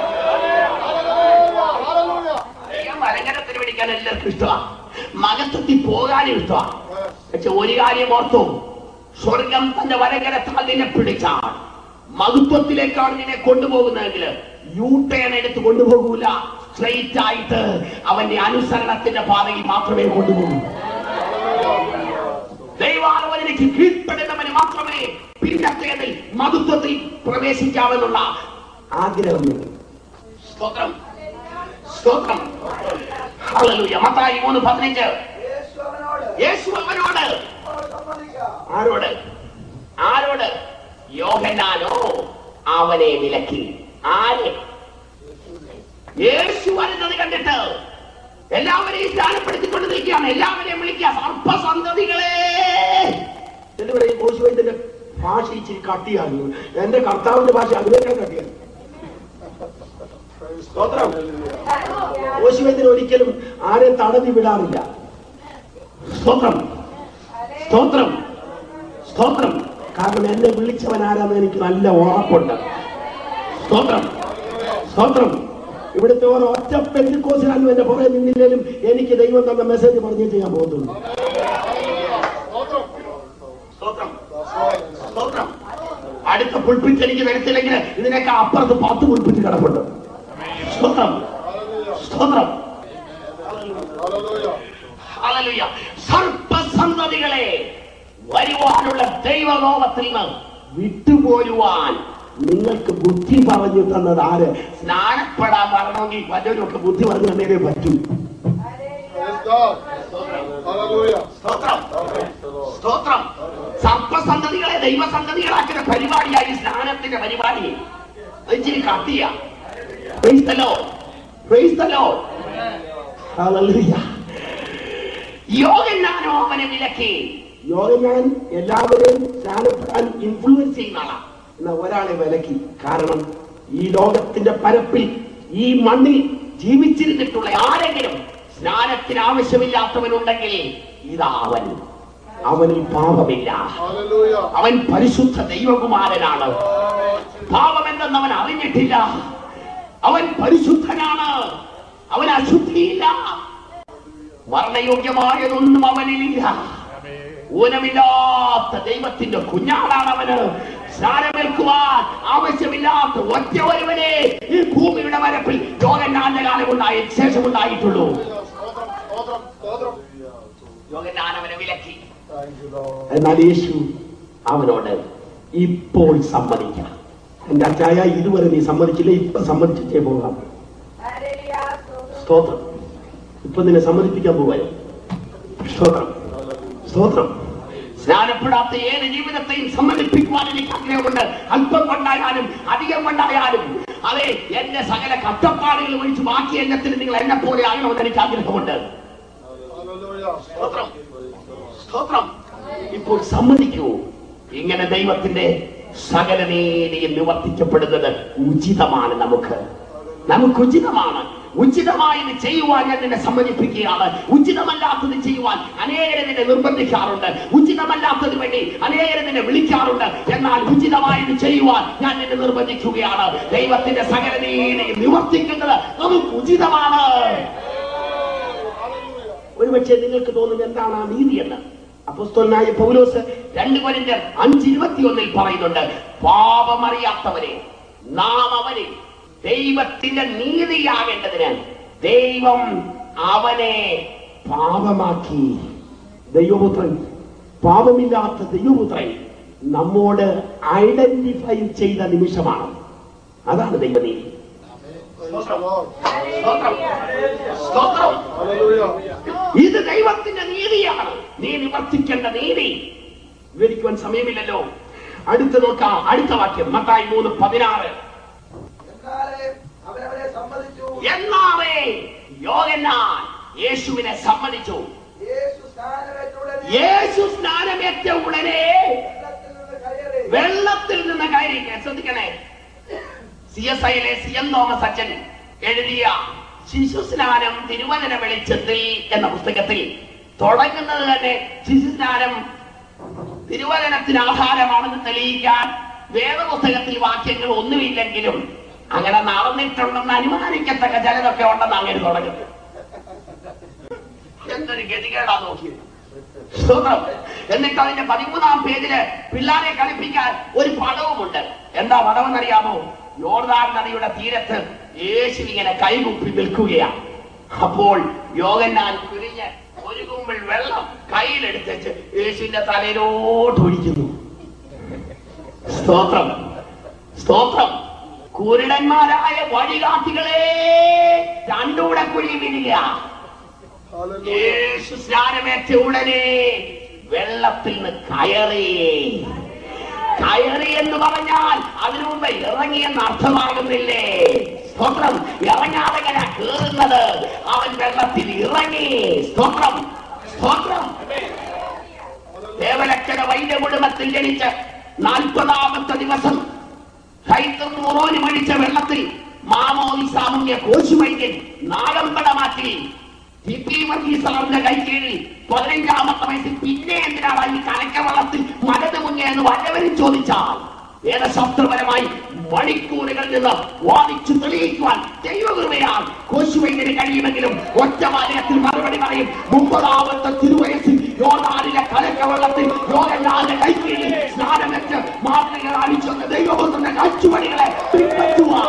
Hallelujah. ദൈവം വലങ്കരത്തിന് പിടിക്കാൻ എല്ലാവർക്കും ഇഷ്ടമാണ് മകത്വത്തിൽ പോകാനും ഇഷ്ടമാണ് പക്ഷെ ഒരു കാര്യം ഓർത്തു സ്വർഗം തന്റെ വലങ്കരത്താൽ നിന്നെ പിടിച്ചാൽ മഹത്വത്തിലേക്കാണ് നിന്നെ കൊണ്ടുപോകുന്നതെങ്കിൽ യൂ ടേൺ എടുത്ത് കൊണ്ടുപോകൂല സ്ട്രെയിറ്റ് ആയിട്ട് അവന്റെ അനുസരണത്തിന്റെ പാതയിൽ മാത്രമേ കൊണ്ടുപോകൂ ദൈവാലോചനയ്ക്ക് കീഴ്പ്പെടുന്നവന് മാത്രമേ പിന്നത്തേതിൽ മഹത്വത്തിൽ പ്രവേശിക്കാമെന്നുള്ള ആഗ്രഹം സ്തോത്രം സ്തോത്രം ഹല്ലേലൂയ മത്തായി മൂന്ന് പതിനഞ്ച് യേശു അവനോട് യേശു അവനോട് ഇപ്പോൾ സമ്മതിക്കാം ആരോട് ആരോട് യോഹന്നാനോ അവനെ വിലക്കി ആര് യേശു വരുന്നത് കണ്ടിട്ട് എല്ലാവരെയും സ്ഥാനപ്പെടുത്തിക്കൊണ്ട് നിൽക്കുകയാണ് എല്ലാവരെയും വിളിക്കുക സർപ്പസന്തതികളെ എന്ന് പറയും കോശുവൈദ്യന്റെ ഭാഷ ഇച്ചിരി കട്ടിയാണ് എന്റെ കർത്താവിന്റെ ഭാഷ അതിനേക്കാൾ കട്ടിയാണ് Praise സ്തോത്രം. Hallelujah. കോശുവൈദ്യൻ ഒരിക്കലും ആരെയും തടഞ്ഞു വിടാറില്ല സ്തോത്രം സ്തോത്രം സ്തോത്രം കാരണം എന്നെ വിളിച്ചവൻ ആരാന്ന് എനിക്ക് നല്ല ഉറപ്പുണ്ട് സ്തോത്രം സ്തോത്രം ഇവിടുത്തെ ഓരോ ഒറ്റ പെന്തിക്കോസിലാണെന്ന് എന്റെ പുറകെ നിന്നില്ലേലും എനിക്ക് ദൈവം തന്ന മെസ്സേജ് പറഞ്ഞിട്ട് ഞാൻ പോകുന്നുള്ളൂ Stotram. സ്തോത്രം That's right. സ്തോത്രം അടുത്ത പുൽപ്പിറ്റ് എനിക്ക് വരത്തില്ലെങ്കിൽ ഇതിനൊക്കെ അപ്പുറത്ത് പത്ത് പുൽപ്പിറ്റ് കിടപ്പുണ്ട് സ്തോത്രം Hallelujah. സ്തോത്രം Hallelujah. ഹല്ലേലൂയ. സർപ്പസന്തതികളെ വരുവാനുള്ള ദൈവലോകത്തിൽ നിന്ന് വിട്ടുപോരുവാൻ നിങ്ങൾക്ക് ബുദ്ധി പറഞ്ഞു തന്നത് ആര് സ്നാനപ്പെടാൻ വരണമെങ്കിൽ പലരൊക്കെ ബുദ്ധി പറഞ്ഞു തന്നേ പറ്റൂ Praise God. Hallelujah. സ്തോത്രം Praise the Lord. സ്തോത്രം സർപ്പസന്തതികളെ ദൈവസന്തതികളാക്കുന്ന പരിപാടിയായി സ്നാനത്തിന്റെ പരിപാടി അത് ഇച്ചിരി കത്തിയ Praise the Lord. Praise the Lord. ഹല്ലേലൂയ. യോഗന്നാനോ അവനെ വിലക്കി യോഗനാൻ എല്ലാവരെയും സ്നാനപ്പെടാൻ ഇൻഫ്ലുവൻസ് ചെയ്യുന്ന ആളാ എന്ന ഒരാളെ വിലക്കി കാരണം ഈ ലോകത്തിന്റെ പരപ്പിൽ ഈ മണ്ണിൽ ജീവിച്ചിരുന്നിട്ടുള്ള ആരെങ്കിലും സ്നാനത്തിന് ആവശ്യമില്ലാത്തവനുണ്ടെങ്കിൽ ഇതാ അവൻ അവനിൽ പാപമില്ല Hallelujah. അവൻ പരിശുദ്ധ ദൈവകുമാരനാണ് പാപമെന്തെന്ന് അവൻ അറിഞ്ഞിട്ടില്ല അവൻ പരിശുദ്ധനാണ് അവൻ അശുദ്ധിയില്ല വർണ്ണയോഗ്യമായതൊന്നും അവനിലില്ല ഊനമില്ലാത്ത ദൈവത്തിന്റെ കുഞ്ഞാടാണ് അവന് സ്നാനമേൽക്കുവാൻ ആവശ്യമില്ലാത്ത ഒറ്റ ഒരുവനെ ഈ ഭൂമിയുടെ വരപ്പിൽ യോഗന്നാന്റെ കാലം ഉണ്ടായ ശേഷമുണ്ടായിട്ടുള്ളൂ Stotram. Stotram. Stotram. യോഗന്നാൻ അവനെ വിലക്കി Thank you, Lord. എന്നാൽ യേശു അവനോട് ഇപ്പോൾ സമ്മതിക്കാം എന്റെ അച്ചായ ഇതുവരെ നീ സമ്മതിച്ചില്ല ഇപ്പൊ സമ്മതിച്ചിട്ടേ പോകാം സ്തോത്രം ഇപ്പൊ നിന്നെ സമ്മതിപ്പിക്കാൻ പോവായോ സ്തോത്രം സ്തോത്രം സ്നാനപ്പെടാത്ത ഏത് ജീവിതത്തെയും സമ്മതിപ്പിക്കുവാൻ എനിക്ക് ആഗ്രഹമുണ്ട് അല്പം കൊണ്ടായാലും അധികം കൊണ്ടായാലും അതെ എന്റെ സകല കഷ്ടപ്പാടുകൾ ഒഴിച്ച് ബാക്കി എണ്ണത്തിൽ നിങ്ങൾ എന്നെ പോലെ ആകണമെന്ന് എനിക്ക് ആഗ്രഹമുണ്ട് Hallelujah. സ്തോത്രം സ്തോത്രം ഇപ്പോൾ സമ്മതിക്കൂ ഇങ്ങനെ ദൈവത്തിന്റെ സകല നീതിയും നിവർത്തിക്കപ്പെടുന്നത് ഉചിതമാണ് നമുക്ക് നമുക്ക് ഉചിതമാണ് ഉചിതമായത് ചെയ്യുവാൻ ഞാൻ നിന്നെ സമ്മതിപ്പിക്കുകയാണ് ഉചിതമല്ലാത്തത് ചെയ്യുവാൻ അനേകരെ നിന്നെ നിർബന്ധിക്കാറുണ്ട് ഉചിതമല്ലാത്തത് വേണ്ടി അനേകരെ നിന്നെ വിളിക്കാറുണ്ട് എന്നാൽ ഉചിതമായത് ചെയ്യുവാൻ ഞാൻ നിന്നെ നിർബന്ധിക്കുകയാണ് ദൈവത്തിന്റെ സകല നീതിയും നിവർത്തിക്കുന്നത് നമുക്ക് ഉചിതമാണ് ഒരുപക്ഷെ നിങ്ങൾക്ക് തോന്നും എന്താണ് ആ നീതി എന്ന് അപ്പസ്തോലനായ പൗലോസ് രണ്ട് കൊരിന്ത്യർ അഞ്ച് ഇരുപത്തിയൊന്നിൽ പറയുന്നുണ്ട് പാപമറിയാത്തവരെ നാം അവനെ ദൈവത്തിന്റെ നീതിയാകേണ്ടതിന് ദൈവം അവനെ പാപമാക്കി ദൈവപുത്രൻ പാപമില്ലാത്ത ദൈവപുത്രൻ നമ്മോട് ഐഡന്റിഫൈ ചെയ്ത നിമിഷമാണ് അതാണ് ദൈവനീതി Praise the Lord. സ്തോത്രം സ്തോത്രം Hallelujah. ഇത് ദൈവത്തിന്റെ നീതിയാണ് നീ നിവർത്തിക്കേണ്ട നീതി വിവരിക്കുവാൻ സമയമില്ലല്ലോ അടുത്ത് നോക്കാം അടുത്ത വാക്യം മത്തായി മൂന്ന് പതിനാറ് എന്നാലേ അവരവരെ സമ്മതിച്ചു എന്നാവേ യോഗന്നാൻ യേശുവിനെ സമ്മതിച്ചു യേശു സ്നാനമേറ്റുടനെ യേശു സ്നാനമേറ്റ ഉടനെ വെള്ളത്തിൽ നിന്ന് കയറി വെള്ളത്തിൽ നിന്ന് കയറി ശ്രദ്ധിക്കണേ സി എസ് ഐയിലെ സി എം തോമസ് അച്ഛൻ എഴുതിയ ശിശു സ്നാനം തിരുവചന വെളിച്ചത്തിൽ എന്ന പുസ്തകത്തിൽ തുടങ്ങുന്നത് തന്നെ ശിശു സ്നാനം തിരുവചനത്തിന് ആധാരമാണെന്ന് തെളിയിക്കാൻ വേദപുസ്തകത്തിൽ വാക്യങ്ങൾ ഒന്നുമില്ലെങ്കിലും അങ്ങനെ നടന്നിട്ടുണ്ടെന്ന് അനുമാനിക്കത്തക്ക ചിലതൊക്കെ ഉണ്ടെന്ന് അങ്ങനെ തുടങ്ങുന്നത് എന്തൊരു ഗതികേടാ നോക്കിയത് സ്തോത്രം. എന്നിട്ട് അതിന്റെ പതിമൂന്നാം പേജില് പിള്ളാരെ കളിപ്പിക്കാൻ ഒരു പടവുമുണ്ട് എന്താ പടവെന്നറിയാമോ യോർദാൻ നദിയുടെ തീരത്ത് യേശു ഇങ്ങനെ കൈകുപ്പി നിൽക്കുകയാണ് അപ്പോൾ യോഗന്നാൻ കുരിഞ്ഞ് ഒരു കുമ്പിൾ വെള്ളം കയ്യിലെടുത്തേച്ച് യേശുവിന്റെ തലയിലോട്ട് ഒഴിക്കുന്നു സ്തോത്രം സ്തോത്രം കുരുടന്മാരായ വഴികാട്ടികളെ രണ്ടൂടെ കുഴി വീഴുക Hallelujah. യേശു സ്നാനമേറ്റ ഉടനെ വെള്ളത്തിൽ നിന്ന് കയറി കയറി എന്ന് പറഞ്ഞാൽ അതിനു മുമ്പ് ഇറങ്ങി എന്ന് അർത്ഥമാകുന്നില്ലേ സ്തോത്രം ഇറങ്ങാതെ എങ്ങനെ കേറുന്നത് അവൻ വെള്ളത്തിൽ ഇറങ്ങി സ്തോത്രം സ്തോത്രം ദേവലക്ഷണ വൈദ്യ കുടുംബത്തിൽ ജനിച്ച് നാൽപ്പതാമത്തെ ദിവസം കൈത്തും മുറോന് മഴിച്ച വെള്ളത്തിൽ മാമോദി സാമുണ്യ കോശുവൈദ്യൻ നാഗമ്പട മാറ്റി ടി പി വർഗീസ് സാറിന്റെ കൈക്കീഴിൽ പതിനഞ്ചാമത്തെ വയസ്സിൽ പിന്നെ എന്തിനാണ് ഈ കലക്ക വെള്ളത്തിൽ മലത് മുങ്ങിയെന്ന് വല്ലവരും ചോദിച്ചാൽ വേദശാസ്ത്രപരമായി മണിക്കൂറുകളിൽ നിന്ന് വാദിച്ചു തെളിയിക്കുവാൻ ദൈവകൃപയാൽ കോശുവൈദ്യന് കഴിയുമെങ്കിലും ഒറ്റ വാചകത്തിൽ മറുപടി പറയും മുപ്പതാമത്തെ തിരുവയസ്സിൽ യോനാലിലെ കലക്ക വെള്ളത്തിൽ യോഗനാലിന്റെ കൈക്കീഴിൽ സ്നാനം വെച്ച് മാതൃകൾ അടിച്ചെന്ന് ദൈവപുത്രന്റെ കാച്ചുപണികളെ പിൻപറ്റുവാൻ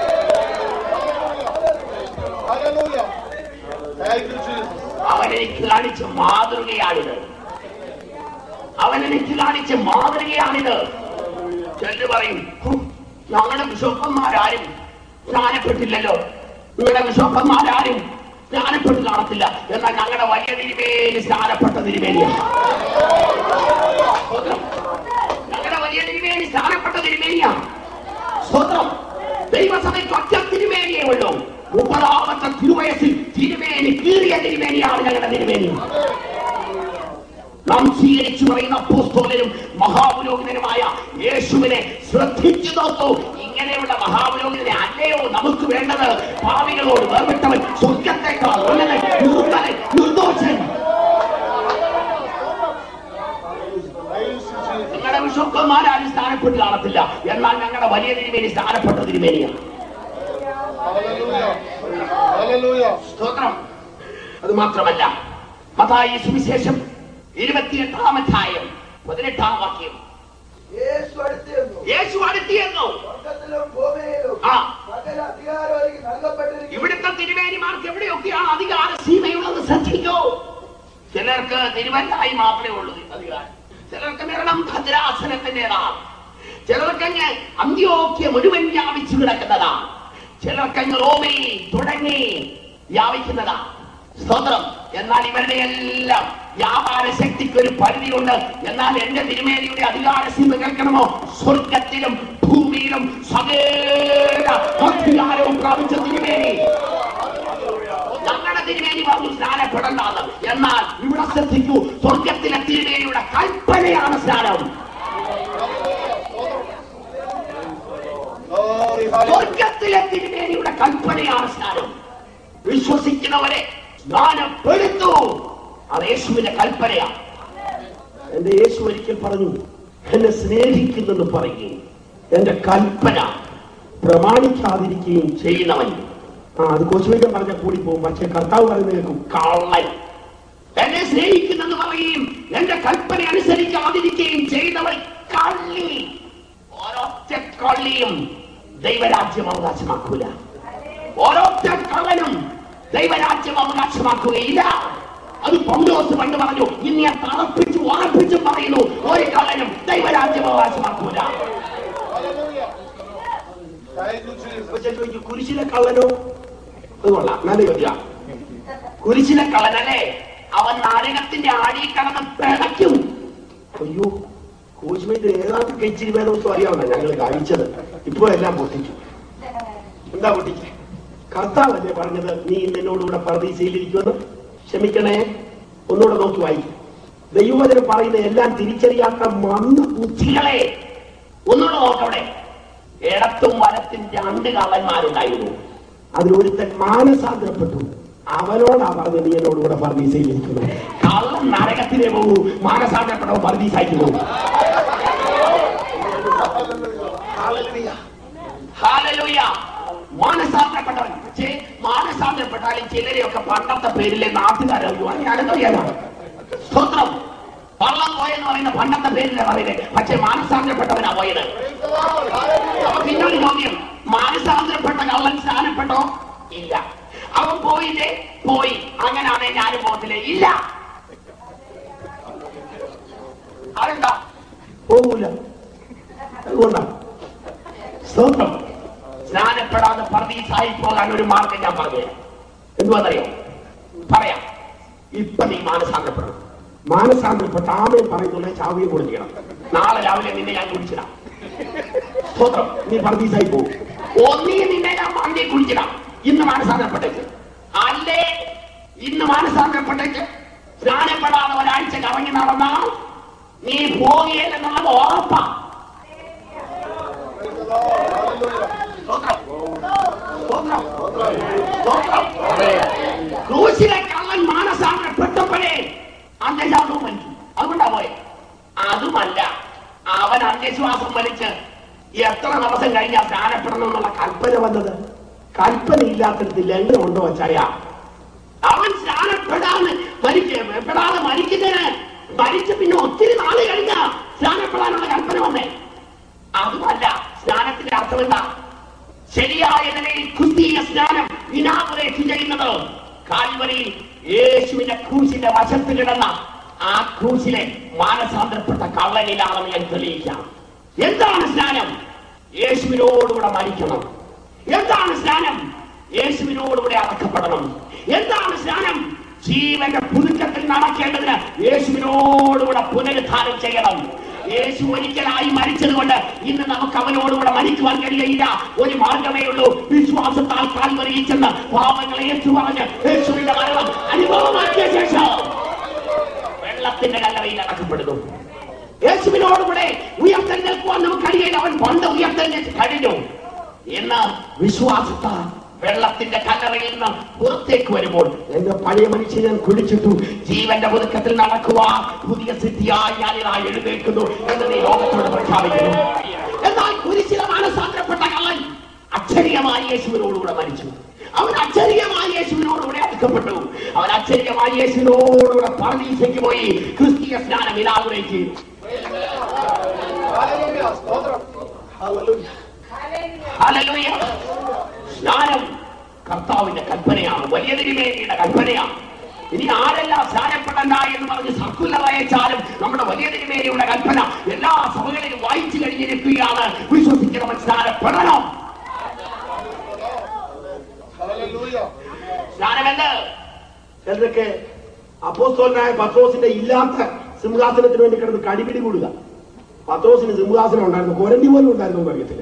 Hallelujah. Thank you, Jesus. അവൻ എനിക്ക് കാണിച്ച മാതൃകയാണിത് അവൻ എനിക്ക് കാണിച്ച മാതൃകയാണിത് ചെല്ലു പറയും "ഹു, ഞങ്ങളുടെ ബിഷപ്പന്മാരാരും സ്നാനപ്പെട്ടില്ലല്ലോ നിങ്ങളുടെ ബിഷപ്പന്മാരാരും സ്നാനപ്പെട്ട് കാണത്തില്ല എന്നാൽ ഞങ്ങളുടെ വലിയ തിരുമേനി സ്നാനപ്പെട്ട തിരുമേനിയാണ് സ്തോത്രം. ഞങ്ങളുടെ വലിയ തിരുമേനി സ്നാനപ്പെട്ട തിരുമേനിയാണ് സ്തോത്രം ദൈവസഭയ്ക്ക് ഒറ്റ തിരുമേനിയേ ഉള്ളൂ മുപ്പതാമത്തെ തിരുവയസ്സിൽ തിരുമേനി കീറിയ തിരുമേനിയാണ് ഞങ്ങളുടെ തിരുമേനി നാം സ്വീകരിച്ചു പറയുന്ന അപ്പോസ്തോലനും മഹാപുരോഹിതനുമായ യേശുവിനെ ശ്രദ്ധിച്ചു നോക്കൂ ഇങ്ങനെയുള്ള മഹാപുരോഹിതനെ അല്ലയോ നമുക്ക് വേണ്ടത് പാവികളോട് വേർപെട്ടവൻ സ്വർഗത്തെക്കാൾ ഉള്ളവൻ, നിർമ്മലൻ, നിർദോഷൻ Praise you, Jesus. നിങ്ങളുടെ വിശ്വക്കന്മാരാരും സ്ഥാനപ്പെട്ട് കാണത്തില്ല എന്നാൽ ഞങ്ങളുടെ വലിയ തിരുമേനി സ്ഥാനപ്പെട്ട തിരുമേനിയാണ് Hallelujah. Hallelujah. സ്തോത്രം അത് മാത്രമല്ല മത്തായി സുവിശേഷം ഇരുപത്തിയെട്ടാം അധ്യായം പതിനെട്ടാം വാക്യം യേശു അടുത്തിരുന്നു യേശു അടുത്തിയെന്നു സ്വർഗത്തിലും ഭൂമിയിലും ആ സകല അധികാരം എനിക്ക് നൽകപ്പെട്ടിരിക്കുന്നു ഇവിടുത്തെ തിരുമേനിമാർക്ക് എവിടെയൊക്കെയാണ് അധികാര സീമയുള്ളത് ശ്രദ്ധിക്കൂ ചിലർക്ക് തിരുവല്ലായി മാത്രമേ ഉള്ളൂ അധികാരം ചിലർക്ക് മരണം ഭദ്രാസനത്തിൻ്റെതാണ് ചിലർക്കങ്ങ് അന്ത്യോക്യ മുഴുവൻ വ്യാപിച്ചു കിടക്കുന്നതാണ് ചിലർക്കങ്ങ് റോമിൽ തുടങ്ങി വ്യാപിക്കുന്നതാണ് സ്തോത്രം എന്നാൽ ഇവരുടെ എല്ലാം വ്യാപാര ശക്തിക്ക് ഒരു പരിധിയുണ്ട് എന്നാൽ എന്റെ തിരുമേനിയുടെ അധികാര സീമ കേൾക്കണമോ സ്വർഗത്തിലും ഭൂമിയിലും സകല അധികാരവും പ്രാപിച്ച തിരുമേനി ഞങ്ങളുടെ തിരുമേനി പറഞ്ഞു സ്നാനപ്പെടേണ്ടത് എന്നാൽ ഇവിടെ ശ്രദ്ധിക്കൂ സ്വർഗത്തിലെ തിരുമേനിയുടെ കൽപ്പനയാണ് സ്നാനം Glory, hallelujah. സ്വർഗത്തിലെ തിരുമേനിയുടെ കൽപ്പനയാണ് സ്നാനം വിശ്വസിക്കുന്നവരെ സ്നാനപ്പെടുത്തു അത് യേശുവിന്റെ കൽപ്പനയാണ് എന്റെ യേശു ഒരിക്കൽ പറഞ്ഞു എന്നെ സ്നേഹിക്കുന്നെന്ന് പറയുകയും എന്റെ കൽപ്പന പ്രമാണിക്കാതിരിക്കുകയും ചെയ്യുന്നവൻ ആ അത് കോശുവൈദ്യം പറഞ്ഞ കൂടി പോകും പക്ഷെ കർത്താവ് പറയുന്നത് കേൾക്കും കള്ളൻ എന്നെ സ്നേഹിക്കുന്നെന്ന് പറയുകയും എന്റെ കൽപ്പന അനുസരിക്കാതിരിക്കുകയും ചെയ്തവർ കള്ളി ഒരൊറ്റ കള്ളിയും ദൈവരാജ്യം അവകാശമാക്കൂല ഒരൊറ്റ കള്ളനും ദൈവരാജ്യം അവകാശമാക്കുകയില്ല അത് പൗലോസ് പണ്ട് പറഞ്ഞു ഇനി ഞാൻ തറപ്പിച്ചു ഉറപ്പിച്ചു പറയുന്നു ഒരു കള്ളനും ദൈവരാജ്യം അവകാശമാക്കൂല Hallelujah. Thank you, Jesus. അപ്പൊ ചിലർ ചോദിക്കും, കുരിശിലെ കള്ളനോ അത് കൊള്ളാം നല്ല ചോദ്യ കുരിശിലെ കള്ളനല്ലേ അവൻ നാരകത്തിന്റെ ആടി കടന്ന് പിടയ്ക്കും അയ്യോ കോശ്മീരിൽ ഏതാണ്ട് കെച്ചിരി വേദോസം അറിയാവുന്ന ഞങ്ങൾ കഴിച്ചത് ഇപ്പൊ എല്ലാം പൊട്ടിച്ചു എന്താ പൊട്ടിച്ചേ കർത്താവല്ലേ പറഞ്ഞത് നീ എന്നോടുകൂടെ പ്രതീക്ഷയിലിരിക്കുമെന്ന് ക്ഷമിക്കണേ ഒന്നുകൂടെ നോക്കി വായിക്കും ദൈവവചനം പറയുന്ന എല്ലാം തിരിച്ചറിയാത്ത മന്ദ ബുദ്ധികളെ ഒന്നുകൂടെ നോക്കവിടെ ഇടത്തും വലത്തും രണ്ട് കള്ളന്മാരുണ്ടായിരുന്നു അതിലൊരുത്തൻ മാനസാന്തരപ്പെട്ടു അവനോടാ പറഞ്ഞത് നീ എന്നോടുകൂടെ പ്രതീക്ഷയിലിരിക്കുന്നു കള്ളൻ നരകത്തിലെ പോകൂ മാനസാന്തരപ്പെടോ പർദീസായിട്ട് പോകും ഹാലലൂയ മാനസാന്തരപ്പെട്ടവൻ പക്ഷേ മാനസാന്തരപ്പെട്ടാലും ചിലരെയൊക്കെ പണ്ടത്തെ പേരിലെ നാട്ടുകാരറിയോ ഞാനെന്നറിയാനാണ് സ്തോത്രം വള്ളം പോയെന്ന് പറയുന്ന പണ്ടത്തെ പേരിലെ പറയുന്നത് പക്ഷെ മാനസാന്തരപ്പെട്ടവനാ പോയത് Praise the Lord. Hallelujah. അപ്പൊ പിന്നൊരു ചോദ്യം മാനസാന്തരപ്പെട്ട കള്ളൻ സ്ഥാനപ്പെട്ടോ ഇല്ല അവൻ പോയില്ലേ പോയി അങ്ങനെയാണെ ഞാനും പോകത്തില്ലേ ഇല്ല അതെന്താ പോകൂല അതുകൊണ്ടാണ് സ്തോത്രം സ്നാനപ്പെടാതെ പർദീസായി പോകാൻ ഒരു മാർഗം ഞാൻ പറഞ്ഞു എന്തുവാന്നറിയോ പറയാം ഇപ്പൊ നീ മാനസാന്തരപ്പെടണം മാനസാന്തരപ്പെട്ട ആമേ പറയുന്നുള്ള ചാവിയെ കൊടുക്കണം നാളെ രാവിലെ നിന്നെ ഞാൻ കുടിച്ചിടാം സ്തോത്രം നീ പർദീസായി പോകും ഒന്നീ നിന്നെ ഞാൻ വണ്ടി കുടിച്ചിടാം ഇന്ന് മാനസാന്തരപ്പെട്ടേക്ക് അല്ലേ ഇന്ന് മാനസാന്തരപ്പെട്ടേക്ക് സ്നാനപ്പെടാതെ ഒരാഴ്ച കറങ്ങി നടന്നാൽ നീ പോവുകയില്ലെന്നുള്ളത് ഉറപ്പാ സ്തോത്രം. സ്തോത്രം. സ്തോത്രം. ക്രൂശിലെ കള്ളൻ മാനസാന്തരപ്പെട്ടപ്പോഴേ അന്ത്യശ്വാസവും വലിച്ചു അതുകൊണ്ടാ പോയെ അതുമല്ല അവൻ അന്ത്യശ്വാസം വലിച്ച് എത്ര ദിവസം കഴിഞ്ഞാൽ സ്നാനപ്പെടണം എന്നുള്ള കൽപ്പന വന്നത് കൽപ്പന ഇല്ലാത്തടത്ത് ലംഘനം ഉണ്ടോ വച്ചറിയാം അവൻ സ്നാനപ്പെടാന്ന് മരിക്ക പെടാതെ മരിക്കുന്നതിന് മരിച്ച പിന്നെ ഒത്തിരി നാള് കഴിഞ്ഞ സ്നാനപ്പെടാനുള്ള കൽപ്പന വന്നേ അതുമല്ല സ്നാനത്തിന്റെ അർത്ഥം എന്താ ശരിയായ നിലയിൽ ക്രിസ്തീയ സ്നാനം ഇനാപുരേറ്റ് ചെയ്യുന്നത് കാൽവരിയിൽ യേശുവിന്റെ ക്രൂശിന്റെ വശത്ത് കിടന്ന ആ ക്രൂശിലെ മാനസാന്തരപ്പെട്ട കള്ളനിലാണെന്ന് ഞാൻ തെളിയിക്കാം എന്താണ് സ്നാനം യേശുവിനോടുകൂടെ മരിക്കണം എന്താണ് സ്നാനം യേശുവിനോടുകൂടെ അടക്കപ്പെടണം എന്താണ് സ്നാനം ജീവന്റെ പുതുക്കത്തിൽ നടക്കേണ്ടതിന് യേശുവിനോടുകൂടെ പുനരുദ്ധാനം ചെയ്യണം യേശു ഒരിക്കലായി മരിച്ചത് കൊണ്ട് ഇന്ന് നമുക്ക് അവനോടുകൂടെ മരിക്കുവാൻ കഴിയയില്ല ഒരു മാർഗമേ ഉള്ളൂ വിശ്വാസത്താൽ കാൽവരിയിൽ ചെന്ന് പാപങ്ങളെ ഏറ്റുപറഞ്ഞ് യേശുവിന്റെ മരണം അനുഭവമാക്കിയ ശേഷം വെള്ളത്തിന്റെ കല്ലറയിൽ അടക്കപ്പെടുന്നു യേശുവിനോടുകൂടെ ഉയർത്തെഴുന്നേൽക്കുവാൻ നമുക്ക് കഴിയില്ല അവൻ പണ്ട് ഉയർത്തെഴുന്നേറ്റ് കഴിഞ്ഞു എന്ന് വിശ്വാസത്താൽ വെള്ളത്തിന്റെ കല്ലറയിൽ നിന്ന് പുറത്തേക്ക് വരുമ്പോൾ എന്റെ പഴയ മനുഷ്യൻ ഞാൻ കുടിച്ചിട്ടു ജീവന്റെ ഒതുക്കത്തിൽ നടക്കുക പുതിയ സിദ്ധിയായി ഞാൻ ഇതാ എഴുന്നേൽക്കുന്നു എന്ന് നീ ലോകത്തോട് പ്രഖ്യാപിക്കുന്നു എന്നാൽ കുരിശില മാനസാന്തരപ്പെട്ട കള്ളൻ അക്ഷരീയമായി യേശുവിനോടുകൂടെ മരിച്ചു അവൻ അക്ഷരീയമായി യേശുവിനോടുകൂടെ അടുക്കപ്പെട്ടു അവൻ അക്ഷരീയമായി യേശുവിനോടുകൂടെ പറദീസയ്ക്ക് പോയി ക്രിസ്തീയ സ്നാനം ഇനാഗുറേറ്റ് ചെയ്തു Hallelujah. സ്തോത്രം. ഹല്ലേലൂയ. സ്നാനം കർത്താവിന്റെ കൽപ്പനയാണ് വലിയ തിരുമേനിയുടെ കൽപ്പനയാണ് ഇനി ആരെല്ലാം സ്നാനപ്പെടണ്ട എന്ന് പറഞ്ഞ് സർക്കുലർ അയച്ചാലും നമ്മുടെ വലിയ തിരുമേനിയുടെ കൽപ്പന എല്ലാ സഭകളിലും വായിച്ചു കഴിഞ്ഞിരിക്കുകയാണ് വിശ്വസിക്കുന്നവൻ സ്നാനപ്പെടണം Hallelujah. സ്നാനമെന്ന് ചിലരൊക്കെ അപ്പോസ്തോലനായ പത്രോസിന്റെ ഇല്ലാത്ത സിംഹാസനത്തിന് വേണ്ടി കിടന്ന് കടിപിടി കൂടുക പത്രോസിന് സിംഹാസനം ഉണ്ടായിരുന്നു കൊരണ്ടി പോലും ഉണ്ടായിരുന്നു എന്ന് അറിയത്തില്ല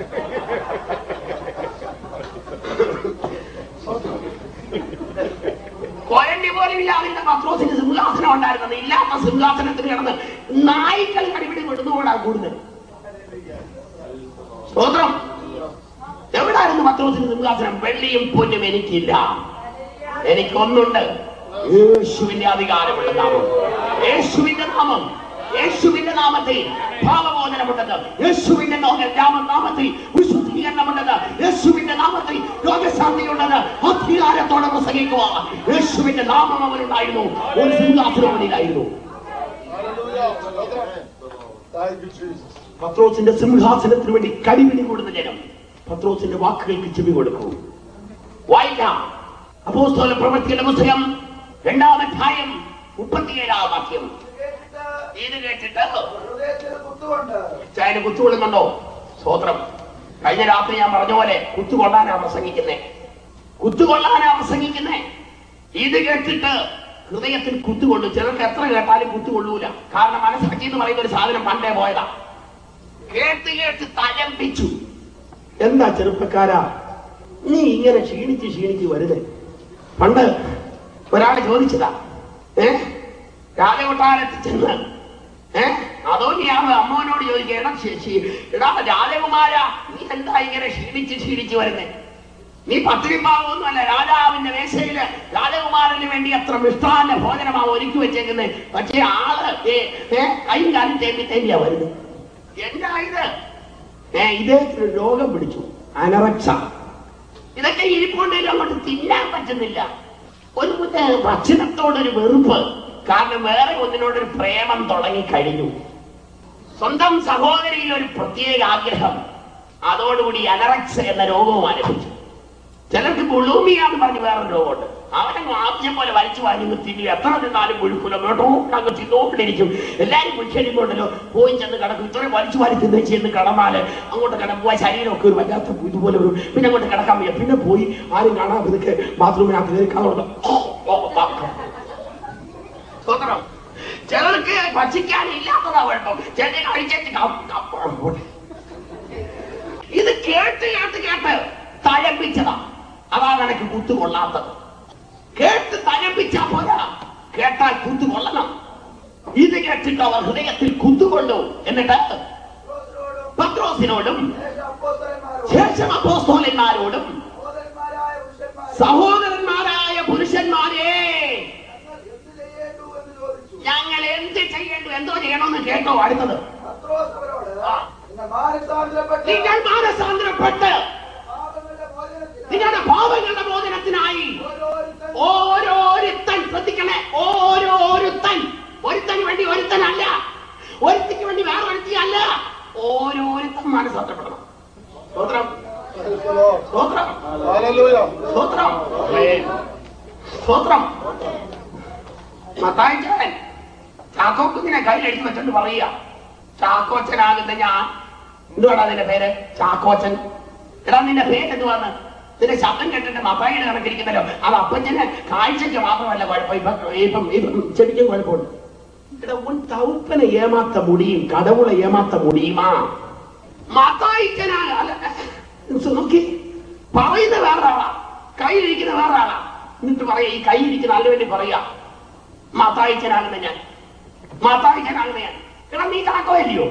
കൊരണ്ടി പോലും ഇല്ലാതിരുന്ന പത്രോസിന് സിംഹാസനം ഉണ്ടായിരുന്നത് ഇല്ലാത്ത സിംഹാസനത്തിന് കിടന്ന് നായ്ക്കൾ കടിപിടി വിടുന്നുകൂടാ കൂടുന്നത് സ്തോത്രം എവിടായിരുന്നു പത്രോസിന് സിംഹാസനം വെള്ളിയും പൊന്നും എനിക്കില്ല എനിക്കൊന്നുണ്ട് യേശുവിന്റെ അധികാരമുള്ള നാമം യേശുവിന്റെ നാമം യേശുവിന്റെ നാമത്തിൽ ഭാവബോധനമുണ്ടെന്ന് യേശുവിന്റെ നാമ- നാമ- നാമത്തിൽ വിശുദ്ധീകരണമുണ്ടെന്ന് യേശുവിന്റെ നാമത്തിൽ രോഗശാന്തിയുണ്ടെന്ന് അധികാരത്തോടെ പ്രസംഗിക്കുക യേശുവിന്റെ നാമം അവനുണ്ടായിരുന്നു ഒരു സിംഹാസനം അവനിലായിരുന്നു Thank you, Jesus. പത്രോസിന്റെ സിംഹാസനത്തിന് വേണ്ടി കടിപിടി കൂടുന്ന ജനം പത്രോസിന്റെ വാക്കുകൾക്ക് ചെവി കൊടുക്കൂ വായിക്കാം അപ്പോസ്തല പ്രവൃത്തിയുടെ പുസ്തകം രണ്ടാം അധ്യായം മുപ്പത്തിയേഴാം വാക്യം കേട്ടിട്ട് ഇത് കേട്ടിട്ട് ഹൃദയത്തിൽ കുത്തുകൊണ്ട് ചായന് കുത്തുകൊള്ളുന്നുണ്ടോ സ്തോത്രം കഴിഞ്ഞ രാത്രി ഞാൻ പറഞ്ഞ പോലെ കുത്തുകൊള്ളാനാ പ്രസംഗിക്കുന്നേ കുത്തുകൊള്ളാനാ പ്രസംഗിക്കുന്നേ ഇത് കേട്ടിട്ട് ഹൃദയത്തിൽ കുത്തുകൊള്ളു ചിലർക്ക് എത്ര കേട്ടാലും കുത്തുകൊള്ളൂല കാരണം മനസ്സാക്ഷി എന്ന് പറയുന്ന ഒരു സാധനം പണ്ടേ പോയതാ കേട്ട് കേട്ട് തലമ്പിച്ചു എന്താ ചെറുപ്പക്കാരാ നീ ഇങ്ങനെ ക്ഷീണിച്ച് ക്ഷീണിച്ച് വരുന്നേ പണ്ട് ഒരാള് ചോദിച്ചതാ ഏ രാജകൊട്ടാരത്തിൽ ചെന്ന് ഏ അതോ നീ ആ അമ്മോനോട് ചോദിക്കണം എടാ രാജകുമാര നീ എന്താ ഇങ്ങനെ ക്ഷീണിച്ച് ക്ഷീണിച്ച് വരുന്നേ നീ പത്രിഭാവമൊന്നുമല്ല രാജാവിന്റെ മേശയില് രാജകുമാരന് വേണ്ടി അത്ര മിഷ്ടാന്ന ഭോജനമാ ഒരുക്കി വെച്ചേക്കുന്നത് പക്ഷേ ആള് ഏ, ഏ, കൈയും കാലും തേമ്പി തേമ്പിയാ വരുന്നത് എന്താ ഇത് ഏ ഇദ്ദേഹത്തിന് ഒരു രോഗം പിടിച്ചു അനറക്സ ഇതൊക്കെ ഇരിപ്പുണ്ടെങ്കിലും അങ്ങോട്ട് തിന്നാൻ പറ്റുന്നില്ല ഒരു മുതേ ഭക്ഷണത്തോടൊരു വെറുപ്പ് കാരണം വേറെ ഒന്നിനോടൊരു പ്രേമം തുടങ്ങി കഴിഞ്ഞു സ്വന്തം സഹോദരിയിൽ ഒരു പ്രത്യേക ആഗ്രഹം അതോടുകൂടി അനറക്സ് എന്ന രോഗവും ആരംഭിച്ചു ചിലർക്ക് ബുളൂമിയ എന്ന് പറഞ്ഞ് വേറൊരു രോഗമുണ്ട് അവനങ്ങ് ആവശ്യം പോലെ വലിച്ചു വാങ്ങി തിന്നു എത്ര നിന്നാലും മുഴുക്കില്ല കേട്ടോ അങ്ങ് തിന്നോണ്ടിരിക്കും എല്ലാരും കുഴിച്ചടിക്കുമ്പോണ്ടല്ലോ പോയി ചെന്ന് കിടക്കും ഇത്രയും വലിച്ചു വാരി തിന്നു ചെന്ന് കിടന്നാല് അങ്ങോട്ട് കിടക്കുക ശരീരമൊക്കെ ഒരു വല്ലാത്ത ഇതുപോലെ വരും പിന്നെ അങ്ങോട്ട് കിടക്കാൻ വയ്യ പിന്നെ പോയി ആരും കാണാൻ ഇതൊക്കെ ബാത്റൂമിനകത്ത് കയറി കഥകൊണ്ട് സ്വതന്ത്രം ചിലർക്ക് ഭക്ഷിക്കാൻ ഇല്ലാത്തതാ കുഴപ്പം ചില കഴിച്ചിട്ട് കം- കം- ഇത് കേട്ട് കേട്ട് കേട്ട് തഴമ്പിച്ചതാ അതാ നിനക്ക് കുത്തുകൊള്ളാത്തത് കേട്ട് തഴമ്പിച്ചാ പോരാ കേട്ടാൽ കുത്തുകൊള്ളണം ഇത് കേട്ടിട്ട് അവർ ഹൃദയത്തിൽ കുത്തുകൊണ്ടു എന്നിട്ട് പത്രോസിനോടും പത്രോസിനോടും ശേഷം അപ്പോസ്തലന്മാരോടും ശേഷം അപ്പോസ്തോലന്മാരോടും സഹോദരന്മാരായ സഹോദരന്മാരായ പുരുഷന്മാരോടും പുരുഷന്മാരെ ഞങ്ങൾ എന്ത് ചെയ്യേണ്ടു ഞങ്ങൾ എന്ത് ചെയ്യേണ്ടു എന്ന് ചോദിച്ചു എന്തോ ചെയ്യണമെന്ന് കേട്ടോ അടുത്തത് പത്രോസ് അവരോട് ആ. നിങ്ങൾ മാനസാന്തരപ്പെട്ട് നിങ്ങൾ മാനസാന്തരപ്പെട്ട് പാപങ്ങളുടെ മോചനത്തിനായി നിങ്ങളുടെ പാപങ്ങളുടെ മോചനത്തിനായി ഓരോരുത്തൻ ഓരോരുത്തൻ ശ്രദ്ധിക്കണേ ഓരോരുത്തൻ ഒരുത്തന് വേണ്ടി ഒരുത്തനല്ല ഒരുത്തിക്ക് വേണ്ടി വേറെ ഒരുത്തിയല്ല ഓരോരുത്തൻ മനസ്സാന്തരപ്പെടണം സ്തോത്രം Praise the Lord. സ്തോത്രം Hallelujah. സ്തോത്രം സ്തോത്രം മത്തായിച്ചൻ ചാക്കോക്കുഞ്ഞിനെ കയ്യിലെടുത്ത് വെച്ചോണ്ട് പറയുക ചാക്കോച്ചനാകുന്ന ഞാൻ എന്തുവാണ് അതിന്റെ പേര് ചാക്കോച്ചൻ എടാ നിന്റെ പേര് എന്തുവാന്ന് നിന്റെ ശബ്ദം കേട്ടിട്ട് മത്തായിയുടെ കണക്കിരിക്കുന്നല്ലോ അത് അപ്പച്ചന് കാഴ്ചക്ക് മാത്രമല്ല കുഴപ്പം ഇപ്പൊ ഇപ്പം ഇപ്പം ചെടിക്കും കുഴപ്പമുണ്ട് എടാ ഉൻ തൗപ്പനെ ഏമാത്ത മുടിയും കടവുളെ ഏമാത്ത മുടിയുമാ മത്തായിച്ചനാണ് അല്ല നോക്കി പറയുന്ന വേറെ ആളാ കയ്യിലിരിക്കുന്ന വേറെ ആളാ എന്നിട്ട് പറയാ ഈ കയ്യിലിരിക്കുന്ന ആളിന് വേണ്ടി പറയാ മാതായിച്ചനാകുന്ന ഞാൻ മാതായിച്ചനാകുന്ന ഞാൻ എടാ നീ ചാക്കോയല്ലയോ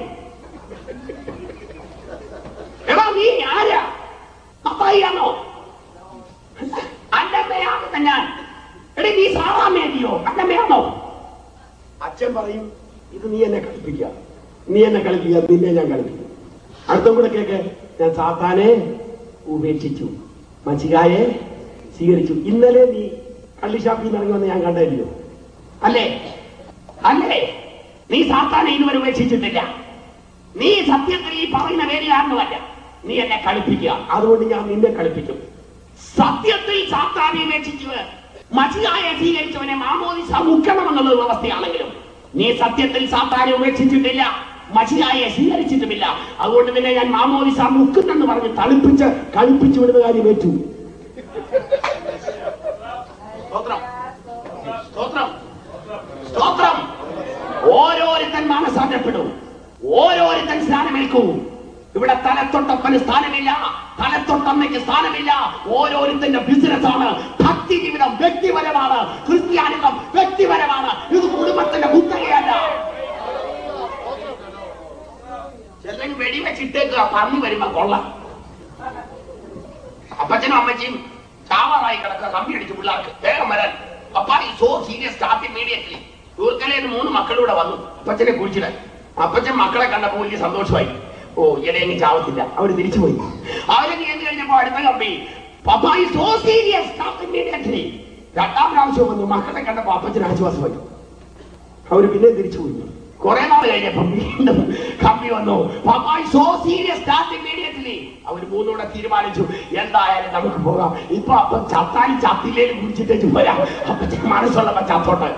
എടാ നീ ആരാ മാതായിയാണോ അന്നമ്മയാകുന്ന ഞാൻ എടാ നീ സാറാമ്മയല്ലയോ അന്നമ്മയാണോ അച്ഛൻ പറയും ഇത് നീ എന്നെ കളിപ്പിക്കുക നീ എന്നെ കളിപ്പിക്കുക നിന്നെ ഞാൻ കളിപ്പിക്കും അടുത്തും കൂടെ കേക്ക് ഞാൻ സാത്താനെ ഉപേക്ഷിച്ചു മച്ചികായെ സ്വീകരിച്ചു ഇന്നലെ നീ കള്ളിഷാപ്പിൽ നിന്ന് ഇറങ്ങി വന്ന് ഞാൻ കണ്ടല്ലോ അല്ലേ അല്ലേ നീ സാത്താനെ ഇതുവരെ ഉപേക്ഷിച്ചിട്ടില്ല നീ സത്യത്തിൽ ഈ പറയുന്ന പേര് കാരണമല്ല നീ എന്നെ കളിപ്പിക്കുക അതുകൊണ്ട് ഞാൻ നിന്നെ കളിപ്പിക്കും സത്യത്തിൽ സാത്താനെ ഉപേക്ഷിച്ചു മച്ചികായെ സ്വീകരിച്ചവനെ മാമോദിസ മുക്കണമെന്നുള്ള ഒരു അവസ്ഥയാണെങ്കിലും നീ സത്യത്തിൽ സാത്താനെ ഉപേക്ഷിച്ചിട്ടില്ല മഷിയായെ സ്വീകരിച്ചിട്ടുമില്ല അതുകൊണ്ട് തന്നെ ഞാൻ മാമോദിസ മുക്കുന്നെന്ന് പറഞ്ഞ് തളിപ്പിച്ച് കളിപ്പിച്ചു വിടുന്ന കാര്യം ഏറ്റു സ്തോത്രം സ്തോത്രം സ്തോത്രം ഓരോരുത്തൻ മാനസാന്തരപ്പെടും ഓരോരുത്തൻ സ്നാനമേൽക്കൂ ഇവിടെ തലത്തൊട്ടപ്പന് സ്ഥാനമില്ല തലത്തൊട്ടമ്മയ്ക്ക് സ്ഥാനമില്ല ഓരോരുത്തന്റെ ബിസിനസ് ആണ് ഭക്തി ജീവിതം വ്യക്തിപരമാണ് ക്രിസ്ത്യാനിസം വ്യക്തിപരമാണ് ഇത് കുടുംബത്തിന്റെ കുത്തകയല്ല ചെല്ലൻ വെടിവെച്ചിട്ടേക്ക് പന്നി വരുമ്പോ കൊള്ളാം അപ്പച്ചനും അമ്മച്ചിയും ചാവാറായി കിടക്കുക കമ്പി അടിച്ച് പിള്ളേർക്ക് വേഗം വരാൻ പപ്പ ഈ സോ സീരിയസ് സ്റ്റാർട്ട് ഇമ്മീഡിയറ്റ്ലി ദൂർക്കലേന്ന് മൂന്ന് മക്കളൂടെ വന്നു അപ്പച്ചനെ കുഴിച്ചിടാൻ അപ്പച്ചൻ മക്കളെ കണ്ടപ്പോ വലിയ സന്തോഷമായി ഓ ഇടയെങ്കിൽ ചാവത്തില്ല അവര് തിരിച്ചുപോയി അവരൊക്കെ എന്ത് കഴിഞ്ഞപ്പോ അടുത്ത കമ്പി പപ്പ ഈ സോ സീരിയസ് സ്റ്റാർട്ട് ഇമ്മീഡിയറ്റ്ലി രണ്ടാം പ്രാവശ്യം വന്നു മക്കളെ കണ്ടപ്പോ അപ്പച്ചന് ആശ്വാസമായി അവര് പിന്നെ തിരിച്ചുപോയി കുറെ നാൾ കഴിഞ്ഞപ്പോ വീണ്ടും കമ്പി വന്നു പപ്പായി സോ സീരിയസ് സ്റ്റാർട്ട് ഇമ്മീഡിയറ്റ്ലി അവർ മൂന്നൂടെ തീരുമാനിച്ചു എന്തായാലും നമുക്ക് പോകാം ഇപ്പൊ അപ്പം ചത്താലും ചത്തില്ലേലും കുടിച്ചിട്ടേച്ചു വരാം അപ്പൊ മനസ്സുള്ളപ്പോ ചത്തോട്ട്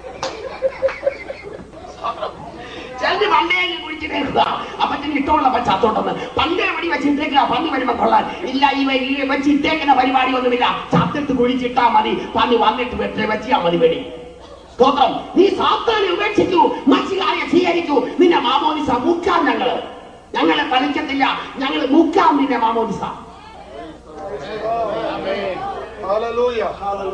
ചിലര് പണ്ടേ അങ്ങ് കുടിച്ചിട്ടേക്കുക അപ്പത്തിന് ഇഷ്ടമുള്ളപ്പോ ചത്തോട്ടെന്ന് പണ്ടേ മണി വെച്ചിട്ടേക്കുക പന്നി വരുമ്പോ കൊള്ളാൻ ഇല്ല ഇവ ഈ വെച്ചിട്ടേക്കുന്ന പരിപാടി ഒന്നുമില്ല ചത്തിട്ട് കുഴിച്ചിട്ടാ മതി പന്നി വന്നിട്ട് വെച്ച് വെച്ചാ മതി വെടി സ്തോത്രം നീ സാത്താനെ ഉപേക്ഷിക്കൂ മറ്റുകാരെ സ്വീകരിക്കൂ നിന്നെ മാമോദിസ മുക്കാം ഞങ്ങള് ഞങ്ങളെ കളിക്കത്തില്ല ഞങ്ങൾ മുക്കാം നിന്നെ മാമോദിസ Hallelujah.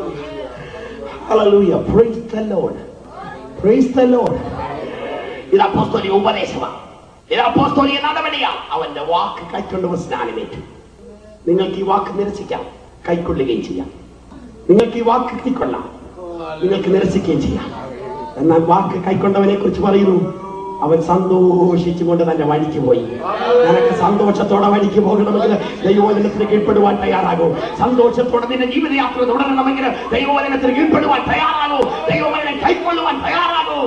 Hallelujah. Praise the Lord. Praise the Lord. ഇത് അപ്പോസ്തോലിക ഉപദേശമാണ് ഇത് അപ്പോസ്തോലിക നടപടിയാ അവന്റെ വാക്ക് കൈക്കൊണ്ടവർ സ്നാനമേറ്റു നിങ്ങൾക്ക് ഈ വാക്ക് നിരസിക്കാം കൈക്കൊള്ളുകയും ചെയ്യാം നിങ്ങൾക്ക് ഈ വാക്ക് കൈക്കൊള്ളാം നിങ്ങൾക്ക് നിരസിക്കുകയും ചെയ്യാം എന്നാൽ വാക്ക് കൈക്കൊണ്ടവനെ കുറിച്ച് പറയുന്നു അവൻ സന്തോഷിച്ചുകൊണ്ട് തന്റെ വഴിക്ക് പോയി നിനക്ക് സന്തോഷത്തോടെ വഴിക്ക് പോകണമെങ്കിൽ ദൈവവചനത്തിന് കീഴ്പ്പെടുവാൻ തയ്യാറാകൂ സന്തോഷത്തോടെ നിന്റെ ജീവിതയാത്ര തുടരണമെങ്കിൽ ദൈവവചനത്തിന് കീഴ്പ്പെടുവാൻ തയ്യാറാകൂ ദൈവവചനം കൈക്കൊള്ളുവാൻ തയ്യാറാകൂ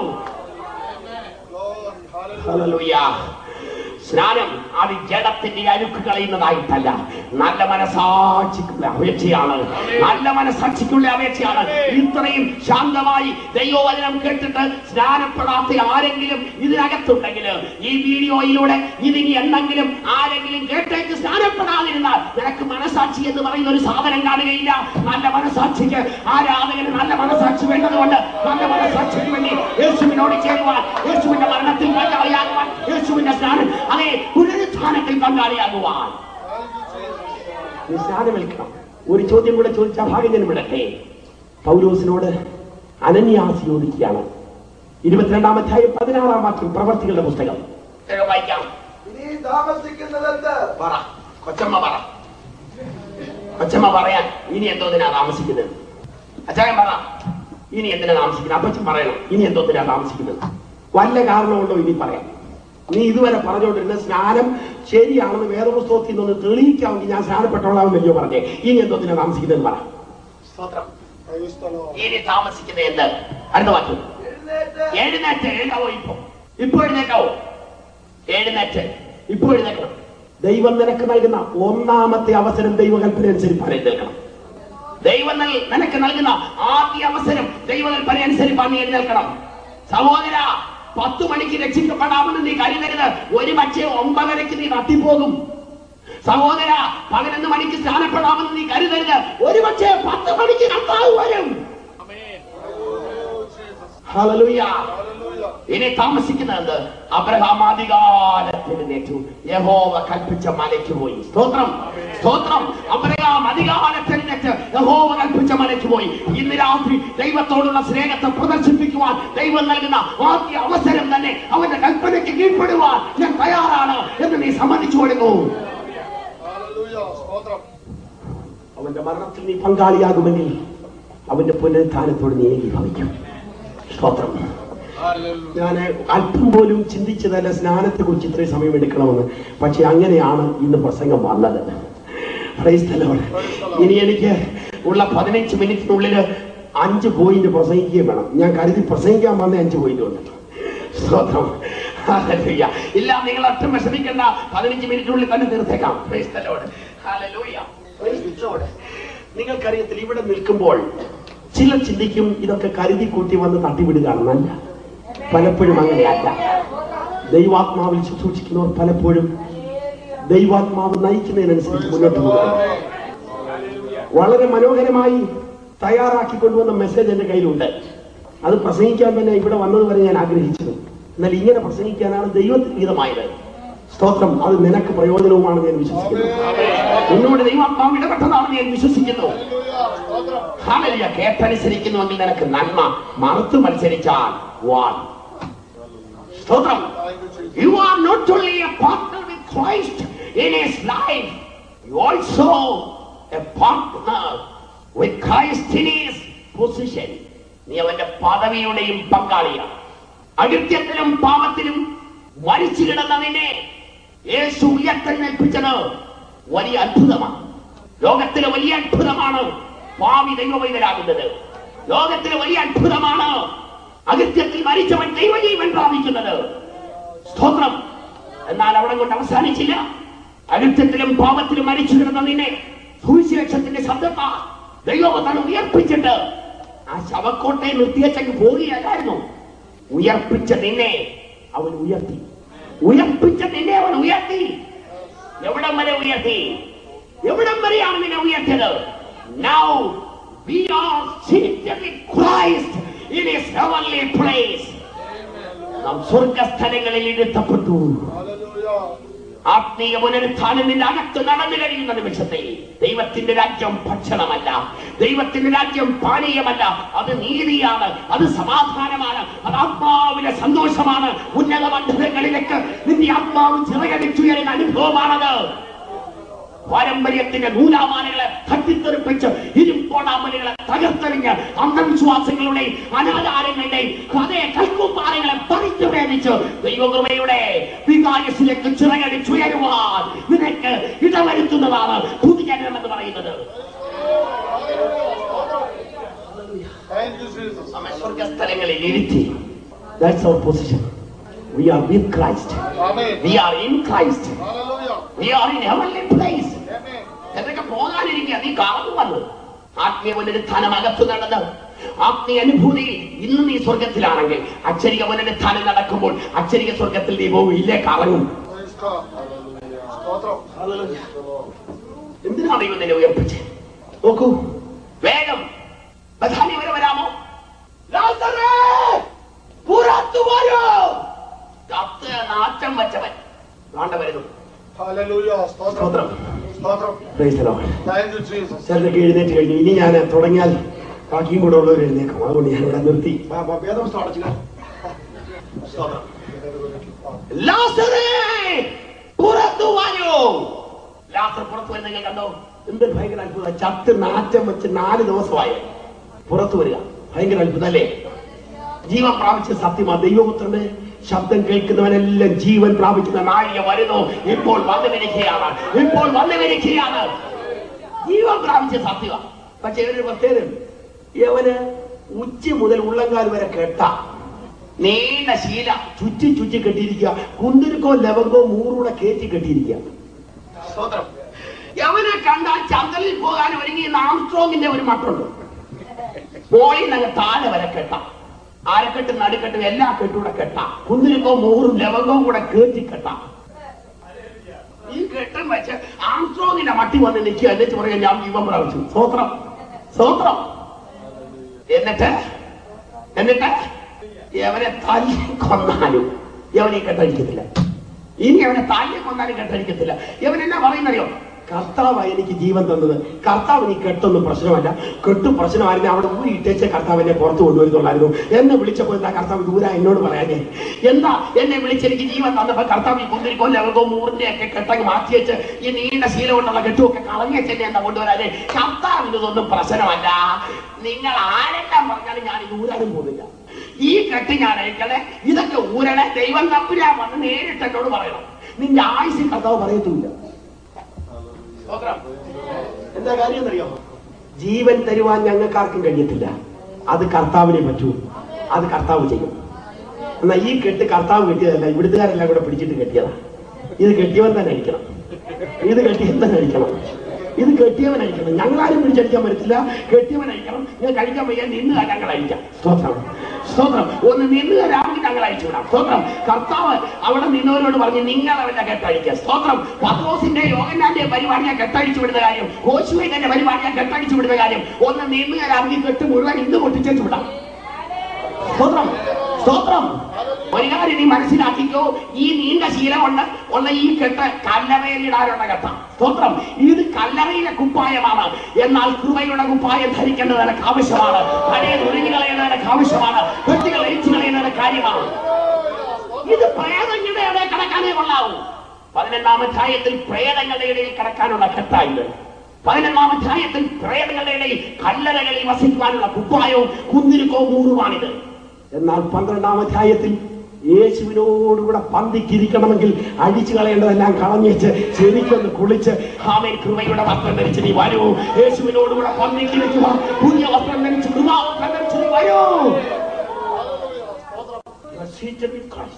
Glory. Hallelujah. ഹല്ലേലൂയ. സ്നാനം അത് ജഡത്തിന്റെ അഴുക്ക് കളയുന്നതായിട്ടല്ല നല്ല മനസാക്ഷിക്കുള്ള അപേക്ഷയാണ് നല്ല മനസാക്ഷിക്കുള്ള അപേക്ഷയാണ് ഇത്രയും ശാന്തമായി ദൈവവചനം കേട്ടിട്ട് സ്നാനപ്പെടാത്ത ആരെങ്കിലും ഇതിനകത്തുണ്ടെങ്കിൽ ഈ വീഡിയോയിലൂടെ ഇതിനി എന്തെങ്കിലും ആരെങ്കിലും കേട്ടേക്ക് സ്നാനപ്പെടാതിരുന്നാൽ നിനക്ക് മനസാക്ഷി എന്ന് പറയുന്ന ഒരു സാധനം കാണുകയില്ല നല്ല മനസാക്ഷിക്ക് ആരാധകന് നല്ല മനസാക്ഷി വേണ്ടതുകൊണ്ട് നല്ല മനസാക്ഷിക്ക് വേണ്ടി യേശുവിനോട് ചേരുവാൻ യേശുവിന്റെ മരണത്തിൽ പങ്കാളിയാകുവാൻ യേശുവിന്റെ സ്നാനം അതേ പുനരുത്ഥാനത്തിൽ പങ്കാളിയാകുവാൻ നീ സ്നാനമേൽക്കണം ഒരു ചോദ്യം കൂടെ ചോദിച്ചാൽ ഭാഗ്യം ഞാൻ വിടട്ടെ പൗലോസിനോട് അനന്യാസ് ചോദിക്കുകയാണ് ഇരുപത്തിരണ്ടാം അധ്യായം പതിനാറാം വാക്യം പ്രവർത്തികളുടെ പുസ്തകം വേഗം വായിക്കാം ഇനി താമസിക്കുന്നതെന്ത് പറ കൊച്ചമ്മ പറ കൊച്ചമ്മ പറയാൻ ഇനി എന്തോന്നിനാ താമസിക്കുന്നത് അച്ചായൻ പറ ഇനി എന്തിനാ താമസിക്കുന്നത് അപ്പച്ചൻ പറയണം ഇനി എന്തോന്നിനാ താമസിക്കുന്നത് വല്ല കാരണമുണ്ടോ ഇനി പറയാം നീ ഇതുവരെ പറഞ്ഞുകൊണ്ടിരുന്ന സ്നാനം ശരിയാണെന്ന് വേദപുസ്തകത്തിൽ നിന്ന് തെളിയിക്കാമെങ്കിൽ ഞാൻ സ്നാനപ്പെട്ടോളാമെന്നല്ലോ പറഞ്ഞേ ഇനി എന്തോന്നിനാ താമസിക്കുന്നത് പറ സ്തോത്രം Praise the Lord. ഇനി താമസിക്കുന്നത് എന്ത് അടുത്ത വാക്യം എഴുന്നേറ്റ് എഴുന്നേറ്റ് എഴുതാവോ ഇപ്പൊ ഇപ്പൊ എഴുന്നേക്കാവോ എഴുന്നേറ്റ് ഇപ്പൊ എഴുന്നേക്കണം ദൈവം നിനക്ക് നൽകുന്ന ഒന്നാമത്തെ അവസരം ദൈവകൽപ്പന അനുസരിപ്പാൻ എഴുന്നേൽക്കണം ദൈവം നൽ- നിനക്ക് നൽകുന്ന ആദ്യ അവസരം ദൈവകൽപ്പന അനുസരിപ്പാൻ നീ എഴുന്നേൽക്കണം സഹോദര പത്തു മണിക്ക് രക്ഷിക്കപ്പെടാമെന്ന് നീ കരുതരുത് ഒരു പക്ഷേ ഒമ്പതരയ്ക്ക് നീ തട്ടിപ്പോകും സഹോദര പതിനൊന്ന് മണിക്ക് സ്നാനപ്പെടാമെന്ന് നീ കരുതരുത് ഒരു പക്ഷേ പത്ത് മണിക്ക് കർത്താവ് വരും ഹല്ലേലൂയ Hallelujah. ഇനി താമസിക്കുന്നത് അബ്രഹാം അധികാരത്തിൽ നേറ്റു യഹോവ കൽപ്പിച്ച മലയ്ക്ക് പോയി സ്തോത്രം സ്തോത്രം അബ്രഹാം അധികാരത്തിൽ നേറ്റ് യഹോവ കൽപ്പിച്ച മലയ്ക്ക് പോയി ഇന്ന് രാത്രി ദൈവത്തോടുള്ള സ്നേഹത്തെ പ്രദർശിപ്പിക്കുവാൻ ദൈവം നൽകുന്ന ആദ്യ അവസരം തന്നെ അവന്റെ കൽപ്പനയ്ക്ക് കീഴ്പ്പെടുവാൻ ഞാൻ തയ്യാറാണ് എന്ന് നീ സമ്മതിച്ചു കൊടുക്കൂ Hallelujah. സ്തോത്രം. അവന്റെ മരണത്തിൽ നീ പങ്കാളിയാകുമെങ്കിൽ അവന്റെ പുനരുത്ഥാനത്തോട് നീ ഏകീഭവിക്കും സ്തോത്രം Hallelujah. ഞാൻ അല്പം പോലും ചിന്തിച്ചതല്ല സ്നാനത്തെ കുറിച്ച് ഇത്രയും സമയം എടുക്കണമെന്ന് പക്ഷെ അങ്ങനെയാണ് ഇന്ന് പ്രസംഗം വന്നത് Praise the Lord. ഇനി എനിക്ക് ഉള്ള പതിനഞ്ച് മിനിറ്റിനുള്ളിൽ അഞ്ച് പോയിന്റ് പ്രസംഗിക്കുകയും വേണം ഞാൻ കരുതി പ്രസംഗിക്കാൻ വന്ന അഞ്ച് പോയിന്റ് ഉണ്ട് സ്തോത്രം Hallelujah. ഇല്ല നിങ്ങൾ ഒട്ടും വിഷമിക്കണ്ട പതിനഞ്ച് മിനിറ്റിനുള്ളിൽ തന്നെ തീർത്തേക്കാം Praise the Lord. Hallelujah. Praise the Lord. നിങ്ങൾക്കറിയത്തില്ല ഇവിടെ നിൽക്കുമ്പോൾ ചിലർ ചിന്തിക്കും ഇതൊക്കെ കരുതി കൂട്ടി വന്ന് തട്ടിവിടുകയാണെന്നല്ല പലപ്പോഴും അങ്ങനെയല്ല ദൈവാത്മാവിൽ ശുശ്രൂഷിക്കുന്നവർ പലപ്പോഴും ദൈവാത്മാവ് നയിക്കുന്നതിനനുസരിച്ച് മുന്നോട്ട് പോകുന്നു വളരെ മനോഹരമായി തയ്യാറാക്കി കൊണ്ടുവന്ന മെസ്സേജ് എന്റെ കയ്യിലുണ്ട് അത് പ്രസംഗിക്കാൻ തന്നെ ഇവിടെ വന്നതുവരെ ഞാൻ ആഗ്രഹിച്ചത് എന്നാൽ ഇങ്ങനെ പ്രസംഗിക്കാനാണ് ദൈവത്തിന് ഗീതമായത് സ്തോത്രം അത് നിനക്ക് പ്രയോജനവുമാണെന്ന് ഞാൻ വിശ്വസിക്കുന്നു എന്നോട് ദൈവാത്മാവ് ഇടപെട്ടതാണെന്ന് ഞാൻ വിശ്വസിക്കുന്നു Hallelujah. സ്തോത്രം. ഹാലലിയ കേട്ടനുസരിക്കുന്നുവെങ്കിൽ നിനക്ക് നന്മ മറുത്തു മത്സരിച്ചാൽ വാൻ സ്തോത്രം Thank you, Jesus. You are not only a partner with Christ in his life, you also a partner with Christ in his position. നീ അവന്റെ പദവിയുടെയും പങ്കാളിയാണ് അകൃത്യത്തിലും പാപത്തിലും മരിച്ചു കിടന്ന നിന്നെ യേശു ഉയർത്തെഴുന്നേൽപ്പിച്ചത് വലിയ അത്ഭുതമാണ് ലോകത്തിലെ വലിയ അത്ഭുതമാണ് ഭാവി ദൈവവൈതലാകുന്നത് ലോകത്തിലെ വലിയ അത്ഭുതമാണ് അകത്യത്തിൽ മരിച്ചവൻ ദൈവജീവൻ പ്രാപിക്കുന്നത് സ്തോത്രം എന്നാൽ അവിടെ കൊണ്ട് അവസാനിച്ചില്ല അകത്യത്തിലും പാപത്തിലും മരിച്ചു കിടന്ന നിന്നെ സുവിശേഷത്തിന്റെ ശബ്ദത്താ ദൈവം ഉയർപ്പിച്ചിട്ട് ആ ശവക്കോട്ടയെ നിർത്തിയച്ചങ്ങ് പോവുകയല്ലായിരുന്നു ഉയർപ്പിച്ച നിന്നെ അവൻ ഉയർത്തി ഉയർപ്പിച്ച നിന്നെ അവൻ ഉയർത്തി എവിടം വരെ ഉയർത്തി എവിടം വരെയാണ് നിന്നെ ഉയർത്തിയത് now we are seated with Christ in his heavenly place നാം സ്വർഗസ്ഥലങ്ങളിൽ ഇരുത്തപ്പെട്ടു Hallelujah. ആത്മീയ പുനരുത്ഥാനം നിന്റെ അകത്ത് നടന്നു കഴിയുന്ന നിമിഷത്തെ ദൈവത്തിന്റെ രാജ്യം ഭക്ഷണമല്ല ദൈവത്തിന്റെ രാജ്യം പാനീയമല്ല അത് നീതിയാണ് അത് സമാധാനമാണ് അത് ആത്മാവിന്റെ സന്തോഷമാണ് ഉന്നത മണ്ഡലങ്ങളിലേക്ക് നിന്റെ ആത്മാവ് ചിറകടിച്ചുയരുന്ന അനുഭവമാണത് പാരമ്പര്യത്തിന്റെ നൂലാമാലകളെ തട്ടിത്തെറിപ്പിച്ച് ഇരുമ്പോടാമലുകളെ തകർത്തെറിഞ്ഞ് അന്ധവിശ്വാസങ്ങളുടെ അനാചാരങ്ങളുടെ അതേ കൽക്കുപ്പാറകളെ പറിച്ചു വേദിച്ച് ദൈവകൃപയുടെ വികായസിലേക്ക് ചിറകടിച്ചുയരുവാൻ നിനക്ക് ഇടവരുത്തുന്നതാണ് പുതുജനം എന്ന് പറയുന്നത് Thank you, Jesus. നമ്മെ സ്വർഗസ്ഥലങ്ങളിൽ ഇരുത്തി that's our position we are with Christ Amen. We are in Christ Hallelujah. We are in heavenly place Amen. എന്നൊക്കെ പോകാനിരിക്കുക നീ കറന്നു വന്നു ആത്മീയ പുനരുത്ഥാനം അകത്തു നടന്ന് ആത്മീയ അനുഭൂതി ഇന്ന് നീ സ്വർഗത്തിലാണെങ്കിൽ അക്ഷരിക പുനരുത്ഥാനം നടക്കുമ്പോൾ അക്ഷരിക സ്വർഗത്തിൽ നീ പോകും ഇല്ലേ കറങ്ങും Praise God. Hallelujah. സ്തോത്രം. എന്തിനാണ് ദൈവം നിന്നെ ഉയർപ്പിച്ച് നോക്കൂ വേഗം ബഥാനി വരെ വരാമോ ലാസറേ, പുറത്തു വരൂ കത്ത് നാറ്റം വെച്ചവൻ വേണ്ട വരുന്നു Hallelujah. സ്തോത്രം. സ്തോത്രം. സ്തോത്രം. Praise the Lord. Thank you, Jesus. ചിലരൊക്കെ എഴുന്നേറ്റ് കഴിഞ്ഞു ഇനി ഞാൻ തുടങ്ങിയാൽ ബാക്കിയും കൂടെ ഉള്ളവർ എഴുന്നേക്കും അതുകൊണ്ട് ഞാൻ ഇവിടെ നിർത്തി വേദപുസ്തകം അടച്ചുക ലാസറേ പുറത്തു വരൂ ലാസർ പുറത്തു വരുന്ന നിങ്ങൾ കണ്ടോ എന്ത് ഭയങ്കര അത്ഭുതം ചത്ത് നാറ്റം വെച്ച് നാല് ദിവസമായി പുറത്തു വരിക ഭയങ്കര അത്ഭുതം അല്ലേ ജീവൻ പ്രാപിച്ച സത്യമാ ദൈവപുത്രന്റെ ശബ്ദം കേൾക്കുന്നവനെല്ലാം ജീവൻ പ്രാപിക്കുന്ന നാഴിക വരുന്നു ഇപ്പോൾ വന്നു വിരിക്കുകയാണ് ഇപ്പോൾ വന്നു വിരിക്കുകയാണ് ജീവൻ പ്രാപിച്ച സത്യമാ പക്ഷെ ഇവരൊരു പ്രത്യേകത യവന് ഉച്ച മുതൽ ഉള്ളങ്കാൽ വരെ കെട്ട നീണ്ട ശീല ചുറ്റി ചുറ്റി കെട്ടിയിരിക്കുക കുന്തിരിക്കോ ലവങ്കോ മൂറൂടെ കയറ്റി കെട്ടിയിരിക്കുക സ്തോത്രം യവനെ കണ്ടാൽ ചന്ദ്രനിൽ പോകാൻ ഒരുങ്ങി ആംസ്ട്രോങ്ങിന്റെ ഒരു മട്ടുണ്ട് മോളിൽ നിന്ന് താഴെ വരെ കെട്ടാം ആരക്കെട്ടും നടുക്കെട്ടും എല്ലാ കെട്ടൂടെ കെട്ടാം കുന്തിരിക്കോ മൂറും ലവങ്കവും കൂടെ കയറ്റി കെട്ടാം ഈ കെട്ടും വെച്ച് ആംസ്ട്രോങ്ങിന്റെ മട്ടി വന്ന് നിൽക്കുക എന്നിട്ട് പറയാൻ ഞാൻ ജീവൻ പ്രാപിച്ചു സ്തോത്രം സ്തോത്രം എന്നിട്ട് എന്നിട്ട് അവനെ തല്ലി കൊന്നാലും യവനെ കെട്ടടിക്കത്തില്ല ഇനി അവനെ തല്ലി കൊന്നാലും കെട്ടടിക്കത്തില്ല ഇവൻ എന്നാ പറയുന്നറിയോ കർത്താവ് എനിക്ക് ജീവൻ തന്നത് കർത്താവിന് ഈ കെട്ടൊന്നും പ്രശ്നമല്ല കെട്ടും പ്രശ്നമായിരുന്നു അവിടെ ഊരി ഇട്ടേച്ച കർത്താവ് എന്നെ പുറത്ത് കൊണ്ടുവരുന്നുള്ളായിരുന്നു എന്നെ വിളിച്ചപ്പോൾ എന്താ കർത്താവ് ദൂര എന്നോട് പറയാനേ എന്താ എന്നെ വിളിച്ചെനിക്ക് ജീവൻ തന്നപ്പോ കർത്താവ് ഈ കുന്തിരിക്കോ ലവകോ മൂറിന്റെ ഒക്കെ കെട്ടങ്ങ് മാറ്റി വെച്ച് ഈ നീണ്ട ശീല കൊണ്ടുള്ള കെട്ടുമൊക്കെ കളഞ്ഞ ചെന്നെ എന്താ കൊണ്ടുവരാതെ കർത്താവിന് ഇതൊന്നും പ്രശ്നമല്ല നിങ്ങൾ ആരെല്ലാം പറഞ്ഞാലും ഞാൻ ഇത് ഊരാനും പോകുന്നില്ല ഈ കെട്ട് ഞാൻ അയക്കണേ ഇതൊക്കെ ഊരണേ ദൈവം തമ്പുരാൻ വന്ന് നേരിട്ട് എന്നോട് പറയണം നിന്റെ ആയുസ് കർത്താവ് പറയത്തുമില്ല സ്തോത്രം. എന്താ കാര്യം എന്നറിയോ ജീവൻ തരുവാൻ ഞങ്ങൾക്കാർക്കും കഴിയത്തില്ല അത് കർത്താവിനെ പറ്റൂ അത് കർത്താവ് ചെയ്യും എന്നാ ഈ കെട്ട് കർത്താവ് കെട്ടിയതല്ല ഇവിടുത്തുകാരെല്ലാം കൂടെ പിടിച്ചിട്ട് കെട്ടിയതാ ഇത് കെട്ടിയവൻ തന്നെ അടിക്കണം ഇത് കെട്ടിയവൻ തന്നെ അടിക്കണം ഇത് കെട്ടിയവൻ അടിക്കണം ഞങ്ങളാരും പിടിച്ചടിക്കാൻ പറ്റത്തില്ല കെട്ടിയവൻ അടിക്കണം ഞാൻ കഴിക്കാൻ വയ്യ നിന്ന് ഞങ്ങൾ അടിക്കാം സ്തോത്രം സ്തോത്രം ഒന്ന് നിന്ന് രാവിലെ ഞങ്ങൾ അയച്ചു വിടാം സ്തോത്രം കർത്താവ് അവിടെ നിന്നവരോട് പറഞ്ഞ് നിങ്ങൾ അവന്റെ കെട്ടഴിക്കുക സ്തോത്രം പത്രോസിന്റെ യോഗനാന്റെ പരിപാടിയെ കെട്ടഴിച്ചു വിടുന്ന കാര്യം കോശുവൈന്റെ പരിപാടിയെ കെട്ടഴിച്ചു വിടുന്ന കാര്യം ഒന്ന് നിന്ന് രാവിലെ കെട്ട് മുഴുവൻ ഇന്ന് പൊട്ടിച്ചു വിടാം സ്തോത്രം സ്തോത്രം ഒരു കാര്യം നീ മനസ്സിലാക്കിക്കോ ഈ നീണ്ട ശീലം കൊണ്ട് ഉള്ള ഈ കെട്ട് കല്ലറയിലിടാനുള്ള കെട്ടാം സ്തോത്രം ഇത് കല്ലറയിലെ കുപ്പായമാണ് എന്നാൽ കൃപയുടെ കുപ്പായം ധരിക്കേണ്ടത് നിനക്ക് ആവശ്യമാണ് പഴയ നുരുങ്ങി കളയുന്നത് നിനക്ക് ആവശ്യമാണ് വെട്ടികൾ അഴിച്ചു കളയുന്നത് കാര്യമാണ് ഇത് പ്രേതങ്ങളുടെ ഇടയിൽ കിടക്കാനേ കൊള്ളാവൂ പതിനെണ്ണാം അധ്യായത്തിൽ പ്രേതങ്ങളുടെ ഇടയിൽ കിടക്കാനുള്ള കെട്ടായത് പതിനെണ്ണാം അധ്യായത്തിൽ പ്രേതങ്ങളുടെ ഇടയിൽ കല്ലറകളിൽ വസിക്കുവാനുള്ള കുപ്പായവും കുന്തിരിക്കോ മൂറുവാണിത് എന്നാൽ പന്ത്രണ്ടാം അധ്യായത്തിൽ യേശുവിനോടുകൂടെ പന്തിക്കിരിക്കണമെങ്കിൽ അടിച്ചു കളയേണ്ടതെല്ലാം കളഞ്ഞേച്ച് ശരിക്കൊന്ന് കുളിച്ച് ഹാമേൻ കൃപയുടെ വസ്ത്രം ധരിച്ച് നീ വരൂ യേശുവിനോടുകൂടെ പന്തിക്കിരിക്കുക പുതിയ വസ്ത്രം ധരിച്ച് കൃപാവസ്ത്രം ധരിച്ച് നീ വരൂ seated with Christ.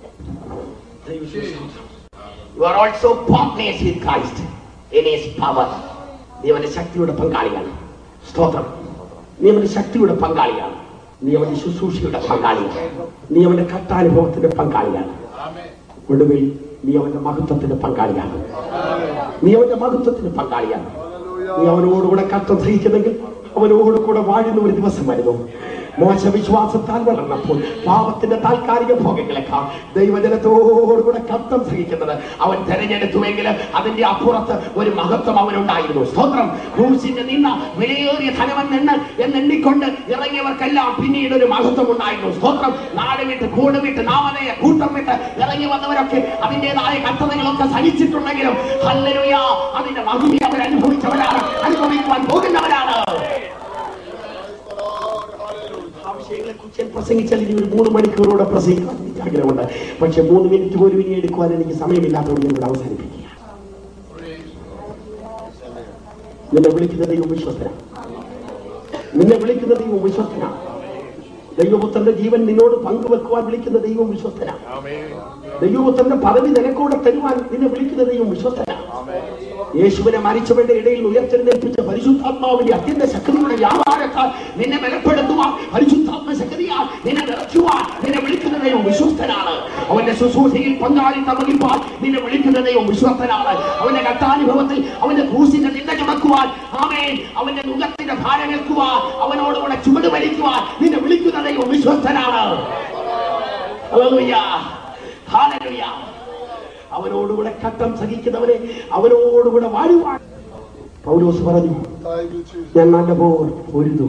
You are also partners with Christ in his power. നീ അവന്റെ ശക്തിയുടെ പങ്കാളിയാണ് സ്തോത്രം നീ അവന്റെ ശക്തിയുടെ പങ്കാളിയാണ് നീ അവന്റെ ശുശ്രൂഷയുടെ പങ്കാളിയാണ് നീ അവന്റെ കട്ടാനുഭവത്തിന്റെ പങ്കാളിയാണ് ഒടുവിൽ നീ അവന്റെ മഹത്വത്തിന്റെ പങ്കാളിയാണ് നീ അവന്റെ മഹത്വത്തിന്റെ പങ്കാളിയാണ് നീ അവനോടുകൂടെ കഷ്ടം സഹിക്കുന്നെങ്കിൽ അവനോട് കൂടെ വാഴുന്ന ഒരു ദിവസം വരുന്നു മോശ വിശ്വാസത്താൽ വളർന്നപ്പോൾ പാപത്തിന്റെ താൽക്കാലിക ഭോഗങ്ങളെക്കാൾ ദൈവജനത്തോടുകൂടെ കഷ്ടം സഹിക്കുന്നത് അവൻ തെരഞ്ഞെടുത്തുവെങ്കിൽ അതിന്റെ അപ്പുറത്ത് ഒരു മഹത്വം അവനുണ്ടായിരുന്നു സ്തോത്രം ക്രൂശിന്റെ നിന്ന വിലയേറിയ ധനമെന്ന് എന്നെണ്ണിക്കൊണ്ട് ഇറങ്ങിയവർക്കെല്ലാം പിന്നീട് ഒരു മഹത്വം ഉണ്ടായിരുന്നു സ്തോത്രം നാട് വിട്ട് കൂട് വിട്ട് നാമതയെ കൂട്ടം വിട്ട് ഇറങ്ങി വന്നവരൊക്കെ അതിൻ്റെതായ കഷ്ടതകളൊക്കെ സഹിച്ചിട്ടുണ്ടെങ്കിലും ഹല്ലേലൂയ അതിന്റെ മഹിമ അവർ അനുഭവിച്ചവരാണ് അനുഭവിക്കുവാൻ പോകുന്നവരാണ് ആ വിഷയങ്ങളെ കുറിച്ച് ഞാൻ പ്രസംഗിച്ചാൽ ഇനി ഒരു മൂന്ന് മണിക്കൂറോടെ പ്രസംഗിക്കാൻ എനിക്ക് ആഗ്രഹമുണ്ട് പക്ഷെ മൂന്ന് മിനിറ്റ് പോലും ഇനി എടുക്കുവാൻ എനിക്ക് സമയമില്ലാത്തതുകൊണ്ട് ഞാൻ ഇവിടെ അവസാനിപ്പിക്കുക നിന്നെ വിളിക്കുന്ന ദൈവം വിശ്വസ്തന നിന്നെ വിളിക്കുന്ന ദൈവം വിശ്വസ്തന ദൈവപുത്രന്റെ ജീവൻ നിന്നോട് പങ്കുവെക്കുവാൻ വിളിക്കുന്ന ദൈവം വിശ്വസ്തന ദൈവപുത്രന്റെ പദവി നിനക്കൂടെ തരുവാൻ നിന്നെ വിളിക്കുന്ന ദൈവം വിശ്വസ്തന യേശുവിനെ മരിച്ചവരുടെ ഇടയിൽ ഉയർത്തെഴുന്നേൽപ്പിച്ച പരിശുദ്ധാത്മാവിന്റെ അത്യന്ത ശക്തിയുടെ വ്യാപാരത്താൽ നിന്നെ ബലപ്പെടുത്തുവാൻ പരിശുദ്ധാത്മ ശക്തിയാൽ നിന്നെ നിറച്ചുവാൻ നിന്നെ വിളിക്കുന്ന ദൈവം വിശ്വസ്തനാണ് അവന്റെ ശുശ്രൂഷയിൽ പങ്കാളിത്തം വഹിപ്പാൻ നിന്നെ വിളിക്കുന്ന ദൈവം വിശ്വസ്തനാണ് അവന്റെ കത്താനുഭവത്തിൽ അവന്റെ ക്രൂസിന്റെ നിന്ന ചുമക്കുവാൻ ആമേൻ അവന്റെ മുഖത്തിന്റെ ഭാരമേൽക്കുവാൻ അവനോടുകൂടെ ചുവട് വലിക്കുവാൻ നിന്നെ വിളിക്കുന്ന ദൈവം വിശ്വസ്തനാണ് ഹല്ലേലൂയ ഹല്ലേലൂയ അവനോടുകൂടെ കട്ടം സഹിക്കുന്നവനെ അവനോടുകൂടെ വാഴുവാൻ പൗലോസ് പറഞ്ഞു Thank you, Jesus. ഞാൻ നല്ലപോലെ പൊരുതു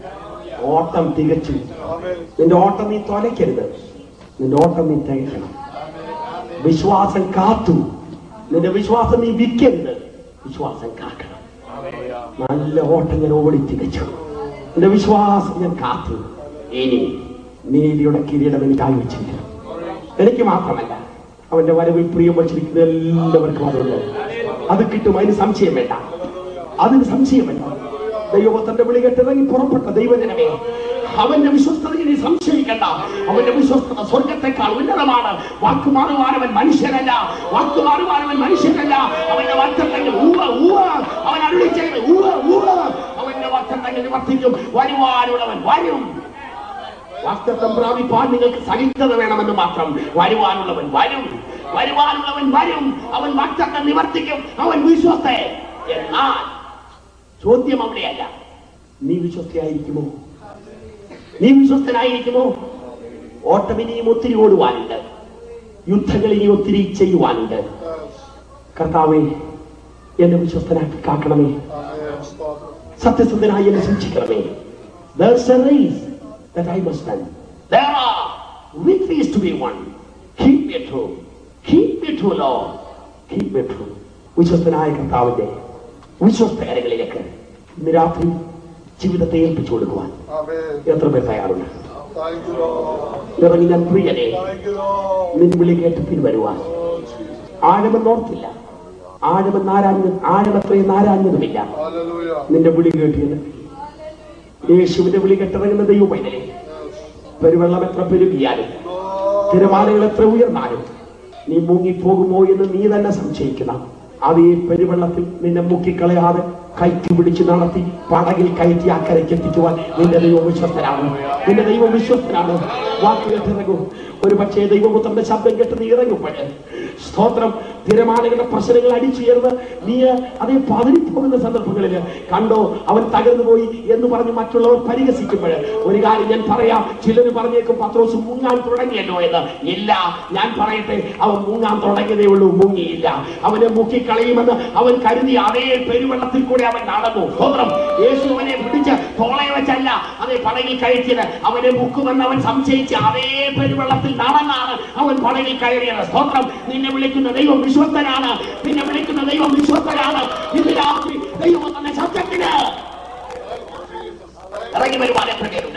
ഓട്ടം തികച്ചു Amen. നിന്റെ ഓട്ടം നീ തൊലയ്ക്കരുത് നിന്റെ ഓട്ടം നീ തികക്കണം വിശ്വാസം കാത്തു നിന്റെ വിശ്വാസം നീ വിൽക്കരുത് വിശ്വാസം കാക്കണം നല്ല ഓട്ടം ഞാൻ ഓടി തികച്ചു എന്റെ വിശ്വാസം ഞാൻ കാത്തു ഇനി നീതിയുടെ കിരീടം എനിക്കായി വെച്ചിരിക്കണം എനിക്ക് മാത്രമല്ല അവന്റെ വരവിൽ പ്രിയം വച്ചിരിക്കുന്ന എല്ലാവർക്കും അതുണ്ട് അത് കിട്ടും അതിന് സംശയം വേണ്ട അതിന് സംശയം വേണ്ട ദൈവത്തിന്റെ വിളി കെട്ടിറങ്ങി പുറപ്പെട്ട ദൈവജനമേ അവന്റെ വിശ്വസ്തതയിൽ നീ സംശയിക്കണ്ട അവന്റെ വിശ്വസ്തത സ്വർഗത്തെക്കാൾ ഉന്നതമാണ് വാക്കുമാറുവാൻ അവൻ മനുഷ്യനല്ല വാക്കുമാറുവാൻ അവൻ മനുഷ്യനല്ല അവന്റെ വാക്തത്വങ്ങൾ ഊവ ഊവ അവൻ അരുളി ചെയ്ത് ഊവ ഊവ അവന്റെ വാക്തത്വങ്ങൾ നിവർത്തിക്കും വരുവാനുള്ളവൻ വരും വാക്തത്വം പ്രാപിപ്പാൻ നിങ്ങൾക്ക് സഹിഷ്ണുത വേണമെന്ന് മാത്രം വരുവാനുള്ളവൻ വരും വരുവാനുള്ളവൻ വരും അവൻ വാക്തത്വം നിവർത്തിക്കും അവൻ വിശ്വസ്ത എന്നാൽ ചോദ്യം അവിടെയല്ല നീ വിശ്വസ്തയായിരിക്കുമോ നീ വിശ്വസ്തനായിരിക്കുമോ ഓട്ടം ഇനിയും ഒത്തിരി ഓടുവാനുണ്ട് യുദ്ധങ്ങൾ ഇനി ഒത്തിരി ചെയ്യുവാനുണ്ട് കർത്താവെ എന്നെ വിശ്വസ്തനാക്കി കാക്കണമേ Amen. Father. സത്യസന്ധനായി എന്നെ സൂക്ഷിക്കണമേ There's a race that I must run. There are victories to be won. Keep me true. Keep me true, Lord. Keep me true. വിശ്വസ്തനായ കർത്താവിന്റെ വിശ്വസ്ത കരങ്ങളിലേക്ക് ഇന്ന് രാത്രി ജീവിതത്തെ ഏൽപ്പിച്ചു കൊടുക്കുവാൻ Amen. എത്ര പേർ തയ്യാറുണ്ട് Thank you, Lord. ഇറങ്ങി ഞാൻ പ്രിയനെ Thank you, Lord. നിൻ വിളി കേട്ട് പിൻവരുവാൻ Oh, Jesus. ആഴമെന്നോർത്തില്ല ആഴമെന്ന് ആരാഞ്ഞ ആഴമത്രയും ആരാഞ്ഞതുമില്ല Hallelujah. നിന്റെ വിളി കേട്ടിയത് യേശുവിന്റെ വിളി കെട്ടിറങ്ങുന്ന ദൈവമൈനലെ പെരുവെള്ളം എത്ര പെരുകിയാലും Lord. തിരമാലകൾ എത്ര ഉയർന്നാലും നീ മുങ്ങിപ്പോകുമോ എന്ന് നീ തന്നെ സംശയിക്കുന്ന അതേ പെരുവെള്ളത്തിൽ നിന്നെ മുക്കിക്കളയാതെ കയറ്റി പിടിച്ച് നടത്തി പടകിൽ കയറ്റി അക്കരയ്ക്ക് എത്തിക്കുവാൻ നിന്റെ ദൈവം വിശ്വസ്തനാണ് നിന്റെ ദൈവം വിശ്വസ്തനാണ് വാക്ക് കേട്ടിറങ്ങൂ ഒരു പക്ഷേ ദൈവപുത്രന്റെ ശബ്ദം കേട്ട് നീ ഇറങ്ങുമ്പോഴേ സ്തോത്രം തിരമാലകളുടെ പ്രശ്നങ്ങൾ അടിച്ചുയർന്ന് നീ അതേ പതിരിപ്പോകുന്ന സന്ദർഭങ്ങളിൽ കണ്ടോ അവൻ തകർന്നു പോയി എന്ന് പറഞ്ഞ് മറ്റുള്ളവർ പരിഹസിക്കുമ്പോൾ ഒരു കാര്യം ഞാൻ പറയാം ചിലർ പറഞ്ഞേക്കും പത്രോസ് മുങ്ങാൻ തുടങ്ങിയല്ലോ എന്ന് ഇല്ല ഞാൻ പറയട്ടെ അവൻ മുങ്ങാൻ തുടങ്ങിയതേ ഉള്ളൂ മുങ്ങിയില്ല അവനെ മുക്കിക്കളയുമെന്ന് അവൻ കരുതി അതേ പെരുവെള്ളത്തിൽ കൂടെ അവൻ നടന്നു സ്തോത്രം യേശു അവനെ പിടിച്ച് തോളയെ വെച്ചല്ല അതേ പടകിൽ കയറ്റിയത് അവനെ മുക്കുമെന്ന് അവൻ സംശയിച്ച് അതേ പെരുവെള്ളത്തിൽ നടന്നാണ് അവൻ പടകിൽ കയറിയത് സ്തോത്രം നിന്നെ വിളിക്കുന്ന ദൈവം വിശ്വസ്തനാണ് നിന്നെ വിളിക്കുന്ന ദൈവം വിശ്വസ്തനാണ് ഇന്ന് രാത്രി ദൈവം തന്നെ ശബ്ദത്തിന് ഇറങ്ങി വരുവാൻ എത്ര പേരുണ്ട്